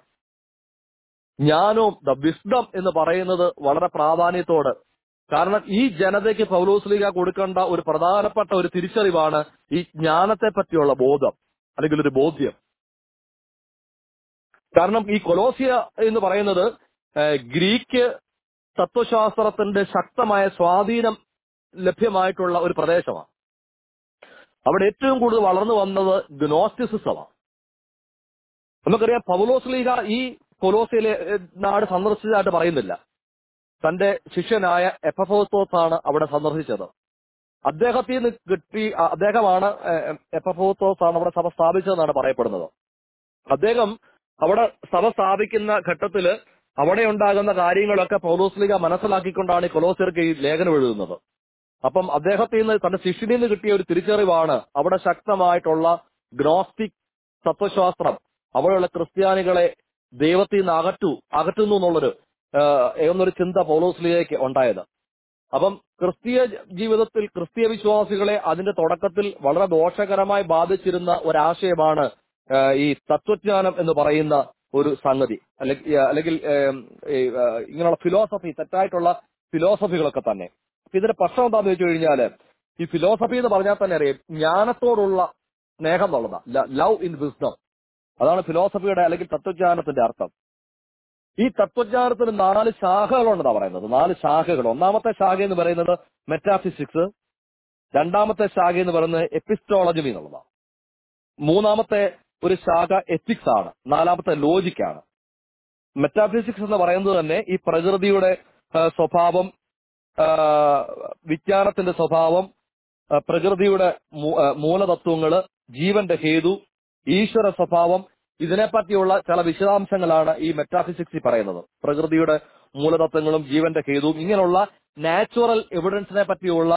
ജ്ഞാനവും ദ വിസ്ഡം എന്ന് പറയുന്നത് വളരെ പ്രാധാന്യത്തോട് കാരണം ഈ ജനതയ്ക്ക് പൗലോസ്ലീഗ കൊടുക്കേണ്ട ഒരു പ്രധാനപ്പെട്ട ഒരു തിരിച്ചറിവാണ് ഈ ജ്ഞാനത്തെ പറ്റിയുള്ള ബോധം അല്ലെങ്കിൽ ഒരു ബോധ്യം കാരണം ഈ കൊലോസിയ എന്ന് പറയുന്നത് ഏഹ്, ഗ്രീക്ക് തത്വശാസ്ത്രത്തിന്റെ ശക്തമായ സ്വാധീനം ലഭ്യമായിട്ടുള്ള ഒരു പ്രദേശമാണ് അവിടെ ഏറ്റവും കൂടുതൽ വളർന്നു വന്നത് ഗ്നോസ്റ്റിസിസമാണ് നമുക്കറിയാം പൗലോസ്ലീഗ ഈ കൊലോസിയിലെ ഏഹ്, നാട് സന്ദർശിച്ചതായിട്ട് പറയുന്നില്ല തന്റെ ശിഷ്യനായ എപ്പഫോത്തോസ് ആണ് അവിടെ സന്ദർശിച്ചത് അദ്ദേഹത്തിൽ നിന്ന് കിട്ടി അ- അദ്ദേഹമാണ് ഏഹ്, എപ്പഫോത്തോസ് ആണ് അവിടെ സഭ സ്ഥാപിച്ചതെന്നാണ് പറയപ്പെടുന്നത് അദ്ദേഹം അവിടെ സഭ സ്ഥാപിക്കുന്ന ഘട്ടത്തില് അവിടെ ഉണ്ടാകുന്ന കാര്യങ്ങളൊക്കെ പൗലോസ്ലിക മനസ്സിലാക്കിക്കൊണ്ടാണ് ഈ കൊലോസിയർക്ക് ഈ ലേഖനം എഴുതുന്നത് അപ്പം അദ്ദേഹത്തിൽ നിന്ന് തന്റെ ശിഷ്യനിൽ നിന്ന് കിട്ടിയ ഒരു തിരിച്ചറിവാണ് അവിടെ ശക്തമായിട്ടുള്ള ഗ്നോസ്റ്റിക് തത്വശാസ്ത്രം അവിടെയുള്ള ക്രിസ്ത്യാനികളെ ദൈവത്തിൽ നിന്ന് അകറ്റു അകറ്റുന്നു എന്നുള്ളൊരു ആഹ്, എന്നൊരു ചിന്ത പൗലോസ്ലിയയ്ക്ക് ഉണ്ടായത് അപ്പം ക്രിസ്തീയ ജീവിതത്തിൽ ക്രിസ്തീയ വിശ്വാസികളെ അതിന്റെ തുടക്കത്തിൽ വളരെ ദോഷകരമായി ബാധിച്ചിരുന്ന ഒരാശയമാണ് ആഹ്, ഈ തത്വജ്ഞാനം എന്ന് പറയുന്ന ഒരു സംഗതി അല്ലെങ്കിൽ അല്ലെങ്കിൽ ഏം, ഈ, ആഹ്, ഇങ്ങനെയുള്ള ഫിലോസഫി തെറ്റായിട്ടുള്ള ഫിലോസഫികളൊക്കെ തന്നെ അപ്പൊ ഇതിന്റെ പ്രശ്നം എന്താന്ന് വെച്ച് കഴിഞ്ഞാല് ഈ ഫിലോസഫി എന്ന് പറഞ്ഞാൽ തന്നെ അറിയാം ജ്ഞാനത്തോടുള്ള സ്നേഹം എന്നുള്ളതാ ലവ് ഇൻ വിസ്ഡം അതാണ് ഫിലോസഫിയുടെ അല്ലെങ്കിൽ തത്വജ്ഞാനത്തിന്റെ അർത്ഥം ഈ തത്വജ്ഞാനത്തിന് നാല് ശാഖകളുണ്ടെന്നാണ് പറയുന്നത് നാല് ശാഖകൾ ഒന്നാമത്തെ ശാഖ എന്ന് പറയുന്നത് മെറ്റാഫിസിക്സ് രണ്ടാമത്തെ ശാഖ എന്ന് പറയുന്നത് എപ്പിസ്റ്റോളജി എന്നുള്ളതാണ് മൂന്നാമത്തെ ഒരു ശാഖ എത്തിക്സ് ആണ് നാലാമത്തെ ലോജിക് ആണ് മെറ്റാഫിസിക്സ് എന്ന് പറയുന്നത് തന്നെ ഈ പ്രകൃതിയുടെ ആ, സ്വഭാവം ആ, വിജ്ഞാനത്തിന്റെ സ്വഭാവം ആ, പ്രകൃതിയുടെ മൂ- ആ, മൂലതത്വങ്ങള് ജീവന്റെ ഹേതു ഈശ്വര സ്വഭാവം ഇതിനെപ്പറ്റിയുള്ള ചില വിശദാംശങ്ങളാണ് ഈ മെറ്റാഫിസിക്സിൽ പറയുന്നത് പ്രകൃതിയുടെ മൂലതത്വങ്ങളും ജീവന്റെ ഹേതുവും ഇങ്ങനെയുള്ള നാച്ചുറൽ എവിഡൻസിനെ പറ്റിയുള്ള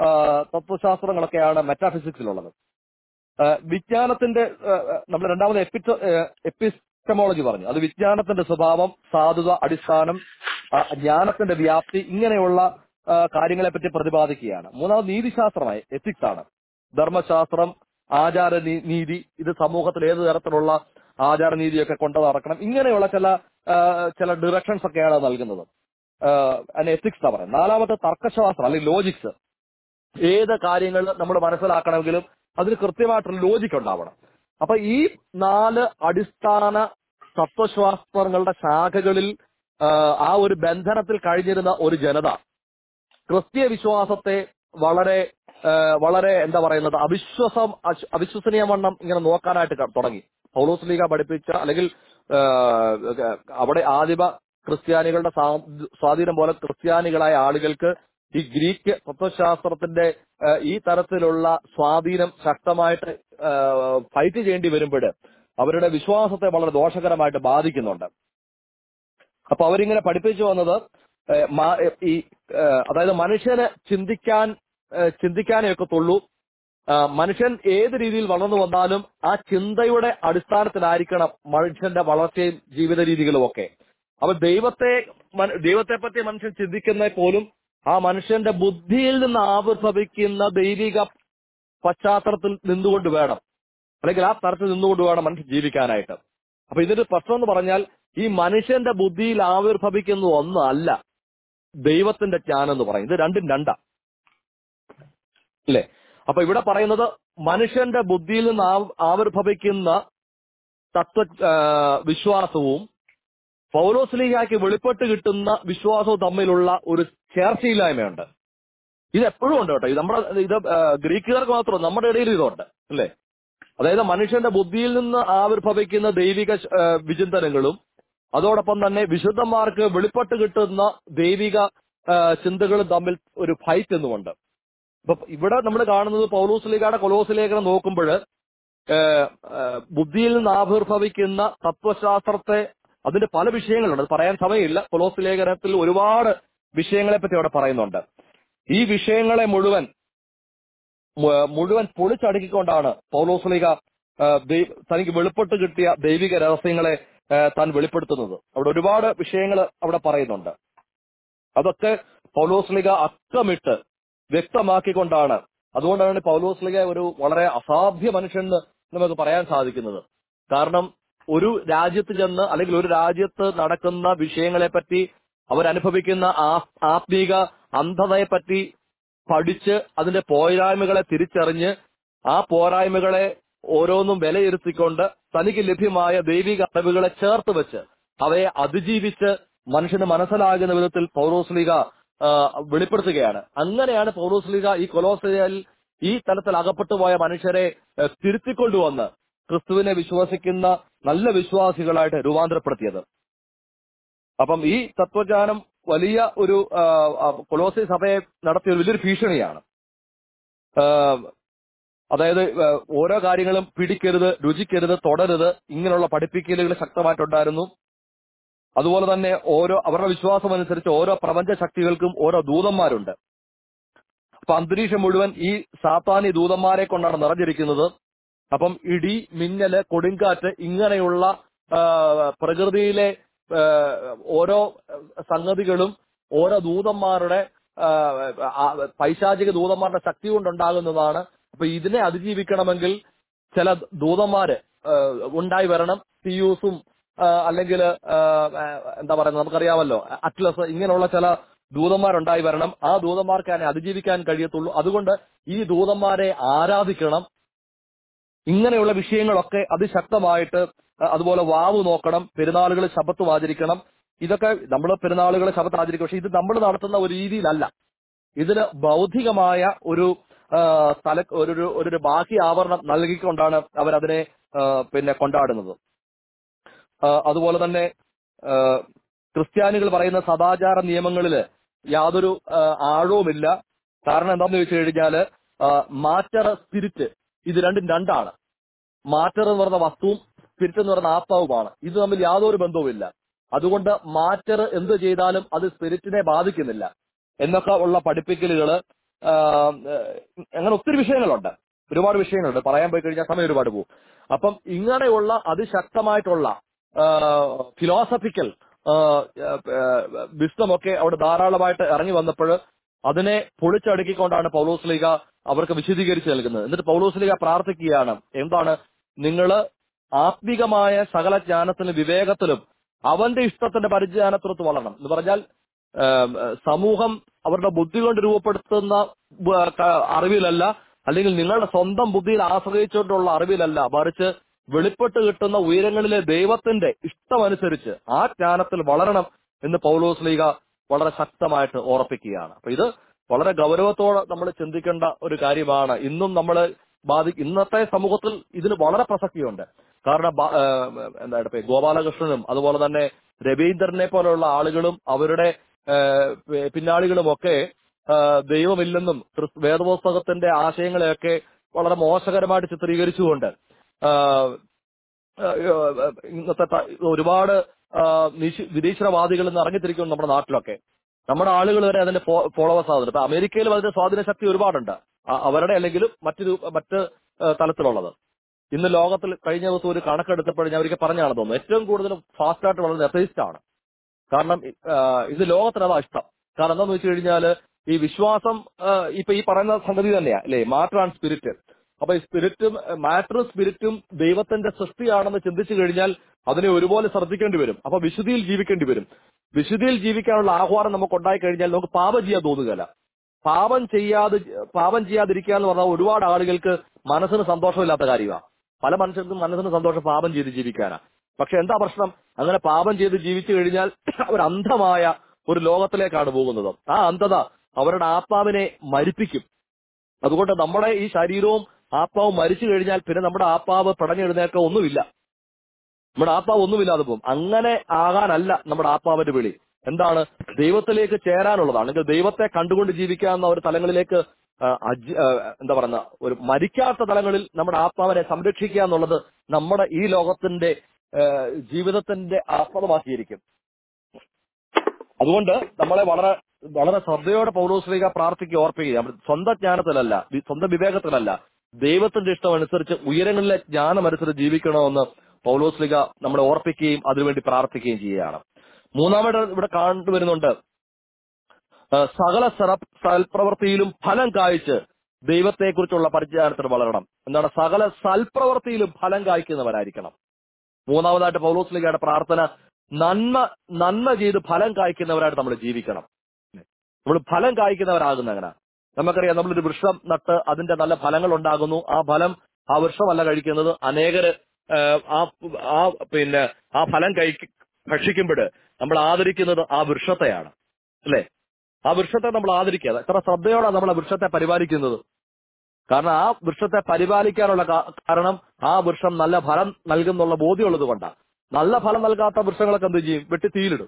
ആ, തത്വശാസ്ത്രങ്ങളൊക്കെയാണ് മെറ്റാഫിസിക്സിലുള്ളത് ആ, വിജ്ഞാനത്തിന്റെ ആ, ആ, നമ്മൾ രണ്ടാമത് എപ്പിറ്റ എപ്പിസ്റ്റമോളജി പറഞ്ഞു അത് വിജ്ഞാനത്തിന്റെ സ്വഭാവം സാധുത അടിസ്ഥാനം ആ, ജ്ഞാനത്തിന്റെ വ്യാപ്തി ഇങ്ങനെയുള്ള ആ, കാര്യങ്ങളെപ്പറ്റി പ്രതിപാദിക്കുകയാണ് മൂന്നാമത് നീതിശാസ്ത്രമായി എത്തിക്സ് ആണ് ധർമ്മശാസ്ത്രം ആചാര നീ- നീതി ഇത് സമൂഹത്തിൽ ഏത് തരത്തിലുള്ള ആചാരനീതിയൊക്കെ കൊണ്ടു നടക്കണം ഇങ്ങനെയുള്ള ചില ആ, ചില ഡിറക്ഷൻസ് ഒക്കെയാണ് അത് നൽകുന്നത് അതിന് എത്തിക്സ് എന്നാ പറയുന്നത് നാലാമത്തെ തർക്കശാസ്ത്രം അല്ലെങ്കിൽ ലോജിക്സ് ഏത് കാര്യങ്ങൾ നമ്മൾ മനസ്സിലാക്കണമെങ്കിലും അതിന് കൃത്യമായിട്ടുള്ള ലോജിക്ക് ഉണ്ടാവണം അപ്പൊ ഈ നാല് അടിസ്ഥാന തത്വശാസ്ത്രങ്ങളുടെ ശാഖകളിൽ ആ, ആ ഒരു ബന്ധനത്തിൽ കഴിഞ്ഞിരുന്ന ഒരു ജനത ക്രിസ്തീയ വിശ്വാസത്തെ വളരെ ആ, വളരെ എന്താ പറയുന്നത് അവിശ്വസം അശ്- അവിശ്വസനീയവണ്ണം ഇങ്ങനെ നോക്കാനായിട്ട് ക- തുടങ്ങി പൗലോസ് ലീഗ പഠിപ്പിച്ച അല്ലെങ്കിൽ ആ, അവിടെ ആദിമ ക്രിസ്ത്യാനികളുടെ സ്വാ- സ്വാധീനം പോലെ ക്രിസ്ത്യാനികളായ ആളുകൾക്ക് ഈ ഗ്രീക്ക് തത്വശാസ്ത്രത്തിന്റെ ആ, ഈ തരത്തിലുള്ള സ്വാധീനം ശക്തമായിട്ട് ഫൈറ്റ് ചെയ്യേണ്ടി വരുമ്പോൾ അവരുടെ വിശ്വാസത്തെ വളരെ ദോഷകരമായിട്ട് ബാധിക്കുന്നുണ്ട് അപ്പൊ അവരിങ്ങനെ പഠിപ്പിച്ചു വന്നത് ഏഹ്, മാ- ഏഹ്, ഈ ഏഹ്, അതായത് മനുഷ്യന് ചിന്തിക്കാൻ ഏഹ്, ചിന്തിക്കാനേ ഒക്കത്തുള്ളൂ ആ, മനുഷ്യൻ ഏത് രീതിയിൽ വളർന്നു വന്നാലും ആ ചിന്തയുടെ അടിസ്ഥാനത്തിലായിരിക്കണം മനുഷ്യന്റെ വളർച്ചയും ജീവിത രീതികളും ഒക്കെ അപ്പൊ ദൈവത്തെ മന- ദൈവത്തെ പറ്റി മനുഷ്യൻ ചിന്തിക്കുന്ന പോലും ആ മനുഷ്യന്റെ ബുദ്ധിയിൽ നിന്ന് ആവിർഭവിക്കുന്ന ദൈവിക പശ്ചാത്തലത്തിൽ നിന്നുകൊണ്ട് വേണം അല്ലെങ്കിൽ ആ തരത്തിൽ നിന്നുകൊണ്ട് വേണം മനുഷ്യൻ ജീവിക്കാനായിട്ട് അപ്പൊ ഇതിന്റെ പ്രശ്നം എന്ന് പറഞ്ഞാൽ ഈ മനുഷ്യന്റെ ബുദ്ധിയിൽ ആവിർഭവിക്കുന്ന ഒന്നല്ല ദൈവത്തിന്റെ ജ്ഞാനം എന്ന് പറയും ഇത് രണ്ടും രണ്ടാ അല്ലേ അപ്പൊ ഇവിടെ പറയുന്നത് മനുഷ്യന്റെ ബുദ്ധിയിൽ നിന്ന് ആവ്- ആവിർഭവിക്കുന്ന തത്വ ആ, വിശ്വാസവും പൗലോസ്ലിഹായ്ക്ക് വെളിപ്പെട്ട് കിട്ടുന്ന വിശ്വാസവും തമ്മിലുള്ള ഒരു ചേർച്ചയില്ലായ്മയുണ്ട് ഇത് എപ്പോഴും ഉണ്ട് കേട്ടോ ഇത് നമ്മുടെ ഇത് ആ, ഗ്രീക്കുകാർക്ക് മാത്രം നമ്മുടെ ഇടയിൽ ഇതുണ്ട് അല്ലേ അതായത് മനുഷ്യന്റെ ബുദ്ധിയിൽ നിന്ന് ആവിർഭവിക്കുന്ന ദൈവിക ആ, വിചിന്തനങ്ങളും അതോടൊപ്പം തന്നെ വിശുദ്ധന്മാർക്ക് വെളിപ്പെട്ട് കിട്ടുന്ന ദൈവിക ആ, ചിന്തകളും തമ്മിൽ ഒരു ഫൈറ്റ് എന്നുമുണ്ട് ഇപ്പൊ ഇവിടെ നമ്മൾ കാണുന്നത് പൗലൂസ് ലീഗയുടെ കൊലോസ് ലേഖനം നോക്കുമ്പോൾ ബുദ്ധിയിൽ നിന്ന് ആവിർഭവിക്കുന്ന തത്വശാസ്ത്രത്തെ അതിന്റെ പല വിഷയങ്ങളുണ്ട് അത് പറയാൻ സമയമില്ല കൊലോസ് ലേഖനത്തിൽ ഒരുപാട് വിഷയങ്ങളെ പറ്റി അവിടെ പറയുന്നുണ്ട് ഈ വിഷയങ്ങളെ മുഴുവൻ മു- മുഴുവൻ പൊളിച്ചടുക്കിക്കൊണ്ടാണ് പൗലോസ് ലീഗ ആ, ദൈ- തനിക്ക് വെളിപ്പെട്ട് കിട്ടിയ ദൈവിക രഹസ്യങ്ങളെ ആ, താൻ വെളിപ്പെടുത്തുന്നത് അവിടെ ഒരുപാട് വിഷയങ്ങൾ അവിടെ പറയുന്നുണ്ട് അതൊക്കെ പൗലോസ് ലീഗ അക്കമിട്ട് വ്യക്തമാക്കിക്കൊണ്ടാണ് അതുകൊണ്ടാണ് പൗലോസ് ലീഗ ഒരു വളരെ അസാധ്യ മനുഷ്യൻ എന്ന് നമുക്ക് പറയാൻ സാധിക്കുന്നത് കാരണം ഒരു രാജ്യത്ത് ചെന്ന് അല്ലെങ്കിൽ ഒരു രാജ്യത്ത് നടക്കുന്ന വിഷയങ്ങളെപ്പറ്റി അവരനുഭവിക്കുന്ന ആ- ആത്മീക അന്ധതയെപ്പറ്റി പഠിച്ച് അതിന്റെ പോരായ്മകളെ തിരിച്ചറിഞ്ഞ് ആ പോരായ്മകളെ ഓരോന്നും വിലയിരുത്തിക്കൊണ്ട് തനിക്ക് ലഭ്യമായ ദൈവിക അറിവുകളെ ചേർത്ത് വെച്ച് അവയെ അതിജീവിച്ച് മനുഷ്യന് മനസ്സിലാകുന്ന വിധത്തിൽ പൗരോസ്ലിക വെളിപ്പെടുത്തുകയാണ് അങ്ങനെയാണ് പൗരോസ്ലിക ഈ കൊലോസയിൽ ഈ തലത്തിൽ അകപ്പെട്ടു പോയ മനുഷ്യരെ ആ, തിരുത്തിക്കൊണ്ടുവന്ന് ക്രിസ്തുവിനെ വിശ്വസിക്കുന്ന നല്ല വിശ്വാസികളായിട്ട് രൂപാന്തരപ്പെടുത്തിയത് അപ്പം ഈ തത്വജ്ഞാനം വലിയ ഒരു ആ, ആ, കൊലോസി സഭയെ നടത്തിയ ഒരു വലിയൊരു ഭീഷണിയാണ് ആ, അതായത് ആ, ഓരോ കാര്യങ്ങളും പിടിക്കരുത് രുചിക്കരുത് തുടരുത് ഇങ്ങനെയുള്ള പഠിപ്പിക്കലുകൾ ശക്തമായിട്ടുണ്ടായിരുന്നു അതുപോലെ തന്നെ ഓരോ അവരുടെ വിശ്വാസം അനുസരിച്ച് ഓരോ പ്രപഞ്ച ശക്തികൾക്കും ഓരോ ദൂതന്മാരുണ്ട് അപ്പൊ അന്തരീക്ഷം മുഴുവൻ ഈ സാത്താനി ദൂതന്മാരെ കൊണ്ടാണ് നിറഞ്ഞിരിക്കുന്നത് അപ്പം ഇടി മിന്നല് കൊടുങ്കാറ്റ് ഇങ്ങനെയുള്ള ആ, പ്രകൃതിയിലെ ആ, ഓരോ സംഗതികളും ഓരോ ദൂതന്മാരുടെ ആ, ആ, പൈശാചിക ദൂതന്മാരുടെ ശക്തി കൊണ്ടുണ്ടാകുന്നതാണ് അപ്പൊ ഇതിനെ അതിജീവിക്കണമെങ്കിൽ ചില ദൂതന്മാര് ആ, ഉണ്ടായി വരണം സിയൂസും അല്ലെങ്കിൽ എന്താ പറയുന്നത് നമുക്കറിയാമല്ലോ അറ്റ്ലസ് ഇങ്ങനെയുള്ള ചില ദൂതന്മാരുണ്ടായി വരണം ആ ദൂതന്മാർക്ക് അതിനെ അതിജീവിക്കാൻ കഴിയത്തുള്ളൂ അതുകൊണ്ട് ഈ ദൂതന്മാരെ ആരാധിക്കണം ഇങ്ങനെയുള്ള വിഷയങ്ങളൊക്കെ അതിശക്തമായിട്ട് അഹ് അതുപോലെ വാവ് നോക്കണം പെരുന്നാളുകൾ ശബത്തും ആചരിക്കണം ഇതൊക്കെ നമ്മൾ പെരുന്നാളുകൾ ശബത്ത് ആചരിക്കും പക്ഷെ ഇത് നമ്മൾ നടത്തുന്ന ഒരു രീതിയിലല്ല ഇതിന് ബൗദ്ധികമായ ഒരു ആ, തല ഒരു ഒരു- ഒരു ബാക്കി ആവരണം നൽകിക്കൊണ്ടാണ് അവരതിനെ ആ, പിന്നെ കൊണ്ടാടുന്നത് ആ, അതുപോലെ തന്നെ ആ, ക്രിസ്ത്യാനികൾ പറയുന്ന സദാചാര നിയമങ്ങളിൽ യാതൊരു ആ, ആഴവുമില്ല കാരണം എന്താണെന്ന് ചോദിച്ചു കഴിഞ്ഞാല് മാറ്റർ സ്പിരിറ്റ് ഇത് രണ്ടും രണ്ടാണ് മാറ്റർ എന്ന് പറയുന്ന വസ്തുവും സ്പിരിറ്റ് എന്ന് പറയുന്ന ആത്മാവുമാണ് ഇത് തമ്മിൽ യാതൊരു ബന്ധവുമില്ല അതുകൊണ്ട് മാറ്റർ എന്ത് ചെയ്താലും അത് സ്പിരിറ്റിനെ ബാധിക്കുന്നില്ല എന്നൊക്കെ ഉള്ള പഠിപ്പിക്കലുകള് ആ, ഏഹ്, അങ്ങനെ ഒത്തിരി വിഷയങ്ങളുണ്ട് ഒരുപാട് വിഷയങ്ങളുണ്ട് പറയാൻ പോയി കഴിഞ്ഞാൽ സമയം ഒരുപാട് പോകും അപ്പം ഇങ്ങനെയുള്ള അതിശക്തമായിട്ടുള്ള ഫിലോസഫിക്കൽ വിസ്തമൊക്കെ അവിടെ ധാരാളമായിട്ട് ഇറങ്ങി വന്നപ്പോൾ അതിനെ പൊളിച്ചടുക്കിക്കൊണ്ടാണ് പൗലോസ് ലീഗ അവർക്ക് വിശദീകരിച്ച് നൽകുന്നത് എന്നിട്ട് പൗലോസ് ലീഗ പ്രാർത്ഥിക്കുകയാണ് എന്താണ് നിങ്ങള് ആത്മികമായ സകല ജ്ഞാനത്തിലും വിവേകത്തിലും അവന്റെ ഇഷ്ടത്തിന്റെ പരിജ്ഞാനത്തിലത്ത് വളരണം എന്ന് പറഞ്ഞാൽ ഏം, ഏഹ്, സമൂഹം അവരുടെ ബുദ്ധി കൊണ്ട് രൂപപ്പെടുത്തുന്ന ബ- ക- അറിവിലല്ല അല്ലെങ്കിൽ നിങ്ങളുടെ സ്വന്തം ബുദ്ധിയിൽ ആശ്രയിച്ചുകൊണ്ടുള്ള അറിവിലല്ല മറിച്ച് വെളിപ്പെട്ട് കിട്ടുന്ന ഉയരങ്ങളിലെ ദൈവത്തിന്റെ ഇഷ്ടമനുസരിച്ച് ആ ജ്ഞാനത്തിൽ വളരണം എന്ന് പൗലോസ് ലീഗ വളരെ ശക്തമായിട്ട് ഓർപ്പിക്കുകയാണ് അപ്പൊ ഇത് വളരെ ഗൗരവത്തോടെ നമ്മൾ ചിന്തിക്കേണ്ട ഒരു കാര്യമാണ് ഇന്നും നമ്മൾ ബാധി ഇന്നത്തെ സമൂഹത്തിൽ ഇതിന് വളരെ പ്രസക്തിയുണ്ട് കാരണം ബ- ഏഹ് എന്താണ് ഇപ്പൊ ഗോപാലകൃഷ്ണനും അതുപോലെ തന്നെ രവീന്ദ്രനെ പോലെയുള്ള ആളുകളും അവരുടെ ഏഹ് പി- പിന്നാളികളും ഒക്കെ ഏഹ് ദൈവമില്ലെന്നും ക്രിസ്- വേദപുസ്തകത്തിന്റെ ആശയങ്ങളെയൊക്കെ വളരെ മോശകരമായിട്ട് ചിത്രീകരിച്ചുകൊണ്ട് ഏഹ് ഏഹ് ഇന്നത്തെ ത- ഒരുപാട് ഏഹ് നിശി- നിരീശ്വരവാദികൾ ഇന്ന് ഇറങ്ങിത്തിരിക്കുന്നു നമ്മുടെ നാട്ടിലൊക്കെ നമ്മുടെ ആളുകൾ വരെ അതിന്റെ ഫോളോവേഴ്സ് ആകുന്നുണ്ട് ഇപ്പൊ അമേരിക്കയിലും അതിന്റെ സ്വാധീന ശക്തി ഒരുപാടുണ്ട് അ- അവരുടെ അല്ലെങ്കിലും മറ്റു രൂ- മറ്റ് ഏഹ് തലത്തിലുള്ളത് ഇന്ന് ലോകത്തിൽ കഴിഞ്ഞ ദിവസം ഒരു കണക്കെടുത്തപ്പോൾ ഞാൻ ഒരിക്കൽ പറഞ്ഞാണ് തോന്നുന്നു ഏറ്റവും കൂടുതൽ ഫാസ്റ്റായിട്ട് വളരുന്ന എത്തയിസ്റ്റ് ആണ് കാരണം ആ, ഇത് ലോകത്തിന് അതാ ഇഷ്ടം കാരണം എന്താന്ന് വെച്ച് കഴിഞ്ഞാല് ഈ വിശ്വാസം ആ, ഇപ്പൊ ഈ പറയുന്ന സംഗതി തന്നെയാ അല്ലേ മാറ്റർ ആൻഡ് സ്പിരിറ്റ് അപ്പൊ ഈ സ്പിരിറ്റും മാറ്ററും സ്പിരിറ്റും ദൈവത്തിന്റെ സൃഷ്ടിയാണെന്ന് ചിന്തിച്ചു കഴിഞ്ഞാൽ അതിനെ ഒരുപോലെ ശ്രദ്ധിക്കേണ്ടി വരും അപ്പൊ വിശുദ്ധിയിൽ ജീവിക്കേണ്ടി വരും വിശുദ്ധിയിൽ ജീവിക്കാനുള്ള ആഹ്വാനം നമുക്ക് ഉണ്ടായി കഴിഞ്ഞാൽ നമുക്ക് പാപം ചെയ്യാൻ തോന്നുകയല്ല പാപം ചെയ്യാതെ പാപം ചെയ്യാതിരിക്കുക എന്ന് പറഞ്ഞാൽ ഒരുപാട് ആളുകൾക്ക് മനസ്സിന് സന്തോഷമില്ലാത്ത കാര്യമാണ് പല മനുഷ്യർക്കും മനസ്സിന് സന്തോഷം പാപം ചെയ്ത് ജീവിക്കാനാ പക്ഷെ എന്താ പ്രശ്നം അങ്ങനെ പാപം ചെയ്ത് ജീവിച്ചു കഴിഞ്ഞാൽ ഒരു അന്ധമായ ഒരു ലോകത്തിലേക്കാണ് പോകുന്നത് ആ അന്ധത അവരുടെ ആത്മാവിനെ മരിപ്പിക്കും അതുകൊണ്ട് നമ്മുടെ ഈ ശരീരവും ആത്മാവും മരിച്ചു കഴിഞ്ഞാൽ പിന്നെ നമ്മുടെ ആത്മാവ് പടഞ്ഞെഴുന്നേക്ക ഒന്നുമില്ല നമ്മുടെ ആത്മാവ് ഒന്നുമില്ലാതെ പോകും അങ്ങനെ ആകാനല്ല നമ്മുടെ ആത്മാവിന്റെ വിളി എന്താണ് ദൈവത്തിലേക്ക് ചേരാനുള്ളതാണ് അല്ലെങ്കിൽ ദൈവത്തെ കണ്ടുകൊണ്ട് ജീവിക്കാവുന്ന ഒരു തലങ്ങളിലേക്ക് ആ, അജ്- ആ, എന്താ പറയുന്ന ഒരു മരിക്കാത്ത തലങ്ങളിൽ നമ്മുടെ ആത്മാവിനെ സംരക്ഷിക്കുക എന്നുള്ളത് നമ്മുടെ ഈ ലോകത്തിന്റെ ആ, ജീവിതത്തിന്റെ ആസ്പദമാക്കിയിരിക്കും അതുകൊണ്ട് നമ്മളെ വളരെ വളരെ ശ്രദ്ധയോടെ പൗരോസ്ലിക പ്രാർത്ഥിക്കുക ഓർപ്പിക്കുക നമ്മൾ സ്വന്തം ജ്ഞാനത്തിലല്ല വി- സ്വന്തം വിവേകത്തിലല്ല ദൈവത്തിന്റെ ഇഷ്ടം അനുസരിച്ച് ഉയരങ്ങളിലെ ജ്ഞാനം അനുസരിച്ച് ജീവിക്കണമെന്ന് പൗലോസ്ലിക നമ്മളെ ഓർപ്പിക്കുകയും അതിനുവേണ്ടി പ്രാർത്ഥിക്കുകയും ചെയ്യുകയാണ് മൂന്നാമത് ഇവിടെ കണ്ടുവരുന്നുണ്ട് ആ, സകല സറ- സൽപ്രവൃത്തിയിലും ഫലം കായ്ച്ച് ദൈവത്തെക്കുറിച്ചുള്ള പരിജ്ഞാനത്തിൽ വളരണം എന്താണ് സകല സൽപ്രവൃത്തിയിലും ഫലം കായ്ക്കുന്നവരായിരിക്കണം മൂന്നാമതായിട്ട് പൗലോസ്ലികയുടെ പ്രാർത്ഥന നന്മ നന്മ ചെയ്ത് ഫലം കായ്ക്കുന്നവരായിട്ട് നമ്മൾ ജീവിക്കണം നമ്മൾ ഫലം കായ്ക്കുന്നവരാകുന്ന അങ്ങനെ നമുക്കറിയാം നമ്മളൊരു വൃക്ഷം നട്ട് അതിന്റെ നല്ല ഫലങ്ങൾ ഉണ്ടാകുന്നു ആ ഫലം ആ വൃക്ഷമല്ല കഴിക്കുന്നത് അനേകര് ആ, ആ ആ പിന്നെ ആ ഫലം കഴി ഭക്ഷിക്കുമ്പോൾ നമ്മൾ ആദരിക്കുന്നത് ആ വൃക്ഷത്തെയാണ് അല്ലേ ആ വൃക്ഷത്തെ നമ്മൾ ആദരിക്കുക എത്ര ശ്രദ്ധയോടാണ് നമ്മൾ ആ വൃക്ഷത്തെ പരിപാലിക്കുന്നത് കാരണം ആ വൃക്ഷത്തെ പരിപാലിക്കാനുള്ള കാ- കാരണം ആ വൃക്ഷം നല്ല ഫലം നൽകുന്നുള്ള ബോധ്യമുള്ളത് കൊണ്ടാണ് നല്ല ഫലം നൽകാത്ത വൃക്ഷങ്ങളൊക്കെ എന്ത് ചെയ്യും വെട്ടി തീയിലിടും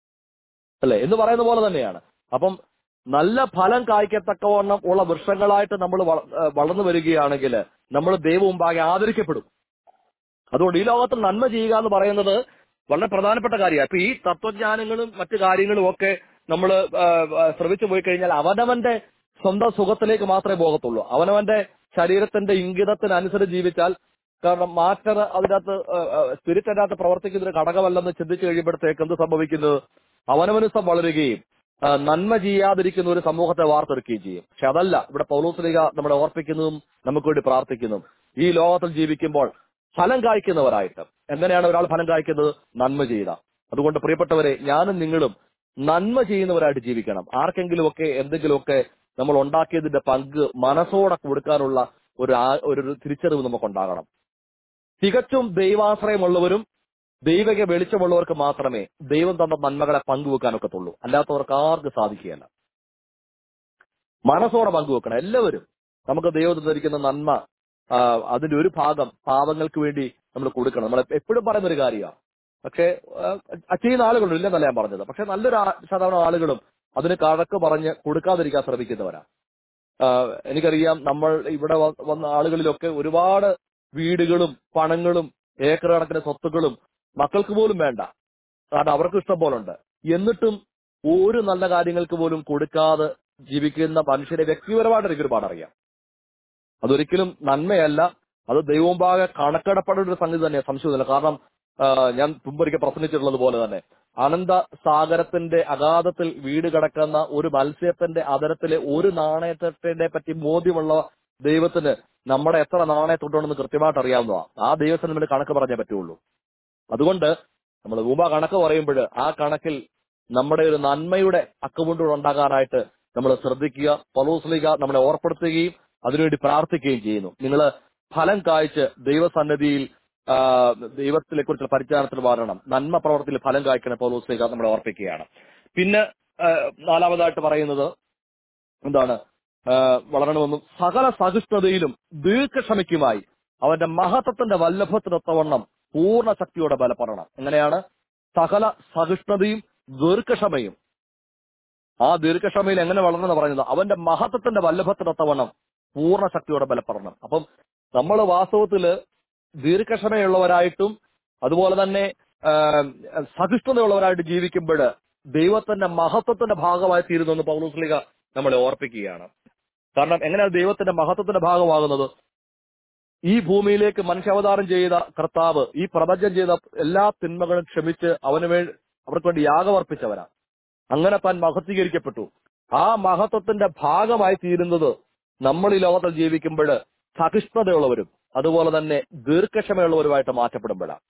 അല്ലെ എന്ന് പറയുന്ന പോലെ തന്നെയാണ് അപ്പം നല്ല ഫലം കായ്ക്കത്തക്കവണ്ണം ഉള്ള വൃക്ഷങ്ങളായിട്ട് നമ്മൾ വള- ഏഹ് വളർന്നു വരികയാണെങ്കിൽ നമ്മൾ ദൈവം മുമ്പാകെ ആദരിക്കപ്പെടും അതുകൊണ്ട് ഈ ലോകത്തിൽ നന്മ ചെയ്യുക എന്ന് പറയുന്നത് വളരെ പ്രധാനപ്പെട്ട കാര്യമാണ് ഇപ്പൊ ഈ തത്വജ്ഞാനങ്ങളും മറ്റു കാര്യങ്ങളും ഒക്കെ നമ്മൾ ശ്രമിച്ചു പോയി കഴിഞ്ഞാൽ അവനവന്റെ സ്വന്തം സുഖത്തിലേക്ക് മാത്രമേ പോകത്തുള്ളൂ അവനവന്റെ ശരീരത്തിന്റെ ഇംഗിതത്തിനനുസരിച്ച് ജീവിച്ചാൽ കാരണം മാറ്റർ അതിനകത്ത് സ്പിരിറ്റ് അതിനകത്ത് പ്രവർത്തിക്കുന്ന ഒരു ഘടകമല്ലെന്ന് ചിന്തിച്ചു കഴിയുമ്പോഴത്തേക്ക് എന്ത് സംഭവിക്കുന്നത് അവനവനുസം വളരുകയും ആ, നന്മ ചെയ്യാതിരിക്കുന്ന ഒരു സമൂഹത്തെ വാർത്തെടുക്കുകയും ചെയ്യും പക്ഷെ അതല്ല ഇവിടെ പൗലോസ്ലിക നമ്മളെ ഓർപ്പിക്കുന്നതും നമുക്ക് വേണ്ടി പ്രാർത്ഥിക്കുന്നതും ഈ ലോകത്തിൽ ജീവിക്കുമ്പോൾ ഫലം കായ്ക്കുന്നവരായിട്ട് എങ്ങനെയാണ് ഒരാൾ ഫലം കായ്ക്കുന്നത് നന്മ ചെയ്ത അതുകൊണ്ട് പ്രിയപ്പെട്ടവരെ ഞാനും നിങ്ങളും നന്മ ചെയ്യുന്നവരായിട്ട് ജീവിക്കണം ആർക്കെങ്കിലുമൊക്കെ എന്തെങ്കിലുമൊക്കെ നമ്മൾ ഉണ്ടാക്കിയതിന്റെ പങ്ക് മനസ്സോടെ കൊടുക്കാനുള്ള ഒരു ആ- ഒരു ഒരു തിരിച്ചറിവ് നമുക്കുണ്ടാകണം തികച്ചും ദൈവാശ്രയമുള്ളവരും ദൈവിക വെളിച്ചമുള്ളവർക്ക് മാത്രമേ ദൈവം തന്ന നന്മകളെ പങ്കുവെക്കാനൊക്കത്തുള്ളൂ അല്ലാത്തവർക്ക് ആർക്കും സാധിക്കുകയല്ല മനസ്സോടെ പങ്കുവെക്കണം എല്ലാവരും നമുക്ക് ദൈവം ധരിക്കുന്ന നന്മ ആ, അതിന്റെ ഒരു ഭാഗം പാവങ്ങൾക്ക് വേണ്ടി നമ്മൾ കൊടുക്കണം നമ്മൾ എപ്പോഴും പറയുന്ന ഒരു കാര്യമാണ് പക്ഷേ ആ, ചെയ്യുന്ന ആളുകളുണ്ട് ഇല്ലെന്നല്ല ഞാൻ പറഞ്ഞത് പക്ഷെ നല്ലൊരു ആ- ശതമാനം ആളുകളും അതിന് കഴക്ക് പറഞ്ഞ് കൊടുക്കാതിരിക്കാൻ ശ്രമിക്കുന്നവരാ ആ, എനിക്കറിയാം നമ്മൾ ഇവിടെ വ- വന്ന ആളുകളിലൊക്കെ ഒരുപാട് വീടുകളും പണങ്ങളും ഏക്കർ കണക്കിന് സ്വത്തുക്കളും മക്കൾക്ക് പോലും വേണ്ട കാരണം അവർക്ക് ഇഷ്ടം പോലെ ഉണ്ട് എന്നിട്ടും ഒരു നല്ല കാര്യങ്ങൾക്ക് പോലും കൊടുക്കാതെ ജീവിക്കുന്ന മനുഷ്യരെ വ്യക്തിപരമായിട്ട് എനിക്ക് ഒരുപാട് അറിയാം അതൊരിക്കലും നന്മയല്ല അത് ദൈവമുമ്പാകെ കണക്കെടപ്പെടേണ്ട ഒരു സംഗതി തന്നെ സംശയമില്ല കാരണം ആ, ഞാൻ മുമ്പൊരിക്കൽ പ്രസംഗിച്ചിട്ടുള്ളത് പോലെ തന്നെ അനന്ത സാഗരത്തിന്റെ അഗാധത്തിൽ വീട് കിടക്കുന്ന ഒരു മത്സ്യത്തിന്റെ അതരത്തിലെ ഒരു നാണയത്തെ പറ്റി ബോധ്യമുള്ള ദൈവത്തിന് നമ്മുടെ എത്ര നാണയത്തുണ്ടെന്ന് കൃത്യമായിട്ട് അറിയാവുന്നതാണ് ആ ദൈവത്തിന് നമ്മൾ കണക്ക് പറഞ്ഞേ പറ്റുള്ളൂ അതുകൊണ്ട് നമ്മൾ രൂപ കണക്ക് പറയുമ്പോൾ ആ കണക്കിൽ നമ്മുടെ ഒരു നന്മയുടെ അക്കൗണ്ടുകൾ ഉണ്ടാകാനായിട്ട് നമ്മൾ ശ്രദ്ധിക്കുക പലോസ്ലിക നമ്മളെ ഓർപ്പെടുത്തുകയും അതിനുവേണ്ടി പ്രാർത്ഥിക്കുകയും ചെയ്യുന്നു നിങ്ങൾ ഫലം കായ്ച്ച് ദൈവസന്നിധിയിൽ ആ, ദൈവത്തിലെ കുറിച്ചുള്ള പരിചാരത്തിൽ മാറണം നന്മ പ്രവർത്തിയിൽ ഫലം കായ്ക്കണ പൗലോസ്ലിക നമ്മളെ ഓർപ്പിക്കുകയാണ് പിന്നെ ആ, നാലാമതായിട്ട് പറയുന്നത് എന്താണ് ആ, വളരണമെന്നും സകല സഹിഷ്ണുതയിലും ദീർഘക്ഷമയ്ക്കുമായി അവന്റെ മഹത്വത്തിന്റെ വല്ലഭത്തിനൊത്തവണ്ണം പൂർണ്ണ ശക്തിയോടെ ബലപ്പെടണം എങ്ങനെയാണ് സകല സഹിഷ്ണുതയും ദീർഘക്ഷമയും ആ ദീർഘക്ഷമയിൽ എങ്ങനെ വളർന്നെന്ന് പറയുന്നത് അവന്റെ മഹത്വത്തിന്റെ വല്ലഭത്തിനൊത്തവണ്ണം പൂർണ്ണ ശക്തിയോടെ ബലപ്പെടണം അപ്പം നമ്മൾ വാസ്തവത്തില് ദീർഘക്ഷമയുള്ളവരായിട്ടും അതുപോലെ തന്നെ ആ, സഹിഷ്ണുതയുള്ളവരായിട്ട് ജീവിക്കുമ്പോൾ ദൈവത്തിന്റെ മഹത്വത്തിന്റെ ഭാഗമായി തീരുന്നു പൗലോസ്ലിക നമ്മളെ ഓർപ്പിക്കുകയാണ് കാരണം എങ്ങനെയാണ് ദൈവത്തിന്റെ മഹത്വത്തിന്റെ ഭാഗമാകുന്നത് ഈ ഭൂമിയിലേക്ക് മനുഷ്യാവതാരം ചെയ്ത കർത്താവ് ഈ പ്രപഞ്ചം ചെയ്ത എല്ലാ തിന്മകളും ക്ഷമിച്ച് അവന് വേണ്ടി അവർക്ക് വേണ്ടി യാഗമർപ്പിച്ചവരാ അങ്ങനെ താൻ മഹത്വീകരിക്കപ്പെട്ടു ആ മഹത്വത്തിന്റെ ഭാഗമായി തീരുന്നത് നമ്മൾ ഈ ലോകത്തിൽ ജീവിക്കുമ്പോൾ സഹിഷ്ണുതയുള്ളവരും അതുപോലെ തന്നെ ദീർഘക്ഷമയുള്ളവരുമായിട്ട് മാറ്റപ്പെടുമ്പോഴാണ്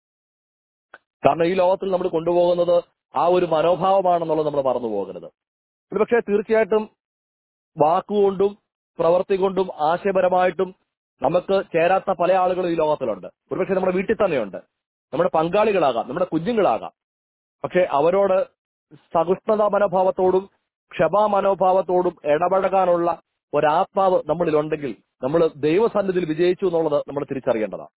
കാരണം ഈ ലോകത്തിൽ നമ്മൾ കൊണ്ടുപോകുന്നത് ആ ഒരു മനോഭാവമാണെന്നുള്ളത് നമ്മൾ മറന്നു പോകരുത് പക്ഷേ തീർച്ചയായിട്ടും വാക്കുകൊണ്ടും പ്രവൃത്തി കൊണ്ടും ആശയപരമായിട്ടും നമുക്ക് ചേരാത്ത പല ആളുകളും ഈ ലോകത്തിലുണ്ട് ഒരുപക്ഷെ നമ്മുടെ വീട്ടിൽ തന്നെയുണ്ട് നമ്മുടെ പങ്കാളികളാകാം നമ്മുടെ കുഞ്ഞുങ്ങളാകാം പക്ഷെ അവരോട് സഹിഷ്ണുതാ മനോഭാവത്തോടും ക്ഷമാ മനോഭാവത്തോടും ഇടപഴകാനുള്ള ഒരാത്മാവ് നമ്മളിലുണ്ടെങ്കിൽ നമ്മൾ ദൈവസന്നിധിയിൽ വിജയിച്ചു എന്നുള്ളത് നമ്മൾ തിരിച്ചറിയേണ്ടതാണ്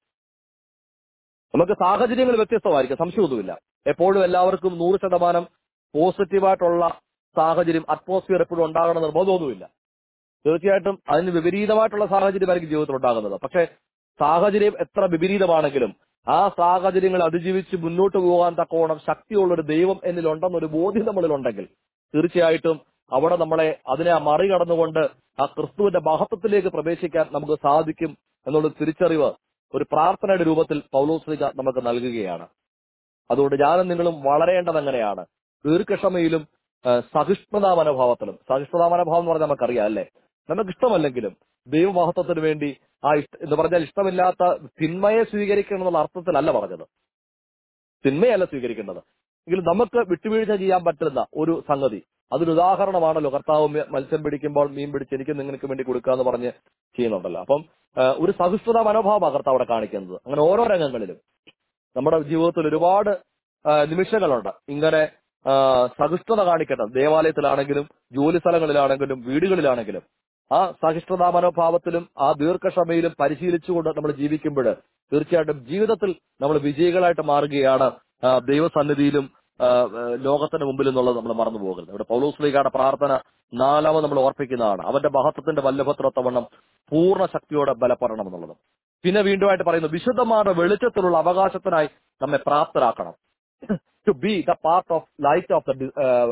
നമുക്ക് സാഹചര്യങ്ങൾ വ്യത്യസ്തമായിരിക്കും സംശയമൊന്നുമില്ല എപ്പോഴും എല്ലാവർക്കും നൂറ് ശതമാനം പോസിറ്റീവായിട്ടുള്ള സാഹചര്യം അറ്റ്മോസ്ഫിയർ എപ്പോഴും ഉണ്ടാകണം നിർബന്ധമൊന്നുമില്ല തീർച്ചയായിട്ടും അതിന് വിപരീതമായിട്ടുള്ള സാഹചര്യമായിരിക്കും ജീവിതത്തിൽ ഉണ്ടാകുന്നത് പക്ഷെ സാഹചര്യം എത്ര വിപരീതമാണെങ്കിലും ആ സാഹചര്യങ്ങൾ അതിജീവിച്ച് മുന്നോട്ട് പോകാൻ തക്കോണം ശക്തിയുള്ള ഒരു ദൈവം എന്നിലുണ്ടെന്നൊരു ബോധ്യം നമ്മളിലുണ്ടെങ്കിൽ തീർച്ചയായിട്ടും അവിടെ നമ്മളെ അതിനെ മറികടന്നുകൊണ്ട് ആ ക്രിസ്തുവിന്റെ മഹത്വത്തിലേക്ക് പ്രവേശിക്കാൻ നമുക്ക് സാധിക്കും എന്നുള്ള തിരിച്ചറിവ് ഒരു പ്രാർത്ഥനയുടെ രൂപത്തിൽ പൗലോസ്ലിക നമുക്ക് നൽകുകയാണ് അതുകൊണ്ട് ഞാനും നിങ്ങളും വളരേണ്ടത് എങ്ങനെയാണ് ദീർഘക്ഷമയിലും ആ, സഹിഷ്ണുതാ മനോഭാവത്തിലും സഹിഷ്ണുതാ മനോഭാവം എന്ന് പറഞ്ഞാൽ നമുക്കറിയാം അല്ലേ നമുക്ക് ഇഷ്ടമല്ലെങ്കിലും ദൈവമഹത്വത്തിന് വേണ്ടി ആ ഇഷ്ട എന്ന് പറഞ്ഞാൽ ഇഷ്ടമില്ലാത്ത തിന്മയെ സ്വീകരിക്കണം എന്നുള്ള അർത്ഥത്തിലല്ല പറഞ്ഞത് തിന്മയല്ല സ്വീകരിക്കേണ്ടത് എങ്കിലും നമുക്ക് വിട്ടുവീഴ്ച ചെയ്യാൻ പറ്റുന്ന ഒരു സംഗതി അതൊരു ഉദാഹരണമാണല്ലോ കർത്താവ് മ- മത്സ്യം പിടിക്കുമ്പോൾ മീൻ പിടിച്ച് എനിക്ക് നിങ്ങൾക്ക് വേണ്ടി കൊടുക്കുക എന്ന് പറഞ്ഞ് ചെയ്യുന്നുണ്ടല്ലോ അപ്പം ആ, ഒരു സഹിഷ്ണുതാ മനോഭാവമാണ് കർത്താവ് അവിടെ കാണിക്കുന്നത് അങ്ങനെ ഓരോ രംഗങ്ങളിലും നമ്മുടെ ജീവിതത്തിൽ ഒരുപാട് ആ, നിമിഷങ്ങളുണ്ട് ഇങ്ങനെ ആ, സഹിഷ്ണുത കാണിക്കേണ്ടത് ദേവാലയത്തിലാണെങ്കിലും ജോലി സ്ഥലങ്ങളിലാണെങ്കിലും വീടുകളിലാണെങ്കിലും ആ സഹിഷ്ണുതാ മനോഭാവത്തിലും ആ ദീർഘക്ഷമയിലും പരിശീലിച്ചുകൊണ്ട് നമ്മൾ ജീവിക്കുമ്പോൾ തീർച്ചയായിട്ടും ജീവിതത്തിൽ നമ്മൾ വിജയികളായിട്ട് മാറുകയാണ് ആ, ദൈവസന്നിധിയിലും ആ, ആ, ലോകത്തിന്റെ മുമ്പിൽ എന്നുള്ളത് നമ്മൾ മറന്നു പോകരുത് ഇവിടെ പൗലോസ്ലിഗയുടെ പ്രാർത്ഥന നാലാമത് നമ്മൾ ഓർപ്പിക്കുന്നതാണ് അവന്റെ മഹത്വത്തിന്റെ വല്ലഭത്രത്തവണ്ണം പൂർണ്ണ ശക്തിയോടെ ബലപ്പെടണം എന്നുള്ളത് പിന്നെ വീണ്ടുമായിട്ട് പറയുന്നു വിശുദ്ധന്മാരുടെ വെളിച്ചത്തിലുള്ള അവകാശത്തിനായി നമ്മെ പ്രാപ്തരാക്കണം to be the part of light of the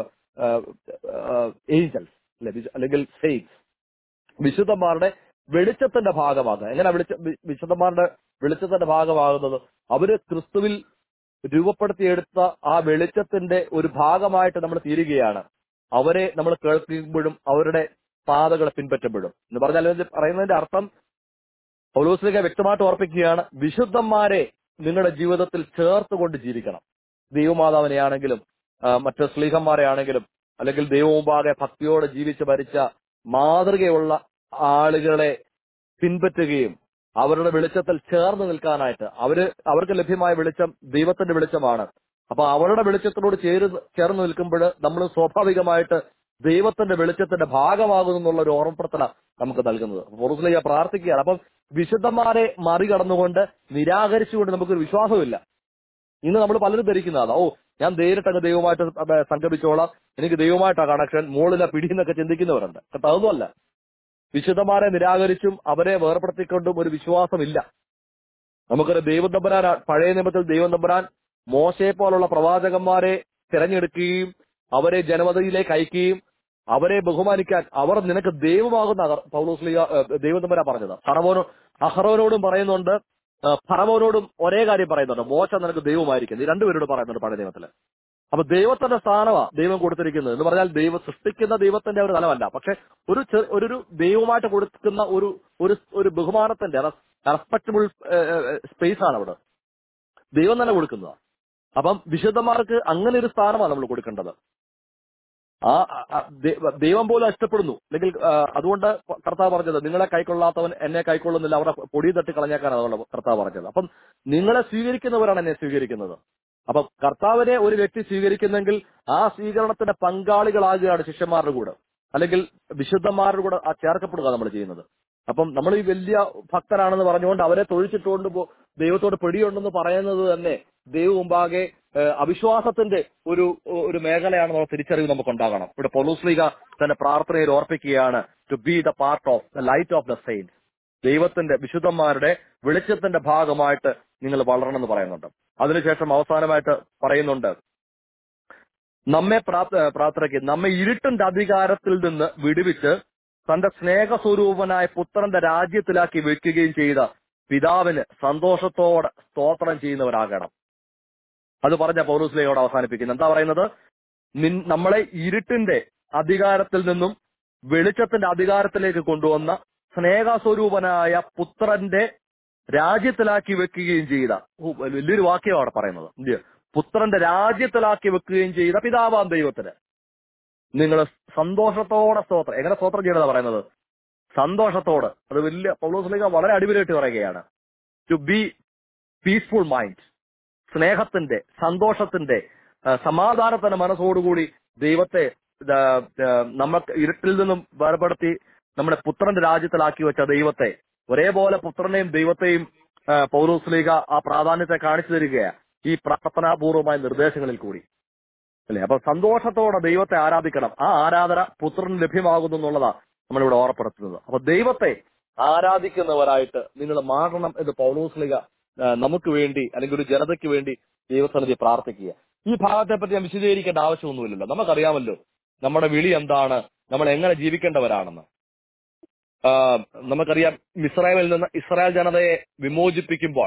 angels അല്ലെങ്കിൽ സെയിൻസ് വിശുദ്ധന്മാരുടെ വെളിച്ചത്തിന്റെ ഭാഗമാകുക എങ്ങനെ വെളിച്ച വി- വിശുദ്ധന്മാരുടെ വെളിച്ചത്തിന്റെ ഭാഗമാകുന്നത് അവര് ക്രിസ്തുവിൽ രൂപപ്പെടുത്തിയെടുത്ത ആ വെളിച്ചത്തിന്റെ ഒരു ഭാഗമായിട്ട് നമ്മൾ തീരുകയാണ് അവരെ നമ്മൾ കേൾക്കുമ്പോഴും അവരുടെ പാതകളെ പിൻപറ്റുമ്പോഴും എന്ന് പറഞ്ഞാൽ ഇത് പറയുന്നതിന്റെ അർത്ഥം പൗലോസ്ലിക വ്യക്തമായിട്ട് ഓർപ്പിക്കുകയാണ് വിശുദ്ധന്മാരെ നിങ്ങളുടെ ജീവിതത്തിൽ ചേർത്തുകൊണ്ട് ജീവിക്കണം ദൈവമാതാവിനെ ആണെങ്കിലും ആ, മറ്റ് സ്ലീഹന്മാരെ ആണെങ്കിലും അല്ലെങ്കിൽ ദൈവമുമ്പാകെ ഭക്തിയോടെ ജീവിച്ച് ഭരിച്ച മാതൃകയുള്ള ആളുകളെ പിൻപറ്റുകയും അവരുടെ വെളിച്ചത്തിൽ ചേർന്ന് നിൽക്കാനായിട്ട് അവര് അവർക്ക് ലഭ്യമായ വെളിച്ചം ദൈവത്തിന്റെ വെളിച്ചമാണ് അപ്പൊ അവരുടെ വെളിച്ചത്തിനോട് ചേര് ചേർന്ന് നിൽക്കുമ്പോൾ നമ്മൾ സ്വാഭാവികമായിട്ട് ദൈവത്തിന്റെ വെളിച്ചത്തിന്റെ ഭാഗമാകുന്നു എന്നുള്ള ഒരു ഓർമ്മപ്പെടുത്തല നമുക്ക് നൽകുന്നത് പൊറുസിലേക്ക് പ്രാർത്ഥിക്കുകയാണ് അപ്പം വിശുദ്ധന്മാരെ മറികടന്നുകൊണ്ട് നിരാകരിച്ചുകൊണ്ട് നമുക്കൊരു വിശ്വാസമില്ല ഇന്ന് നമ്മൾ പലരും ധരിക്കുന്നതാണ് ഓ ഞാൻ നേരിട്ടങ്ങ് ദൈവമായിട്ട് അഹ് സംഗമിച്ചോളാം എനിക്ക് ദൈവമായിട്ടാ കണക്ഷൻ മുകളിലെ പിടിയെന്നൊക്കെ ചിന്തിക്കുന്നവരുണ്ട് കേട്ടോ അതൊന്നുമല്ല വിശുദ്ധന്മാരെ നിരാകരിച്ചും അവരെ വേർപ്പെടുത്തിക്കൊണ്ടും ഒരു വിശ്വാസമില്ല നമുക്കൊരു ദൈവം തമ്പുരാൻ പഴയ നിയമത്തിൽ ദൈവം തമ്പുരാൻ മോശയെ പോലുള്ള പ്രവാചകന്മാരെ തിരഞ്ഞെടുക്കുകയും അവരെ ജനവധിയിലേക്ക് അയക്കുകയും അവരെ ബഹുമാനിക്കാൻ അവർ നിനക്ക് ദൈവമാകുന്ന പൗലോസ്ലിയ ദൈവം തമ്പരാ പറഞ്ഞത് ഫറവോനോ അഹറോനോടും പറയുന്നുണ്ട് ആ, ഫറവോനോടും ഒരേ കാര്യം പറയുന്നുണ്ട് മോശ നിനക്ക് ദൈവമായിരിക്കും ഈ രണ്ടുപേരോട് പറയുന്നുണ്ട് പഴയ നിയമത്തില് അപ്പൊ ദൈവത്തിന്റെ സ്ഥാനമാണ് ദൈവം കൊടുത്തിരിക്കുന്നത് എന്ന് പറഞ്ഞാൽ ദൈവം സൃഷ്ടിക്കുന്ന ദൈവത്തിന്റെ ഒരു തലമല്ല പക്ഷെ ഒരു ചെറു- ഒരു ഒരു ദൈവമായിട്ട് കൊടുക്കുന്ന ഒരു ഒരു ഒരു ബഹുമാനത്തിന്റെ റെസ്പെക്ടബിൾ സ്പേസ് ആണ് അവിടെ ദൈവം തന്നെ കൊടുക്കുന്നത് അപ്പം വിശുദ്ധന്മാർക്ക് അങ്ങനെ ഒരു സ്ഥാനമാണ് നമ്മൾ കൊടുക്കേണ്ടത് ആ ആ- ആ ദൈ- ദൈവം പോലും ഇഷ്ടപ്പെടുന്നു അല്ലെങ്കിൽ ആ, അതുകൊണ്ട് കർത്താവ് പറഞ്ഞത് നിങ്ങളെ കൈക്കൊള്ളാത്തവൻ എന്നെ കൈക്കൊള്ളുന്നില്ല അവരുടെ പൊടി തട്ടി കളഞ്ഞേക്കാനാണ് അതുകൊണ്ട് കർത്താവ് പറഞ്ഞത് അപ്പം നിങ്ങളെ സ്വീകരിക്കുന്നവരാണ് എന്നെ സ്വീകരിക്കുന്നത് അപ്പം കർത്താവിനെ ഒരു വ്യക്തി സ്വീകരിക്കുന്നെങ്കിൽ ആ സ്വീകരണത്തിന്റെ പങ്കാളികളാകുകയാണ് ശിഷ്യന്മാരുടെ കൂടെ അല്ലെങ്കിൽ വിശുദ്ധന്മാരുടെ കൂടെ ആ ചേർക്കപ്പെടുക നമ്മൾ ചെയ്യുന്നത് അപ്പം നമ്മൾ ഈ വലിയ ഭക്തരാണെന്ന് പറഞ്ഞുകൊണ്ട് അവരെ തൊഴിച്ചിട്ടുകൊണ്ട് പോ- ദൈവത്തോട് പിടിയുണ്ടെന്ന് പറയുന്നത് തന്നെ ദൈവം മുമ്പാകെ ഏഹ്, അവിശ്വാസത്തിന്റെ ഒരു ഒരു മേഖലയാണെന്നുള്ള തിരിച്ചറിവ് നമുക്ക് ഉണ്ടാകണം ഇവിടെ പൊലൂസ്ലിക തന്റെ പ്രാർത്ഥനയിൽ ഓർപ്പിക്കുകയാണ് to be the part of the light of the saints ദൈവത്തിന്റെ വിശുദ്ധന്മാരുടെ വെളിച്ചത്തിന്റെ ഭാഗമായിട്ട് നിങ്ങൾ വളരണമെന്ന് പറയുന്നുണ്ട് അതിനുശേഷം അവസാനമായിട്ട് പറയുന്നുണ്ട് നമ്മെ പ്രാർത്ഥ- പ്രാർത്ഥനയ്ക്ക് നമ്മെ ഇരുട്ടിന്റെ അധികാരത്തിൽ നിന്ന് വിടുവിച്ച് തന്റെ സ്നേഹസ്വരൂപനായ പുത്രന്റെ രാജ്യത്തിലാക്കി വെക്കുകയും ചെയ്ത പിതാവിന് സന്തോഷത്തോടെ സ്തോത്രം ചെയ്യുന്നവരാകണം അത് പറഞ്ഞ പൗരൂസ്ലയോട് അവസാനിപ്പിക്കുന്നു എന്താ പറയുന്നത് നിൻ- നമ്മളെ ഇരുട്ടിന്റെ അധികാരത്തിൽ നിന്നും വെളിച്ചത്തിന്റെ അധികാരത്തിലേക്ക് കൊണ്ടുവന്ന സ്നേഹസ്വരൂപനായ പുത്രന്റെ രാജ്യത്തിലാക്കി വെക്കുകയും ചെയ്ത ഓ, വലിയൊരു വാക്യമാണ് അവിടെ പറയുന്നത് ഇല്ലേ? പുത്രന്റെ രാജ്യത്തിലാക്കി വെക്കുകയും ചെയ്ത പിതാവാം ദൈവത്തിന് നിങ്ങൾ സന്തോഷത്തോടെ സ്തോത്രം എങ്ങനെ സ്തോത്രം ചെയ്യണമെന്ന് പറയുന്നത് സന്തോഷത്തോട് അത് വലിയ പൗലോസ്ലിക വളരെ അടിപൊളിയായിട്ട് പറയുകയാണ് ടു ബി പീസ്ഫുൾ മൈൻഡ് സ്നേഹത്തിന്റെ സന്തോഷത്തിന്റെ ആ, സമാധാനത്തിന്റെ മനസ്സോടുകൂടി ദൈവത്തെ ആ, ആ, നമുക്ക് ഇരുട്ടിൽ നിന്നും വേർപെടുത്തി നമ്മുടെ പുത്രന്റെ രാജ്യത്തിലാക്കി വെച്ച ദൈവത്തെ ഒരേപോലെ പുത്രനെയും ദൈവത്തെയും ആ, പൗലോസ്ലിക ആ പ്രാധാന്യത്തെ കാണിച്ചു തരികയാണ് ഈ പ്രാർത്ഥനാപൂർവമായ നിർദ്ദേശങ്ങളിൽ കൂടി അല്ലെ അപ്പൊ സന്തോഷത്തോടെ ദൈവത്തെ ആരാധിക്കണം ആ ആരാധന പുത്രന് ലഭ്യമാകുന്നു എന്നുള്ളതാ നമ്മളിവിടെ ഓർപ്പെടുത്തുന്നത് അപ്പൊ ദൈവത്തെ ആരാധിക്കുന്നവരായിട്ട് നിങ്ങൾ മാറണം എന്ന് പൗലോസ്ലിക ആ, നമുക്ക് വേണ്ടി അല്ലെങ്കിൽ ഒരു ജനതയ്ക്ക് വേണ്ടി ദൈവസന്നിധി പ്രാർത്ഥിക്കുക ഈ ഭാഗത്തെ പറ്റി ഞാൻ വിശദീകരിക്കേണ്ട ആവശ്യമൊന്നുമില്ലല്ലോ നമുക്കറിയാമല്ലോ നമ്മുടെ വിളി എന്താണ് നമ്മൾ എങ്ങനെ ജീവിക്കേണ്ടവരാണെന്ന് ആ, നമുക്കറിയാം ഇസ്രായേലിൽ നിന്ന് ഇസ്രായേൽ ജനതയെ വിമോചിപ്പിക്കുമ്പോൾ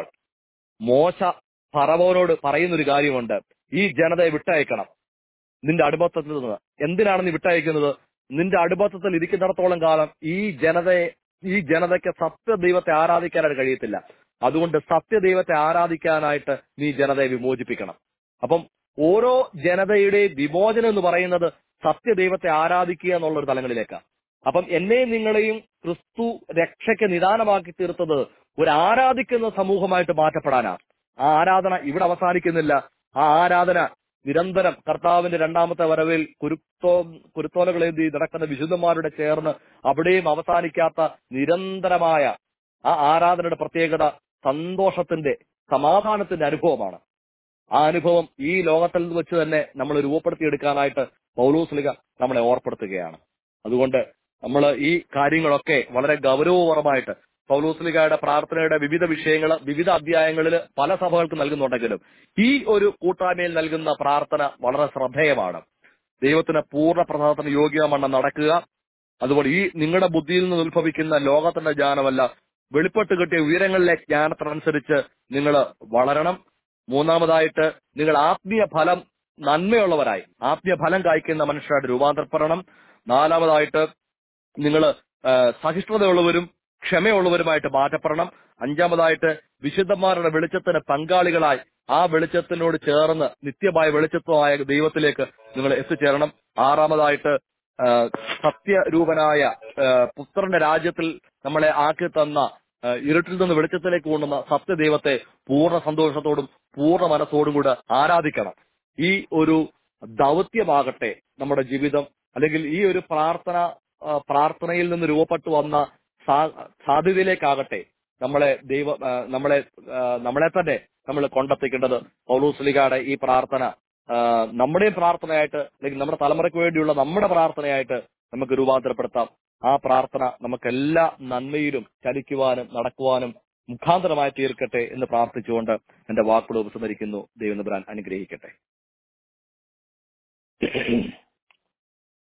മോശ ഫറവോനോട് പറയുന്ന ഒരു കാര്യമുണ്ട് ഈ ജനതയെ വിട്ടയക്കണം നിന്റെ അടിമത്തത്തിൽ നിന്ന് എന്തിനാണ് നീ വിട്ടയക്കുന്നത് നിന്റെ അടിമത്തത്തിൽ ഇരിക്കുന്നിടത്തോളം കാലം ഈ ജനതയെ ഈ ജനതയ്ക്ക് സത്യദൈവത്തെ ആരാധിക്കാനായിട്ട് കഴിയത്തില്ല അതുകൊണ്ട് സത്യദൈവത്തെ ആരാധിക്കാനായിട്ട് നീ ജനതയെ വിമോചിപ്പിക്കണം അപ്പം ഓരോ ജനതയുടെയും വിമോചനം എന്ന് പറയുന്നത് സത്യദൈവത്തെ ആരാധിക്കുക എന്നുള്ള ഒരു തലങ്ങളിലേക്കാണ് അപ്പം എന്നെയും നിങ്ങളെയും ക്രിസ്തു രക്ഷയ്ക്ക് നിദാനമാക്കി തീർത്തത് ഒരു ആരാധിക്കുന്ന സമൂഹമായിട്ട് മാറ്റപ്പെടാനാണ് ആ ആരാധന ഇവിടെ അവസാനിക്കുന്നില്ല ആ ആരാധന നിരന്തരം കർത്താവിന്റെ രണ്ടാമത്തെ വരവിൽ കുരുത്തോ കുരുത്തോലകളേന്തി നടക്കുന്ന വിശുദ്ധന്മാരുടെ ചേർന്ന് അവിടെയും അവസാനിക്കാത്ത നിരന്തരമായ ആ ആരാധനയുടെ പ്രത്യേകത സന്തോഷത്തിന്റെ സമാധാനത്തിന്റെ അനുഭവമാണ് ആ അനുഭവം ഈ ലോകത്തിൽ വെച്ച് തന്നെ നമ്മൾ രൂപപ്പെടുത്തിയെടുക്കാനായിട്ട് പൗലോസ്ലിക നമ്മളെ ഓർപ്പെടുത്തുകയാണ് അതുകൊണ്ട് നമ്മൾ ഈ കാര്യങ്ങളൊക്കെ വളരെ ഗൗരവപരമായിട്ട് പൗലോസ്ലികയുടെ പ്രാർത്ഥനയുടെ വിവിധ വിഷയങ്ങൾ വിവിധ അധ്യായങ്ങളിൽ പല സഭകൾക്ക് നൽകുന്നുണ്ടെങ്കിലും ഈ ഒരു കൂട്ടായ്മയിൽ നൽകുന്ന പ്രാർത്ഥന വളരെ ശ്രദ്ധേയമാണ് ദൈവത്തിന് പൂർണ്ണ പ്രസാദത്തിന് യോഗ്യമെണ്ണം നടക്കുക അതുപോലെ ഈ നിങ്ങളുടെ ബുദ്ധിയിൽ നിന്ന് ഉത്ഭവിക്കുന്ന ലോകത്തിന്റെ ജ്ഞാനമല്ല വെളിപ്പെട്ട് കിട്ടിയ ഉയരങ്ങളിലെ ജ്ഞാനത്തിനനുസരിച്ച് നിങ്ങൾ വളരണം മൂന്നാമതായിട്ട് നിങ്ങൾ ആത്മീയ ഫലം നന്മയുള്ളവരായി ആത്മീയ ഫലം കായ്ക്കുന്ന മനുഷ്യരായിട്ട് രൂപാന്തരപ്പെടണം നാലാമതായിട്ട് നിങ്ങൾ സഹിഷ്ണുതയുള്ളവരും ക്ഷമയുള്ളവരുമായിട്ട് മാറ്റപ്പെടണം അഞ്ചാമതായിട്ട് വിശുദ്ധന്മാരുടെ വെളിച്ചത്തിന് പങ്കാളികളായി ആ വെളിച്ചത്തിനോട് ചേർന്ന് നിത്യമായ വെളിച്ചത്വമായ ദൈവത്തിലേക്ക് നിങ്ങൾ എത്തിച്ചേരണം ആറാമതായിട്ട് ആ, സത്യരൂപനായ ആ, പുത്രന്റെ രാജ്യത്തിൽ നമ്മളെ ആക്കി തന്ന ആ, ഇരുട്ടിൽ നിന്ന് വെളിച്ചത്തിലേക്ക് കൊണ്ടുവന്ന സത്യദൈവത്തെ പൂർണ്ണ സന്തോഷത്തോടും പൂർണ്ണ മനസ്സോടും കൂടെ ആരാധിക്കണം ഈ ഒരു ദൗത്യമാകട്ടെ നമ്മുടെ ജീവിതം അല്ലെങ്കിൽ ഈ ഒരു പ്രാർത്ഥന ആ, പ്രാർത്ഥനയിൽ നിന്ന് രൂപപ്പെട്ടു വന്ന സാ- സാധ്യതയിലേക്കാകട്ടെ നമ്മളെ ദൈവ ആ, നമ്മളെ ആ, നമ്മളെ തന്നെ നമ്മൾ കൊണ്ടെത്തിക്കേണ്ടത് പൗലൂസ്ലിഗയുടെ ഈ പ്രാർത്ഥന ആ, നമ്മുടെയും പ്രാർത്ഥനയായിട്ട് അല്ലെങ്കിൽ നമ്മുടെ തലമുറയ്ക്ക് വേണ്ടിയുള്ള നമ്മുടെ പ്രാർത്ഥനയായിട്ട് നമുക്ക് രൂപാന്തരപ്പെടുത്താം ആ പ്രാർത്ഥന നമുക്ക് എല്ലാ നന്മയിലും ചലിക്കുവാനും നടക്കുവാനും മുഖാന്തരമായി തീർക്കട്ടെ എന്ന് പ്രാർത്ഥിച്ചുകൊണ്ട് എന്റെ വാക്കുകൾ ഉപസംഹരിക്കുന്നു ദൈവം അനുഗ്രഹിക്കട്ടെ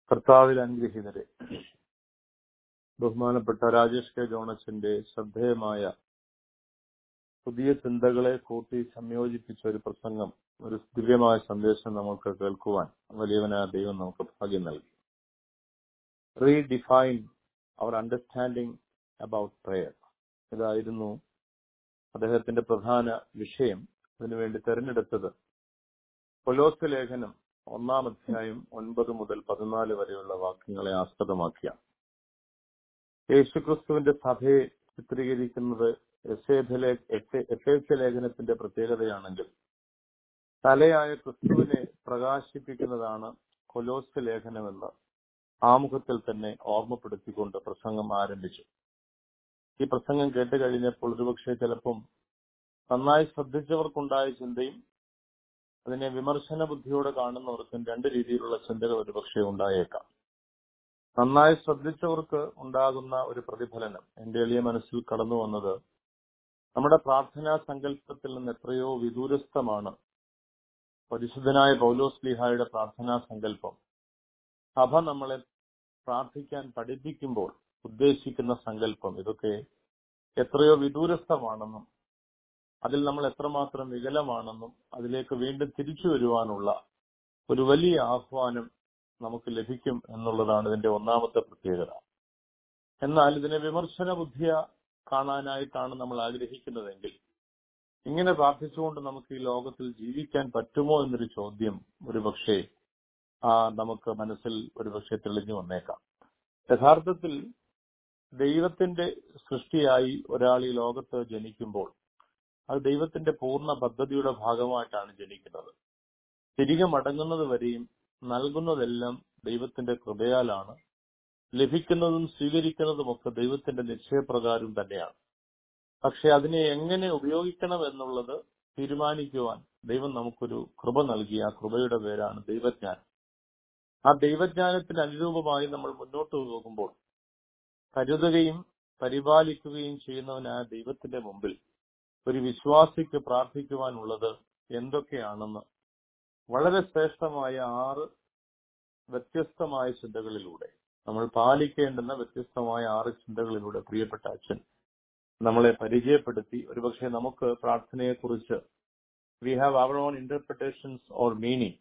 കർത്താവിൽ അനുഗ്രഹീതരെ ബഹുമാനപ്പെട്ട രാജേഷ് കെ ജോണസിന്റെ ശ്രദ്ധേയമായ പുതിയ ചിന്തകളെ കൂട്ടി സംയോജിപ്പിച്ച ഒരു പ്രസംഗം ഒരു ദിവ്യമായ സന്ദേശം നമുക്ക് കേൾക്കുവാൻ വലിയവനായ ദൈവം നമുക്ക് ഭാഗ്യം നൽകി redefine our understanding about prayer ഇതായിരുന്നു അദ്ദേഹത്തിന്റെ പ്രധാന വിഷയം അതിനുവേണ്ടി തെരഞ്ഞെടുത്തത് കൊലോസ് ലേഖനം ഒന്നാം അധ്യായം ഒൻപത് മുതൽ പതിനാല് വരെയുള്ള വാക്യങ്ങളെ ആസ്പദമാക്കിയ യേശുക്രിസ്തുവിന്റെ സഭയെ ചിത്രീകരിക്കുന്നത് എഫേസ്യ ലേഖനത്തിന്റെ പ്രത്യേകതയാണെങ്കിൽ തലയായ ക്രിസ്തുവിനെ പ്രകാശിപ്പിക്കുന്നതാണ് കൊലോസ് ലേഖനമെന്ന് ആമുഖത്തിൽ തന്നെ ഓർമ്മപ്പെടുത്തിക്കൊണ്ട് പ്രസംഗം ആരംഭിച്ചു ഈ പ്രസംഗം കേട്ട് കഴിഞ്ഞപ്പോൾ ഒരുപക്ഷെ ചിലപ്പം നന്നായി ശ്രദ്ധിച്ചവർക്കുണ്ടായ ചിന്തയും അതിനെ വിമർശന ബുദ്ധിയോടെ കാണുന്നവർക്കും രണ്ട് രീതിയിലുള്ള ചിന്തകൾ ഒരുപക്ഷെ ഉണ്ടായേക്കാം നന്നായി ശ്രദ്ധിച്ചവർക്ക് ഉണ്ടാകുന്ന ഒരു പ്രതിഫലനം എന്റെ എളിയ മനസ്സിൽ കടന്നു വന്നത് നമ്മുടെ പ്രാർത്ഥനാ സങ്കല്പത്തിൽ നിന്ന് എത്രയോ വിദൂരസ്ഥമാണ് പരിശുദ്ധനായ പൗലോസ് ലിഹായുടെ പ്രാർത്ഥനാ സങ്കല്പം സഭ നമ്മളെ പ്രാർത്ഥിക്കാൻ പഠിപ്പിക്കുമ്പോൾ ഉദ്ദേശിക്കുന്ന സങ്കല്പം ഇതൊക്കെ എത്രയോ വിദൂരസ്ഥമാണെന്നും അതിൽ നമ്മൾ എത്രമാത്രം വികലമാണെന്നും അതിലേക്ക് വീണ്ടും തിരിച്ചു വരുവാനുള്ള ഒരു വലിയ ആഹ്വാനം നമുക്ക് ലഭിക്കും എന്നുള്ളതാണ് ഇതിന്റെ ഒന്നാമത്തെ പ്രത്യേകത എന്നാൽ ഇതിനെ വിമർശന ബുദ്ധിയ കാണാനായിട്ടാണ് നമ്മൾ ആഗ്രഹിക്കുന്നതെങ്കിൽ ഇങ്ങനെ പ്രാർത്ഥിച്ചുകൊണ്ട് നമുക്ക് ഈ ലോകത്തിൽ ജീവിക്കാൻ പറ്റുമോ എന്നൊരു ചോദ്യം ഒരുപക്ഷെ ആ നമുക്ക് മനസ്സിൽ ഒരുപക്ഷെ തെളിഞ്ഞു വന്നേക്കാം യഥാർത്ഥത്തിൽ ദൈവത്തിന്റെ സൃഷ്ടിയായി ഒരാൾ ഈ ലോകത്ത് ജനിക്കുമ്പോൾ അത് ദൈവത്തിന്റെ പൂർണ്ണ പദ്ധതിയുടെ ഭാഗമായിട്ടാണ് ജനിക്കുന്നത് തിരികെ മടങ്ങുന്നത് വരെയും നൽകുന്നതെല്ലാം ദൈവത്തിന്റെ കൃപയാലാണ് ലഭിക്കുന്നതും സ്വീകരിക്കുന്നതുമൊക്കെ ദൈവത്തിന്റെ നിശ്ചയപ്രകാരം തന്നെയാണ് പക്ഷെ അതിനെ എങ്ങനെ ഉപയോഗിക്കണം എന്നുള്ളത് തീരുമാനിക്കുവാൻ ദൈവം നമുക്കൊരു കൃപ നൽകി ആ കൃപയുടെ പേരാണ് ദൈവജ്ഞാനം ആ ദൈവജ്ഞാനത്തിന് അനുരൂപമായി നമ്മൾ മുന്നോട്ട് പോകുമ്പോൾ കരുതുകയും പരിപാലിക്കുകയും ചെയ്യുന്നവനായ ദൈവത്തിന്റെ മുമ്പിൽ ഒരു വിശ്വാസിക്ക് പ്രാർത്ഥിക്കുവാനുള്ളത് എന്തൊക്കെയാണെന്ന് വളരെ ശ്രേഷ്ഠമായ ആറ് വ്യത്യസ്തമായ ചിന്തകളിലൂടെ നമ്മൾ പാലിക്കേണ്ടുന്ന വ്യത്യസ്തമായ ആറ് ചിന്തകളിലൂടെ പ്രിയപ്പെട്ട അച്ഛൻ നമ്മളെ പരിചയപ്പെടുത്തി ഒരുപക്ഷെ നമുക്ക് പ്രാർത്ഥനയെക്കുറിച്ച് we have our own interpretations or meaning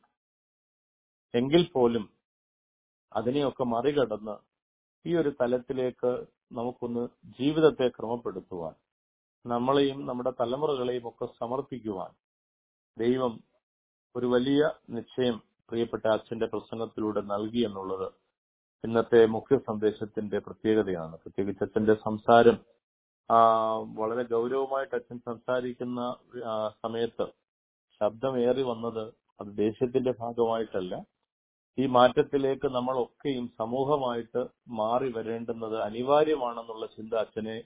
എങ്കിൽ പോലും അതിനെയൊക്കെ മറികടന്ന് ഈ ഒരു തലത്തിലേക്ക് നമുക്കൊന്ന് ജീവിതത്തെ ക്രമപ്പെടുത്തുവാൻ നമ്മളെയും നമ്മുടെ തലമുറകളെയും ഒക്കെ സമർപ്പിക്കുവാൻ ദൈവം ഒരു വലിയ നിശ്ചയം പ്രിയപ്പെട്ട അച്ഛന്റെ പ്രസംഗത്തിലൂടെ നൽകി എന്നുള്ളത് ഇന്നത്തെ മുഖ്യ സന്ദേശത്തിന്റെ പ്രത്യേകതയാണ് പ്രത്യേകിച്ച് അച്ഛന്റെ സംസാരം ആ വളരെ ഗൗരവമായിട്ട് അച്ഛൻ സംസാരിക്കുന്ന സമയത്ത് ശബ്ദമേറി വന്നത് അത് ദേശത്തിന്റെ ഭാഗമായിട്ടല്ല ഈ മാറ്റത്തിലേക്ക് നമ്മളൊക്കെയും സമൂഹമായിട്ട് മാറി വരേണ്ടുന്നത് അനിവാര്യമാണെന്നുള്ള ചിന്ത അച്ഛനെ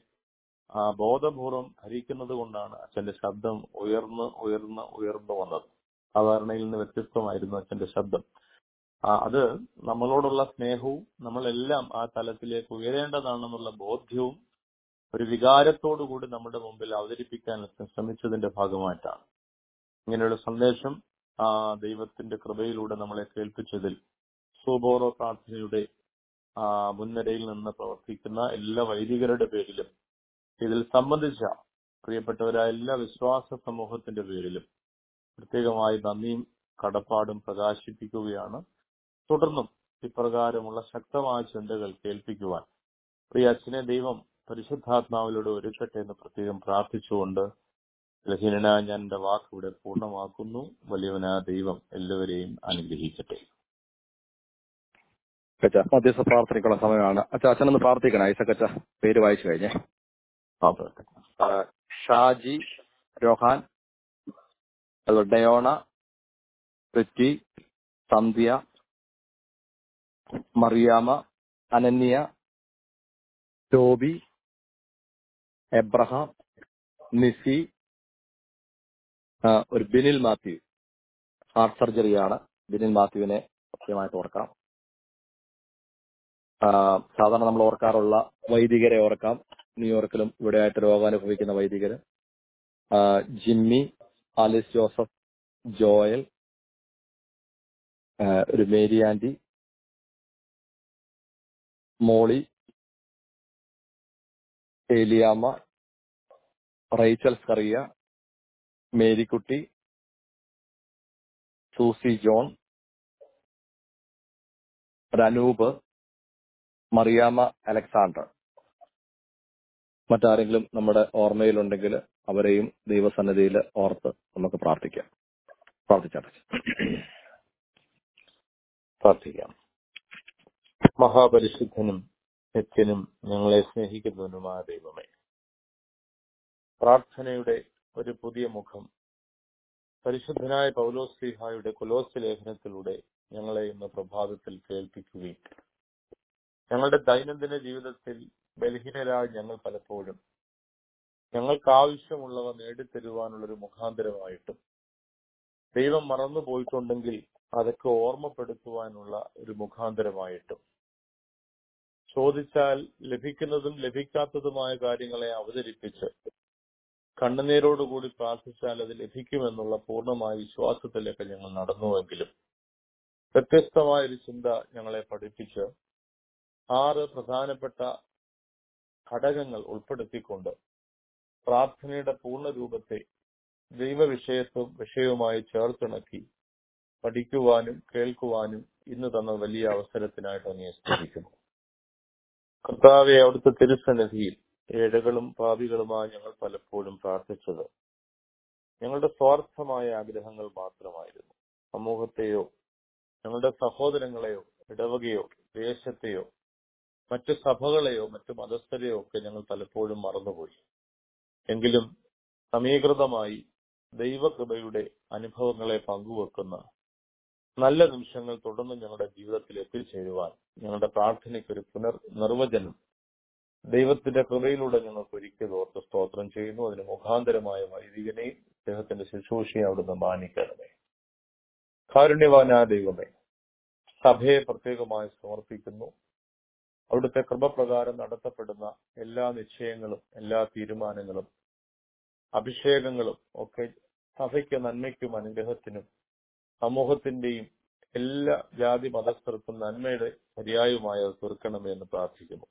ബോധപൂർവം ധരിക്കുന്നത് കൊണ്ടാണ് അച്ഛന്റെ ശബ്ദം ഉയർന്ന് ഉയർന്ന് ഉയർന്നു വന്നത് സാധാരണയിൽ നിന്ന് വ്യത്യസ്തമായിരുന്നു അച്ഛന്റെ ശബ്ദം അത് നമ്മളോടുള്ള സ്നേഹവും നമ്മളെല്ലാം ആ തലത്തിലേക്ക് ഉയരേണ്ടതാണെന്നുള്ള ബോധ്യവും ഒരു വികാരത്തോടു കൂടി നമ്മുടെ മുമ്പിൽ അവതരിപ്പിക്കാൻ ശ്രമിച്ചതിന്റെ ഭാഗമായിട്ടാണ് ഇങ്ങനെയുള്ള സന്ദേശം ആ ദൈവത്തിന്റെ കൃപയിലൂടെ നമ്മളെ കേൾപ്പിച്ചതിൽ സൂബോറോ പ്രാർത്ഥനയുടെ ആ മുൻനിരയിൽ നിന്ന് പ്രവർത്തിക്കുന്ന എല്ലാ വൈദികരുടെ പേരിലും ഇതിൽ സംബന്ധിച്ച പ്രിയപ്പെട്ടവരായ എല്ലാ വിശ്വാസ സമൂഹത്തിന്റെ പേരിലും പ്രത്യേകമായി നന്ദിയും കടപ്പാടും പ്രകാശിപ്പിക്കുകയാണ് തുടർന്നും ഇപ്രകാരമുള്ള ശക്തമായ ചിന്തകൾ കേൾപ്പിക്കുവാൻ പ്രിയ അച്ഛനെ ദൈവം പരിശുദ്ധാത്മാവിലൂടെ ഒരുക്കട്ടെ എന്ന് പ്രത്യേകം പ്രാർത്ഥിച്ചുകൊണ്ട് ലഹീനനായ ഞാൻ എന്റെ വാക്ക് ഇവിടെ പൂർണ്ണമാക്കുന്നു വലിയവനായ ദൈവം എല്ലാവരെയും അനുഗ്രഹിക്കട്ടെ അച്ഛ മധ്യസ്ഥ പ്രാർത്ഥനയ്ക്കുള്ള സമയമാണ് അച്ഛ അച്ഛനൊന്ന് പ്രാർത്ഥിക്കണം ഐസക് അച്ഛ പേര് വായിച്ചു കഴിഞ്ഞേ ഷാജി രോഹാൻ അതുപോലെ Diona Priti Sandhya Mariyama Ananya Toby Abraham Nisi ഒരു ബിനിൽ മാത്യു ഹാർട്ട് സർജറിയാണ് ബിനിൽ മാത്യുവിനെ കൃത്യമായിട്ട് ഓർക്കാം സാധാരണ നമ്മൾ ഓർക്കാറുള്ള വൈദികരെ ഓർക്കാം ന്യൂയോർക്കിലും ഇവിടെയായിട്ട് രോഗാനുഭവിക്കുന്ന വൈദികര് ജിമ്മി ആലിസ് ജോസഫ് ജോയൽ ഒരു Mary aunty Molly Eliyamma Rachel Scaria Marykutty Susie John Ranoop Mariyamma Alexander മറ്റാരെങ്കിലും നമ്മുടെ ഓർമ്മയിലുണ്ടെങ്കിൽ അവരെയും ദൈവസന്നിധിയിൽ ഓർത്ത് നമുക്ക് പ്രാർത്ഥിക്കാം പ്രാർത്ഥിച്ചാട്ടെ പ്രാർത്ഥിക്കാം മഹാപരിശുദ്ധനും നിത്യനും ഞങ്ങളെ സ്നേഹിക്കുന്നവനുമായ ദൈവമേ പ്രാർത്ഥനയുടെ ഒരു പുതിയ മുഖം പരിശുദ്ധനായ പൗലോസ്ലിഹായുടെ കൊലോസ് ലേഖനത്തിലൂടെ ഞങ്ങളെ ഇന്ന് പ്രഭാതത്തിൽ കേൾപ്പിക്കുകയും ഞങ്ങളുടെ ദൈനംദിന ജീവിതത്തിൽ ബലഹീനരായ ഞങ്ങൾ പലപ്പോഴും ഞങ്ങൾക്ക് ആവശ്യമുള്ളവ നേടിത്തരുവാനുള്ളൊരു മുഖാന്തരമായിട്ടും ദൈവം മറന്നു പോയിട്ടുണ്ടെങ്കിൽ അതൊക്കെ ഓർമ്മപ്പെടുത്തുവാനുള്ള ഒരു മുഖാന്തരമായിട്ടും ചോദിച്ചാൽ ലഭിക്കുന്നതും ലഭിക്കാത്തതുമായ കാര്യങ്ങളെ അവതരിപ്പിച്ച് കണ്ണുനീരോടുകൂടി പ്രാർത്ഥിച്ചാൽ അത് ലഭിക്കുമെന്നുള്ള പൂർണ്ണമായ വിശ്വാസത്തിലേക്ക് ഞങ്ങൾ നടന്നുവെങ്കിലും വ്യത്യസ്തമായ ഒരു ചിന്ത ഞങ്ങളെ പഠിപ്പിച്ച് ആറ് പ്രധാനപ്പെട്ട ഘടകങ്ങൾ ഉൾപ്പെടുത്തിക്കൊണ്ട് പ്രാർത്ഥനയുടെ പൂർണ്ണ രൂപത്തെ ദൈവവിഷയത്വം വിഷയവുമായി ചേർത്തിണക്കി പഠിക്കുവാനും കേൾക്കുവാനും ഇന്ന് തന്ന വലിയ അവസരത്തിനായിട്ട് അങ്ങേ സ്തുതിക്കുന്നു കർത്താവെ അവിടുത്തെ തിരുസന്നിധിയിൽ ഏഴകളും പാപികളുമായി ഞങ്ങൾ പലപ്പോഴും പ്രാർത്ഥിച്ചത് ഞങ്ങളുടെ സ്വാർത്ഥമായ ആഗ്രഹങ്ങൾ മാത്രമായിരുന്നു സമൂഹത്തെയോ ഞങ്ങളുടെ സഹോദരങ്ങളെയോ ഇടവകയോ ദേശത്തെയോ മറ്റു സഭകളെയോ മറ്റു മതസ്ഥരെയോ ഒക്കെ ഞങ്ങൾ പലപ്പോഴും മറന്നുപോയി എങ്കിലും സമീകൃതമായി ദൈവകൃപയുടെ അനുഭവങ്ങളെ പങ്കുവെക്കുന്ന നല്ല നിമിഷങ്ങൾ തുടർന്ന് ഞങ്ങളുടെ ജീവിതത്തിൽ എത്തിച്ചേരുവാൻ ഞങ്ങളുടെ പ്രാർത്ഥനയ്ക്ക് ഒരു പുനർ നിർവചനം ദൈവത്തിന്റെ കൃപയിലൂടെ ഞങ്ങൾക്ക് ഒരിക്കൽ ഓർത്ത് സ്തോത്രം ചെയ്യുന്നു അതിന് മുഖാന്തരമായ വൈദികനെയും അദ്ദേഹത്തിന്റെ ശുശ്രൂഷയെ അവിടുന്ന് മാനിക്കണമേ കാരുണ്യവാനായ ദൈവമേ സഭയെ പ്രത്യേകമായി സമർപ്പിക്കുന്നു അവിടുത്തെ കൃപപ്രകാരം നടത്തപ്പെടുന്ന എല്ലാ നിശ്ചയങ്ങളും എല്ലാ തീരുമാനങ്ങളും അഭിഷേകങ്ങളും ഒക്കെ സഭയ്ക്ക് നന്മയ്ക്കും അനുഗ്രഹത്തിനും സമൂഹത്തിന്റെയും എല്ലാ ജാതി മതസ്ഥർക്കും നന്മയുടെ പര്യായവുമായി അത് തീർക്കണമേ എന്ന് പ്രാർത്ഥിക്കുന്നു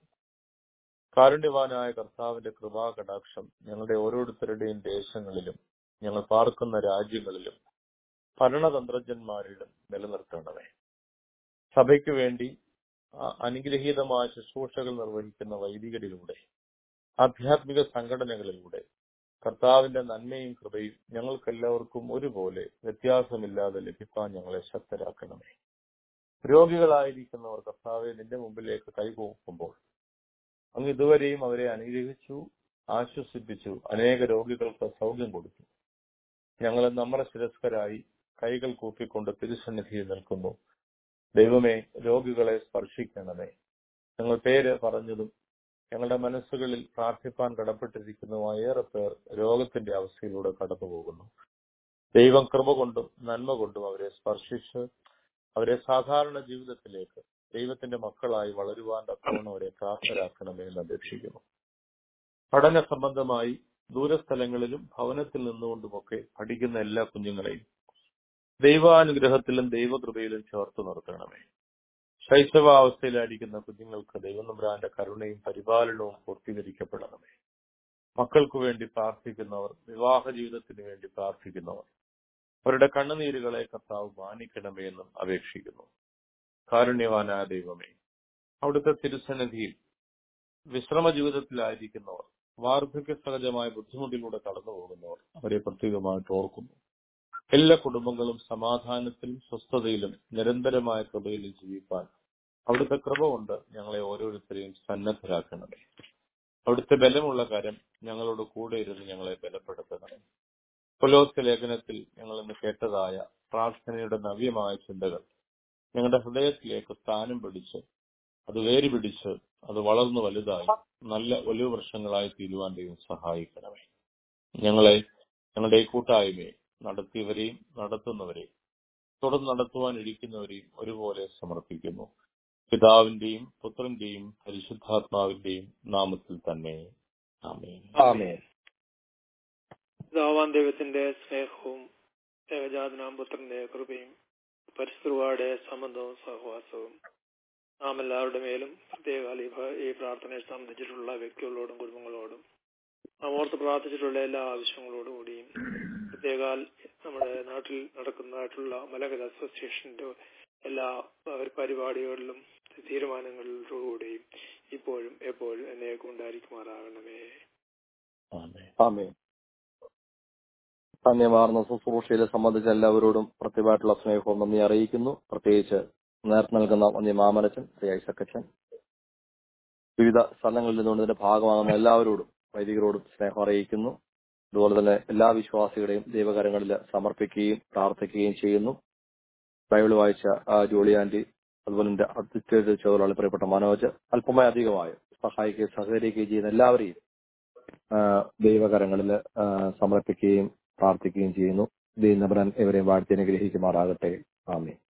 കാരുണ്യവാനായ കർത്താവിന്റെ കൃപാകടാക്ഷം ഞങ്ങളുടെ ഓരോരുത്തരുടെയും ദേശങ്ങളിലും ഞങ്ങൾ പാർക്കുന്ന രാജ്യങ്ങളിലും ഭരണതന്ത്രജ്ഞന്മാരിലും നിലനിർത്തണമേ സഭയ്ക്ക് വേണ്ടി അനുഗ്രഹീതമായ ശുശ്രൂഷകൾ നിർവഹിക്കുന്ന വൈദികരിലൂടെ ആധ്യാത്മിക സംഘടനകളിലൂടെ കർത്താവിന്റെ നന്മയും കൃപയും ഞങ്ങൾക്കെല്ലാവർക്കും ഒരുപോലെ വ്യത്യാസമില്ലാതെ ലഭിക്കാൻ ഞങ്ങളെ ശക്തരാക്കണമേ രോഗികളായിരിക്കുന്നവർ കർത്താവെ നിന്റെ മുമ്പിലേക്ക് കൈകോക്കുമ്പോൾ അങ്ങ് ഇതുവരെയും അവരെ അനുഗ്രഹിച്ചു ആശ്വസിപ്പിച്ചു അനേക രോഗികൾക്ക് സൗഖ്യം കൊടുത്തു ഞങ്ങൾ നമ്മുടെ ശിരസ്കരായി കൈകൾ കൂപ്പിക്കൊണ്ട് തിരുസന്നിധിയിൽ നിൽക്കുന്നു ദൈവമേ രോഗികളെ സ്പർശിക്കണമേ ഞങ്ങൾ പേര് പറഞ്ഞതും ഞങ്ങളുടെ മനസ്സുകളിൽ പ്രാർത്ഥിപ്പാൻ കടപ്പെട്ടിരിക്കുന്നതുമായ ഏറെ പേർ രോഗത്തിന്റെ അവസ്ഥയിലൂടെ കടന്നു പോകുന്നു ദൈവം കൃപ കൊണ്ടും നന്മ കൊണ്ടും അവരെ സ്പർശിച്ച് അവരെ സാധാരണ ജീവിതത്തിലേക്ക് ദൈവത്തിന്റെ മക്കളായി വളരുവാൻ തക്കവണ്ണം അവരെ പ്രാപ്തരാക്കണമേ എന്ന് അപേക്ഷിക്കുന്നു പഠന സംബന്ധമായി ദൂരസ്ഥലങ്ങളിലും ഭവനത്തിൽ നിന്നുകൊണ്ടുമൊക്കെ പഠിക്കുന്ന എല്ലാ കുഞ്ഞുങ്ങളെയും ദൈവാനുഗ്രഹത്തിലും ദൈവകൃപയിലും ചേർത്ത് നിർത്തണമേ ശൈശവാവസ്ഥയിലായിരിക്കുന്ന കുഞ്ഞുങ്ങൾക്ക് ദൈവനമ്പ്രാന്റെ കരുണയും പരിപാലനവും പൂർത്തീകരിക്കപ്പെടണമേ മക്കൾക്ക് വേണ്ടി പ്രാർത്ഥിക്കുന്നവർ വിവാഹ ജീവിതത്തിന് വേണ്ടി പ്രാർത്ഥിക്കുന്നവർ അവരുടെ കണ്ണുനീരുകളെ കർത്താവ് മാനിക്കണമേ എന്നും അപേക്ഷിക്കുന്നു കാരുണ്യവാനായ ദൈവമേ അവിടുത്തെ തിരുസന്നിധിയിൽ വിശ്രമ ജീവിതത്തിലായിരിക്കുന്നവർ വാർദ്ധക്യ സഹജമായ ബുദ്ധിമുട്ടിലൂടെ കടന്നു പോകുന്നവർ അവരെ പ്രത്യേകമായിട്ട് ഓർക്കുന്നു എല്ലാ കുടുംബങ്ങളും സമാധാനത്തിലും സ്വസ്ഥതയിലും നിരന്തരമായ കൃപയിലും ജീവിക്കാൻ അവിടുത്തെ കൃപ കൊണ്ട് ഞങ്ങളെ ഓരോരുത്തരെയും സന്നദ്ധരാക്കണമേ അവിടുത്തെ ബലമുള്ള കരം ഞങ്ങളോട് കൂടെ ഇരുന്ന് ഞങ്ങളെ ബലപ്പെടുത്തണമേ കൊലോസ് ലേഖനത്തിൽ ഞങ്ങൾ ഇന്ന് കേട്ടതായ പ്രാർത്ഥനയുടെ നവ്യമായ ചിന്തകൾ ഞങ്ങളുടെ ഹൃദയത്തിലേക്ക് സ്ഥാനം പിടിച്ച് അത് വേര് പിടിച്ച് അത് വളർന്നു വലുതായി നല്ല ഒലിവ് വൃക്ഷങ്ങളായി തീരുവാൻ ദൈവം സഹായിക്കണമേ ഞങ്ങളെ ഞങ്ങളുടെ ഈ കൂട്ടായ്മയെ നടത്തിയവരെയും നടത്തുന്നവരെയും തുടർന്ന് നടത്തുവാൻ ഇരിക്കുന്നവരെയും ഒരുപോലെ സമർപ്പിക്കുന്നു പിതാവിന്റെയും പുത്രന്റെയും പരിശുദ്ധാത്മാവിന്റെയും നാമത്തിൽ തന്നെ ആമേൻ ആമേൻ പിതാവാൻ ദൈവത്തിന്റെ സ്നേഹവും ഏകജാതനാം പുത്രന്റെ കൃപയും പരിസ്ഥിതിയുടെ സംബന്ധവും സഹവാസവും നാം എല്ലാവരുടെ മേലും പ്രത്യേക ഈ ഭ- ഈ പ്രാർത്ഥനയെ സംബന്ധിച്ചിട്ടുള്ള വ്യക്തികളോടും കുടുംബങ്ങളോടും നാം ഓർത്ത് പ്രാർത്ഥിച്ചിട്ടുള്ള എല്ലാ ആവശ്യങ്ങളോടും കൂടിയും പ്രത്യേകാൽ നമ്മുടെ നാട്ടിൽ നടക്കുന്നതായിട്ടുള്ള മലകര അസോസിയേഷന്റെ എല്ലാ പ- പരിപാടികളിലും തീരുമാനങ്ങളിലൂടെയും ഇപ്പോഴും എപ്പോഴും എന്നേക്കും ഉണ്ടായിരിക്കുമാറാകണമേ ആമേ ധന്യമാർന്ന ശുശ്രൂഷയെ സംബന്ധിച്ച എല്ലാവരോടും പ്രത്യേകമായിട്ടുള്ള സ്നേഹവും നന്ദി അറിയിക്കുന്നു പ്രത്യേകിച്ച് നേരത്തെ നൽകുന്ന വന്യ മാമനച്ചൻ ശ്രീ ഐസക്കച്ചൻ വിവിധ സ്ഥലങ്ങളിൽ നിന്നുകൊണ്ട് ഇതിന്റെ ഭാഗമാകുന്ന എല്ലാവരോടും വൈദികരോടും സ്നേഹം അറിയിക്കുന്നു അതുപോലെ തന്നെ എല്ലാ വിശ്വാസികളെയും ദൈവകരങ്ങളിൽ സമർപ്പിക്കുകയും പ്രാർത്ഥിക്കുകയും ചെയ്യുന്നു ബൈബിൾ വായിച്ച ആ ജോളി ആന്റി അതുപോലെ എന്റെ അധ്യക്ഷ ചോദരാളി പ്രിയപ്പെട്ട മനോജ് അല്പമായി അധികമായി സഹായിക്കുകയും സഹകരിക്കുകയും ചെയ്യുന്ന എല്ലാവരെയും ആ, ദൈവകരങ്ങളിൽ ആ, സമർപ്പിക്കുകയും പ്രാർത്ഥിക്കുകയും ചെയ്യുന്നു ദൈവം ഇവരെയും വാഴ്ത്തി അനുഗ്രഹിക്കുമാറാകട്ടെ ആമേ